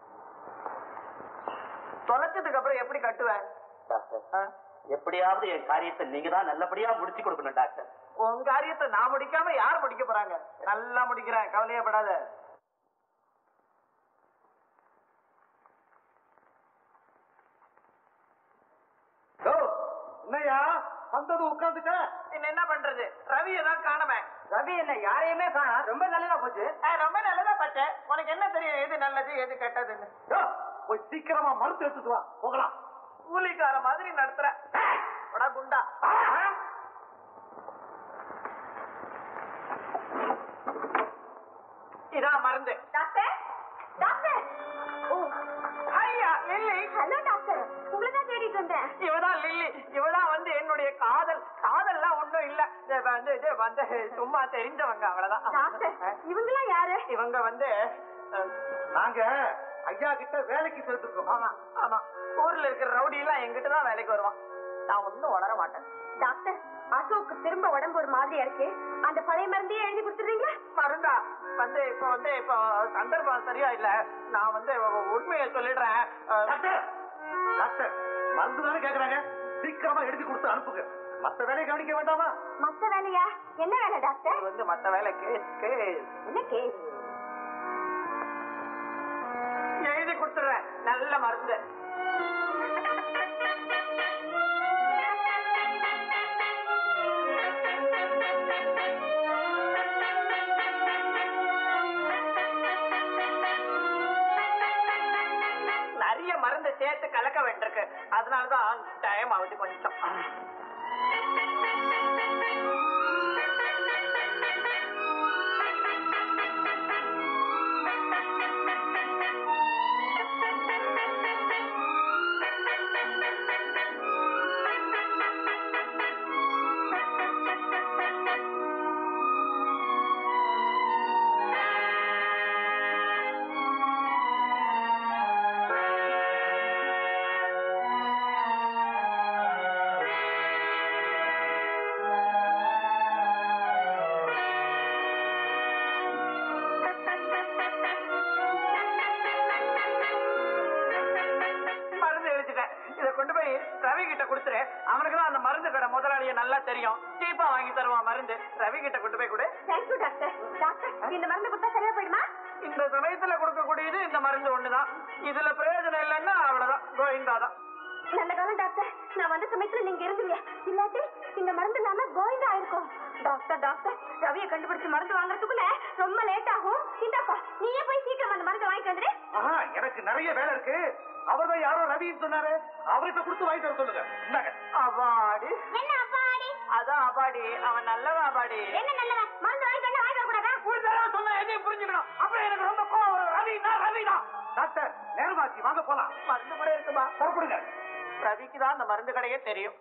தொலைச்சதுக்கு அப்புறம் எப்படி கட்டுவேன் ஆ? எப்படியாவது என் காரியத்தை நீங்க தான் நல்லபடியா முடிச்சு கொடுக்கணும் டாக்டர் உன் காரியத்தை நான் முடிக்காம யார் முடிக்க போறாங்க நல்லா முடிக்கிறேன் கவலையே படாத என்னையா வந்தது உட்கார்ந்துட்ட என்ன என்ன பண்றது ரவியை தான் காணமே ரவி என்ன யாரையுமே காணா ரொம்ப நல்லதா போச்சு ஆ, ரொம்ப நல்லதா பச்சை உனக்கு என்ன தெரியும் எது நல்லது எது கெட்டதுன்னு யோ, போய் சீக்கிரமா மருந்து எடுத்துட்டு வா போகலாம் கூலிக்கார மாதிரி நடத்துற போடா குண்டா இதான் மருந்து டாக்டர் டாக்டர் ஓ ஐயா லில்லி ஹலோ டாக்டர் உங்களை தான் தேடிட்டு வந்தேன் இவதான் லில்லி இவதான் வந்து என்னுடைய காதல் காதல்லாம் ஒண்ணும் இல்ல இது வந்து இது வந்து சும்மா தெரிஞ்சவங்க டாக்டர் அவ்வளவுதான் இவங்கெல்லாம் யாரு இவங்க வந்து அஹ், நாங்க ஐயா கிட்ட வேலைக்கு சேர்த்துருக்கோம் ஆமா ஆமா ஊர்ல இருக்கிற ரவுடி எல்லாம் எங்கிட்ட தான் வேலைக்கு வருவான் நான் ஒண்ணும் வளர மாட்டேன் டாக்டர் அசோக்கு திரும்ப உடம்பு ஒரு மாதிரியா இருக்கு அந்த பழைய மருந்தையே எழுதி கொடுத்துறீங்களா மருந்தா வந்து இப்ப வந்து இப்ப சந்தர்ப்பம் சரியா இல்ல நான் வந்து உண்மையை சொல்லிடுறேன் அஹ், டாக்டர் டாக்டர் மருந்து தானே கேக்குறாங்க சீக்கிரமா எழுதி கொடுத்து அனுப்புங்க மத்த வேலையை கவனிக்க வேண்டாமா மத்த வேலையா என்ன வேலை டாக்டர் இது வந்து மத்த வேலை கேஸ் கேஸ் என்ன கேஸ் எழுதி கொடுத்துடுறேன் நல்ல மருந்து நிறைய மருந்து சேர்த்து கலக்க வேண்டியிருக்கு அதனாலதான் டைம் ஆகுது கொஞ்சம் கொண்டு போய் ரவி கிட்ட கொடுத்துரு அவனுக்கு தான் அந்த மருந்து கடை முதலாளியை நல்லா தெரியும் சீப்பா வாங்கி தருவான் மருந்து ரவி கிட்ட கொண்டு போய் கொடு தேங்க்யூ டாக்டர் டாக்டர் இந்த மருந்து கொடுத்தா சரியா போயிடுமா இந்த சமயத்துல கொடுக்கக்கூடியது இந்த மருந்து ஒண்ணுதான் இதுல பிரயோஜனம் இல்லைன்னா அவ்வளவுதான் கோவிந்தா தான் நல்ல காலம் டாக்டர் நான் வந்த சமயத்துல நீங்க இருந்தீங்க இல்லாட்டி இந்த மருந்து இல்லாம கோவிந்தா ஆயிருக்கும் டாக்டர் டாக்டர் ரவியை கண்டுபிடிச்சு மருந்து வாங்குறதுக்குள்ள ரொம்ப லேட் ஆகும் இந்தாப்பா நீயே போய் சீக்கிரம் அந்த மருந்து வாங்கிட்டு வந்துரு ஆஹா எனக்கு நிறைய வேலை இருக்கு அவர்தான் யாரோ ரவின்னு சொன்னாரு அவர்கிட்ட கொடுத்து வாங்கிட்டு வர சொல்லுங்க இந்தாங்க அபாடி என்ன அப்பாடி அதான் அபாடி அவன் நல்லவன் அபாடி என்ன நல்லவன் மருந்து வாங்கிட்டு வந்து வாங்கிட்டு வரக்கூடாதா ஒரு தடவை சொன்னா எதையும் புரிஞ்சுக்கணும் அப்புறம் எனக்கு ரொம்ப கோவம் வரும். ரவி தான் ரவி தான் டாக்டர் நேரமாச்சு வாங்க போலாம் மருந்து கூட இருக்குமா புறப்படுங்க ரவிக்கு தான் அந்த மருந்து கடையே தெரியும்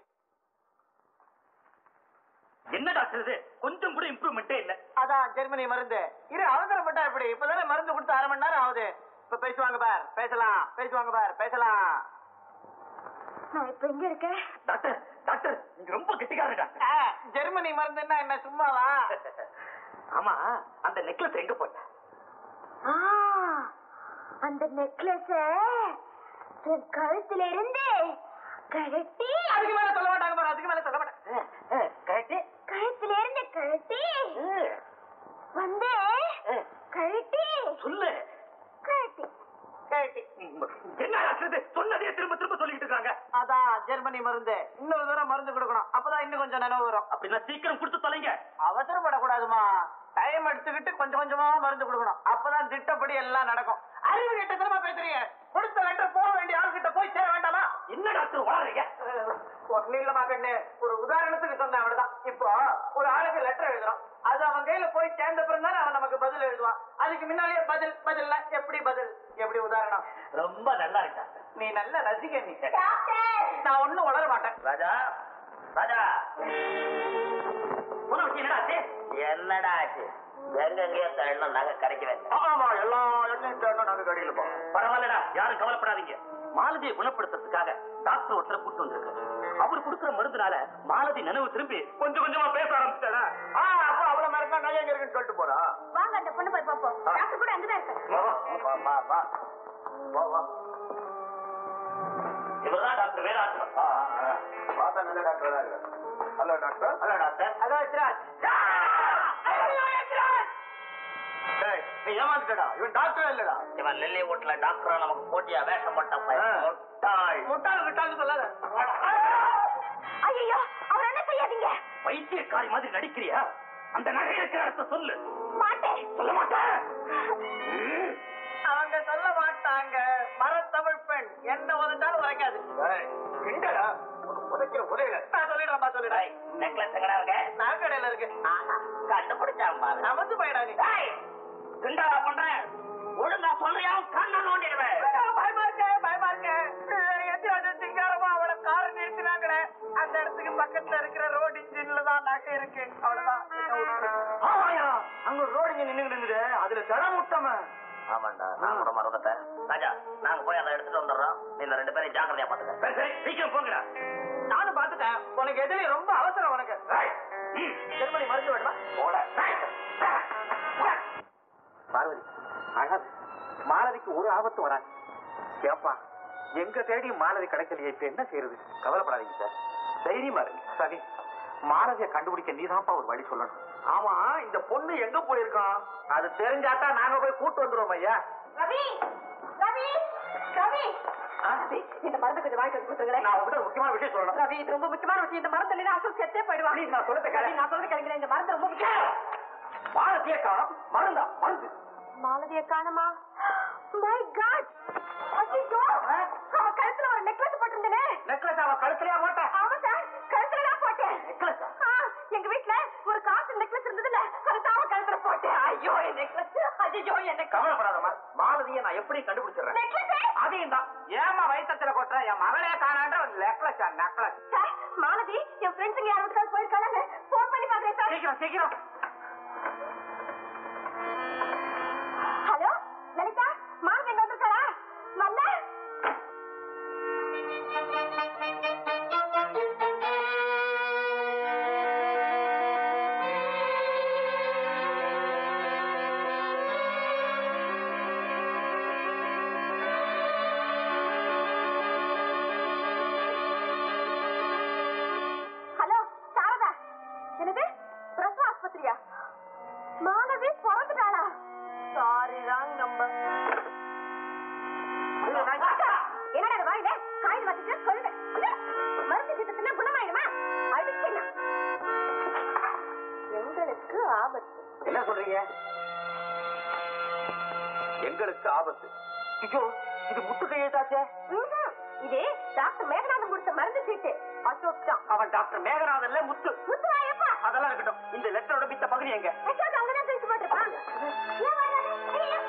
என்ன டாக்டர் இது கொஞ்சம் கூட இம்ப்ரூவ்மெண்டே இல்ல அதான் ஜெர்மனி மருந்து இரு அவசரப்பட்டா இப்படி இப்பதானே மருந்து கொடுத்து அரை மணி நேரம் ஆகுது இப்ப பேசுவாங்க பார் பேசலாம் பேசுவாங்க பார் பேசலாம் நான் இப்ப எங்க இருக்கேன் டாக்டர் டாக்டர் நீங்க ரொம்ப கெட்டிக்காரர் டாக்டர் ஆ, ஜெர்மனி மருந்துன்னா என்ன சும்மாவா ஆமா அந்த நெக்லஸ் எங்க போட்ட ஆ, அந்த நெக்லஸ் என் கழுத்துல இருந்து கழட்டி அதுக்கு மேல சொல்ல மாட்டாங்க பாரு அதுக்கு மேல சொல்ல மாட்டாங்க கரெக்ட் கழுத்துல இருந்து கழட்டி வந்து கழட்டி சொல்லு கழட்டி கேட்டி என்ன டாக்டர் இது சொன்னதே திரும்ப திரும்ப சொல்லிட்டு இருக்காங்க அதான் ஜெர்மனி மருந்து இன்னொரு தூரம் மருந்து கொடுக்கணும் அப்பதான் இன்னும் கொஞ்சம் நினைவு வரும் அப்படின்னா சீக்கிரம் கொடுத்து தொலைங்க அவசரப்படக்கூடாதுமா டைம் எடுத்துக்கிட்டு கொஞ்சம் கொஞ்சமா மருந்து கொடுக்கணும் அப்பதான் திட்டப்படி எல்லாம் நடக்கும் அறிவு கிட்ட தரமா பேசுறீங்க கொடுத்த லெட்டர் போக வேண்டிய ஆள்கிட்ட போய் சேர வேண்டாமா என்ன டாக்டர் வளர்றீங்க ஒன்னும் இல்லமா கண்ணு ஒரு உதாரணத்துக்கு சொன்ன அவ்வளவுதான் இப்போ ஒரு ஆளுக்கு லெட்டர் எழுதுறோம் அது அவன் கையில போய் சேர்ந்த பிறகு தானே அவன் நமக்கு பதில் எழுதுவான் அதுக்கு முன்னாலேயே பதில் பதில்ல எப்படி பதில் எப்படி உதாரணம் ரொம்ப நல்லா இருக்கா நீ நல்ல ரசிக நீ டாக்டர் நான் ஒண்ணும் வளர மாட்டேன் ராஜா ராஜா உன வச்சு என்னடா ஆச்சு? என்னடா ஆச்சு எங்கெங்கேயோ தள்ளணும் நகை கிடைக்கவே இல்லை ஆமா எல்லா எண்ணெயும் நாங்க கடையில போ பரவாயில்லடா யாரும் கவலைப்படாதீங்க மாலதியை குணப்படுத்துறதுக்காக டாக்டர் ஒருத்தரை கூட்டு வந்திருக்கு அவர் கொடுக்கிற மருந்துனால மாலதி நினைவு திரும்பி கொஞ்சம் கொஞ்சமா பேச ஆரம்பிச்சாடா ஆ அப்ப அவ்வளவு மாதிரி தான் நகை எங்க இருக்குன்னு சொல்லிட்டு போறா வாங்க அந்த பொண்ணு போய் பார்ப்போம் டாக்டர் கூட அங்கதான் இருக்காரு வா, வா, வா. வா, வா. இவர்தான் டாக்டர் வேதாச்சலம் பார்த்தா நல்ல டாக்டர் தான் இருக்கு ஹலோ டாக்டர் ஹலோ டாக்டர் அதான் எத்ராஜ் டேய், நீ ஏமாந்துட்டடா இவன் டாக்டர் இல்லடா இவன் லில்லி வீட்டுல டாக்டரா நமக்கு போட்டியா வேஷம் போட்ட பையன். ஆ. முட்டாள். முட்டாள் விட்டான்னு சொல்லாத ஐயோ அவர் என்ன செய்யாதீங்க பைத்தியக்காரி மாதிரி நடிக்கிறியா அந்த நகை இருக்கிற இடத்த சொல்லு மாட்டேன் சொல்ல மாட்டேன் அவங்க சொல்ல மாட்டாங்க மரத்தமிழ் பெண் என்ன உதச்சாலும் உரைக்காது கிண்டடா உதைக்கிற உதையில நான் சொல்லிடுறேன்பா சொல்லிடுறேன் நெக்லஸ் எங்கடா இருக்க நகைக்கடையில இருக்கு ஆஹா, கண்டுபிடிச்சான் பாரு நமந்து போயிடா நீ டேய், கிண்டலா பண்றேன் ஒழுங்கா சொல்றியா கண்ணை நோண்டிடுவேன் பயமா இருக்க பயமா இருக்க எத்தியாவது சிங்காரமா அவளை காரை நிறுத்தினாங்களே அந்த இடத்துக்கு பக்கத்துல இருக்கிற ரோடு இன்ஜின்ல தான் நகை இருக்கு அவ்வளவுதான் என்ன விட்டுரு. ஆமாயா அங்க ஒரு ரோடு இங்க நின்னுட்டு இருந்தது அதுல தடம் விட்டம ஆமாண்டா நான் கூட மறந்துட்டேன் ராஜா நாங்க போய் அதை எடுத்துட்டு வந்துடுறோம் நீ இந்த ரெண்டு பேரையும் ஜாக்கிரதையா பாத்துக்க சரி, சரி சீக்கிரம் போங்கடா நானும் பாத்துட்டேன் உனக்கு எதுலயும் ரொம்ப அவசரம் உனக்கு ம். ஜெர்மனி மருந்து வேணுமா போட பார்வதி அழாது மாலதிக்கு ஒரு ஆபத்து வராது ஏப்பா எங்க தேடி மாலதி கிடைக்கலையே இப்ப என்ன செய்யறது கவலைப்படாதீங்க சார் தைரியமா இருங்க சரி மாலதியை கண்டுபிடிக்க நீதான்ப்பா ஒரு வழி சொல்லணும் ஆமா இந்த பொண்ணு எங்க போயிருக்கான் அது தெரிஞ்சாட்டா நாங்க போய் கூட்டு வந்துருவோம் ஐயா ரவி ரவி ரவி ரவி, இந்த மருந்து கொஞ்சம் வாங்கிட்டு வந்து கொடுத்துருங்களேன் நான் உங்ககிட்ட ஒரு முக்கியமான விஷயம் சொல்லணும் ரவி இது ரொம்ப முக்கியமான விஷயம் இந்த மருந்து இல்லைன்னா அசல் செத்தே போயிடுவான் Please, நான் சொல்றதை கேளு. ரவி, நான் சொல்றது கேளுங்க இந்த மருந்து ரொம்ப முக்கியம் மாலதியை காணோம் மருந்தா மருந்து மாலதிய காணுமா மை காட் அச்சோ அவ கழுத்துல ஒரு நெக்லஸ் போட்டிருந்தனே நெக்லஸ் அவ கழுத்துலயா போட்ட ஆமா சார் கழுத்துல தான் போட்டேன் நெக்லஸா ஆ, எங்க வீட்ல ஒரு காசு நெக்லஸ் இருந்ததுல அது தான் அவன் கழுத்துல போட்டேன் ஐயோ என் நெக்லஸ் ஐயோ என் நெக்லஸ் கவலைப்படாதம்மா மாலதியை நான் எப்படி கண்டுபிடிச்சிடுறேன் நெக்லஸ் அதையும் தான் ஏமா வயித்தத்துல கொட்டுற என் மகளே காணான்ற ஒரு நெக்லஸ் நெக்லஸ் சார் மாலதி என் ஃப்ரெண்ட்ஸுங்க யார் வீட்டுக்காவது போயிருக்காங்க போன் பண்ணி பாக்குறேன் சார் சீக்கிரம் சீக்கிரம் ஹலோ லலிதா மாலதி எங்க வந்திருக்காளா நல்ல அடிச்சா கொள்வேன் இதோ, மருந்து திட்டத்துல குணமாயிடுமா அடிக்கணும் எங்களுக்கு ஆபத்து என்ன சொல்றீங்க எங்களுக்கு ஆபத்து ஐயோ இது முத்து கையெழுத்தாச்சே ம்ஹும். இது டாக்டர் மேகநாதன் கொடுத்த மருந்து சீட்டு அசோக் தான் அவன் டாக்டர் மேகநாதன்ல முத்து முத்துவாயப்பா அதெல்லாம் இருக்கட்டும் இந்த லெட்டரோட மித்த பகுதி எங்க அசோக் அங்கதான் பேசி போட்டிருப்பான் ஏன் வராது? ஐயோ.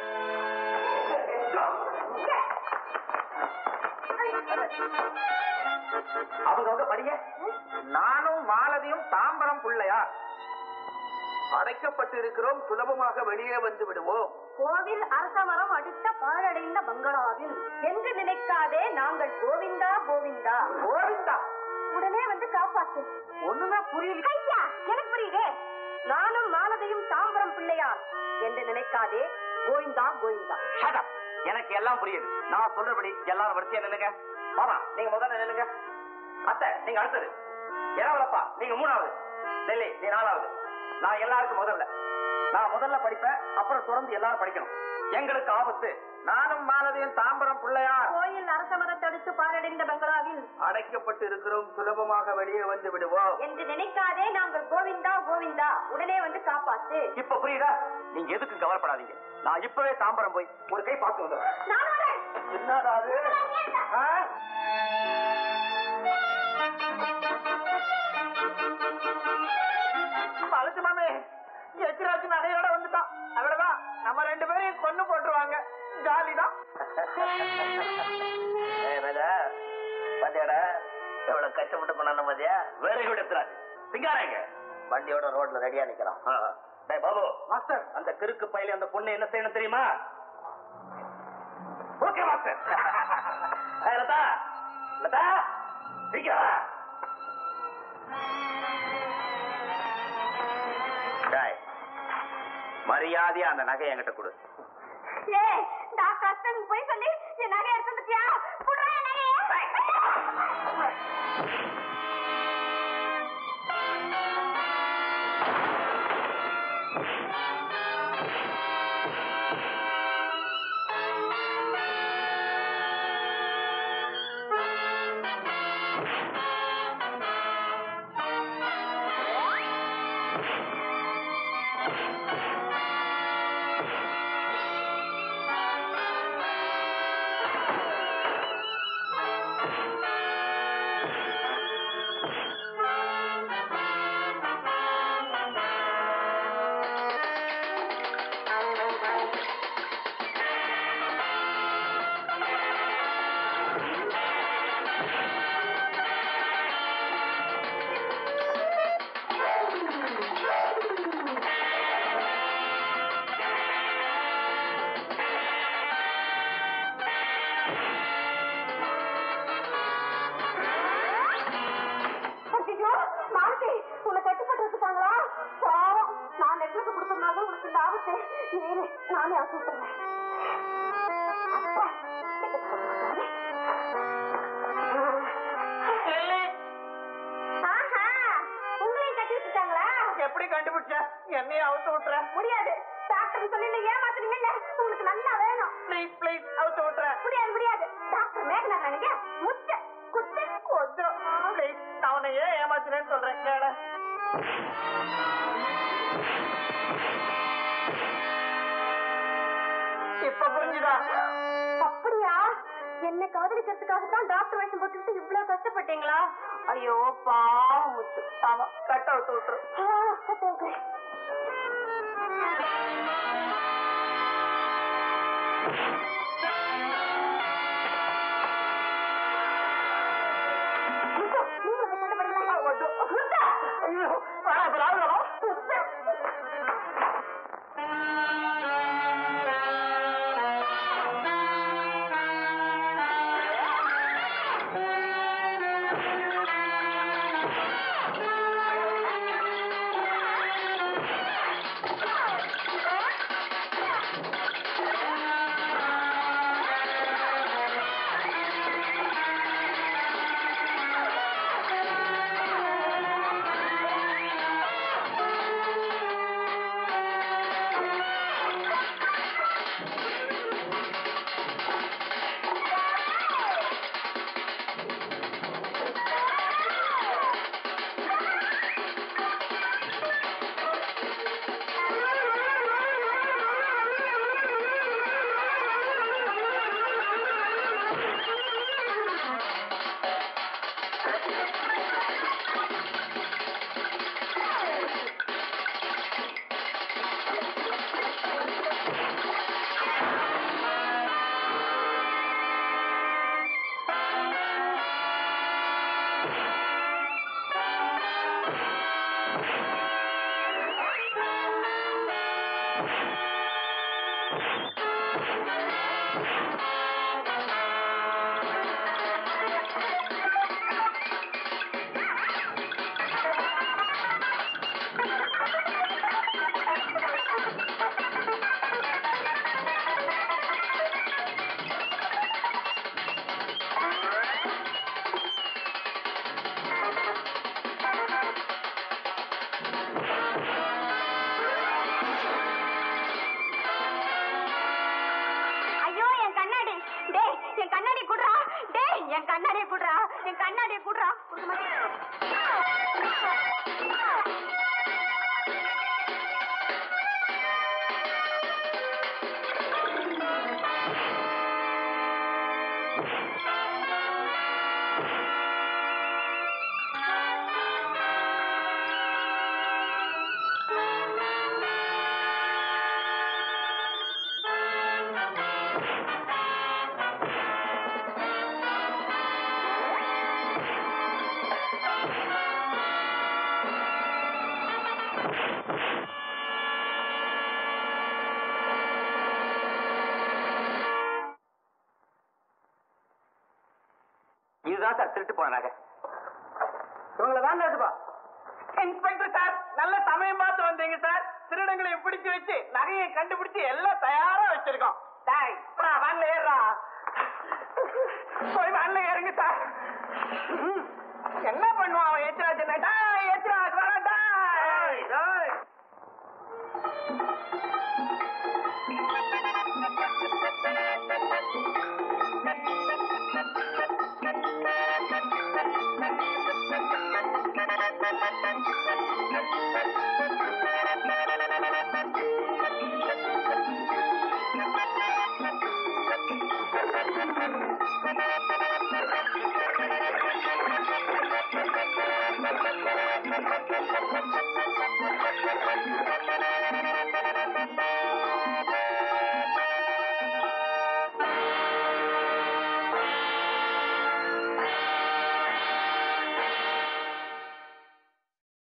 அவங்க அவங்க படிங்க நானும் மாலதியும் தாம்பரம் பிள்ளையா அடைக்கப்பட்டு இருக்கிறோம் சுலபமாக வெளியே வந்து விடுவோம் கோவில் அரசமரம் அடித்த பாழடைந்த பங்களாவில் என்று நினைக்காதே நாங்கள் கோவிந்தா கோவிந்தா கோவிந்தா உடனே வந்து காப்பாத்து ஒண்ணுமே புரியல ஐயா எனக்கு புரியுதே நானும் மாலதையும் தாம்பரம் பிள்ளையார் என்று நினைக்காதே கோவிந்தா கோவிந்தா Shut up. எனக்கு எல்லாம் புரியுது நான் சொல்றபடி எல்லாரும் வரிசையா நில்லுங்க மாமா நீங்க முதல்ல நில்லுங்க அத்தை நீங்க அடுத்தது இரவலப்பா நீங்க மூணாவது டெல்லி நீ நாலாவது நான் எல்லாருக்கும் முதல்ல நான் முதல்ல படிப்பேன் அப்புறம் தொடர்ந்து எல்லாரும் படிக்கணும் எங்களுக்கு ஆபத்து நானும் மாலதியும் தாம்பரம் பிள்ளையார் கோயில் அரசமரம் தடுத்து பாழடைந்த பங்களாவில் அடைக்கப்பட்டு இருக்கிறோம் சுலபமாக வெளியே வந்து விடுவோம் என்று நினைக்காதே நாங்கள் கோவிந்தா கோவிந்தா உடனே வந்து காப்பாத்து இப்ப புரியுதா நீங்க எதுக்கு கவலைப்படாதீங்க நான் இப்பவே தாம்பரம் போய் ஒரு கை பார்த்து வந்துடுறேன் நான் வரேன். என்னடா அது ஆ? பழச்சு மாமே எச்சிராச்சு நகையோட வந்துட்டான் அவ்வளவுதான் நம்ம ரெண்டு பேரையும் கொண்டு போட்டுருவாங்க ஜாலிதான் ஏய் ராஜா பாத்தியாடா எவ்வளவு கஷ்டப்பட்டு பண்ணான மதியா வெரி குட் எத்ராஜ் சிங்காரங்க வண்டியோட ரோட்ல ரெடியா நிக்கிறான் டேய் பாபு மாஸ்டர் அந்த கிறுக்கு பையில அந்த பொண்ணு என்ன செய்யணும் தெரியுமா ஓகே மாஸ்டர் ஏய், லதா லதா சீக்கிரம் வா. டேய், மரியாதையா அந்த நகையை என்கிட்ட கொடு ஏய், டாக்டர் அஸ்தன் போய் சொல்லி என் நகை எடுத்து வந்துட்டியா? குடுறா என் நகையை. ஐயோ, மாலதி, உன்னை கட்டுப்பட்டு வச்சுட்டாங்களா? பாவம், நான் நெக்லஸ் கொடுத்ததுனால உனக்கு இந்த ஆபத்து. இரு, நானே அவுத்து விட்டுறேன். அப்பா, ஆஹா, உங்களையும் கட்டி வச்சுட்டாங்களா? எப்படி கண்டுபிடிச்ச என்னையும் அவுத்து விட்டுற முடியாது டாக்டர் சொல்லி என்ன ஏமாத்துனீங்கல்ல உங்களுக்கு நல்லா வேணும் ப்ளீஸ் ப்ளீஸ் அவுத்து விட்டுற முடியாது முடியாது டாக்டர் மேகனா நீங்க முச்ச குத்து கொஞ்சம் ப்ளீஸ் நான் உன்னை ஏன் ஏமாத்தினேன்னு சொல்றேன் கேளு இப்ப புரிஞ்சுதா அப்படியா என்ன காதலிக்கிறதுக்காக தான் டாக்டர் வேஷம் போட்டுட்டு இவ்வளவு கஷ்டப்பட்டீங்களா ஐயோ பாவம் முத்து ஆமா கட்ட அவுத்து விட்டுரு ஆ, கட்டு வைக்கிறேன். முத்து, நீங்களும் போய் சண்டை போடுங்களா? முத்து, ஐயோ வேணாம் இப்ப ராகுலம் முத்து. ஆ என் கண்ணாடியை குடுறா என் கண்ணாடியை குடுறா கொடுக்க மாட்டேன் இதுதான் சார் திருட்டு போன நகை இவங்களை தான் இருக்குப்பா இன்ஸ்பெக்டர் சார் நல்ல சமயம் பார்த்து வந்தீங்க சார் திருடங்களையும் பிடிச்சு வச்சு நகையை கண்டுபிடிச்சு எல்லாம் தயாரா வச்சிருக்கோம் டாய் இப்படா வேன்ல ஏறா போய் வேன்ல ஏறுங்க சார் ம். என்ன பண்ணுவான் அவன் ஏச்சராஜ் டாய் ஏச்சராஜ் வரா டாய் டாய் Thank you.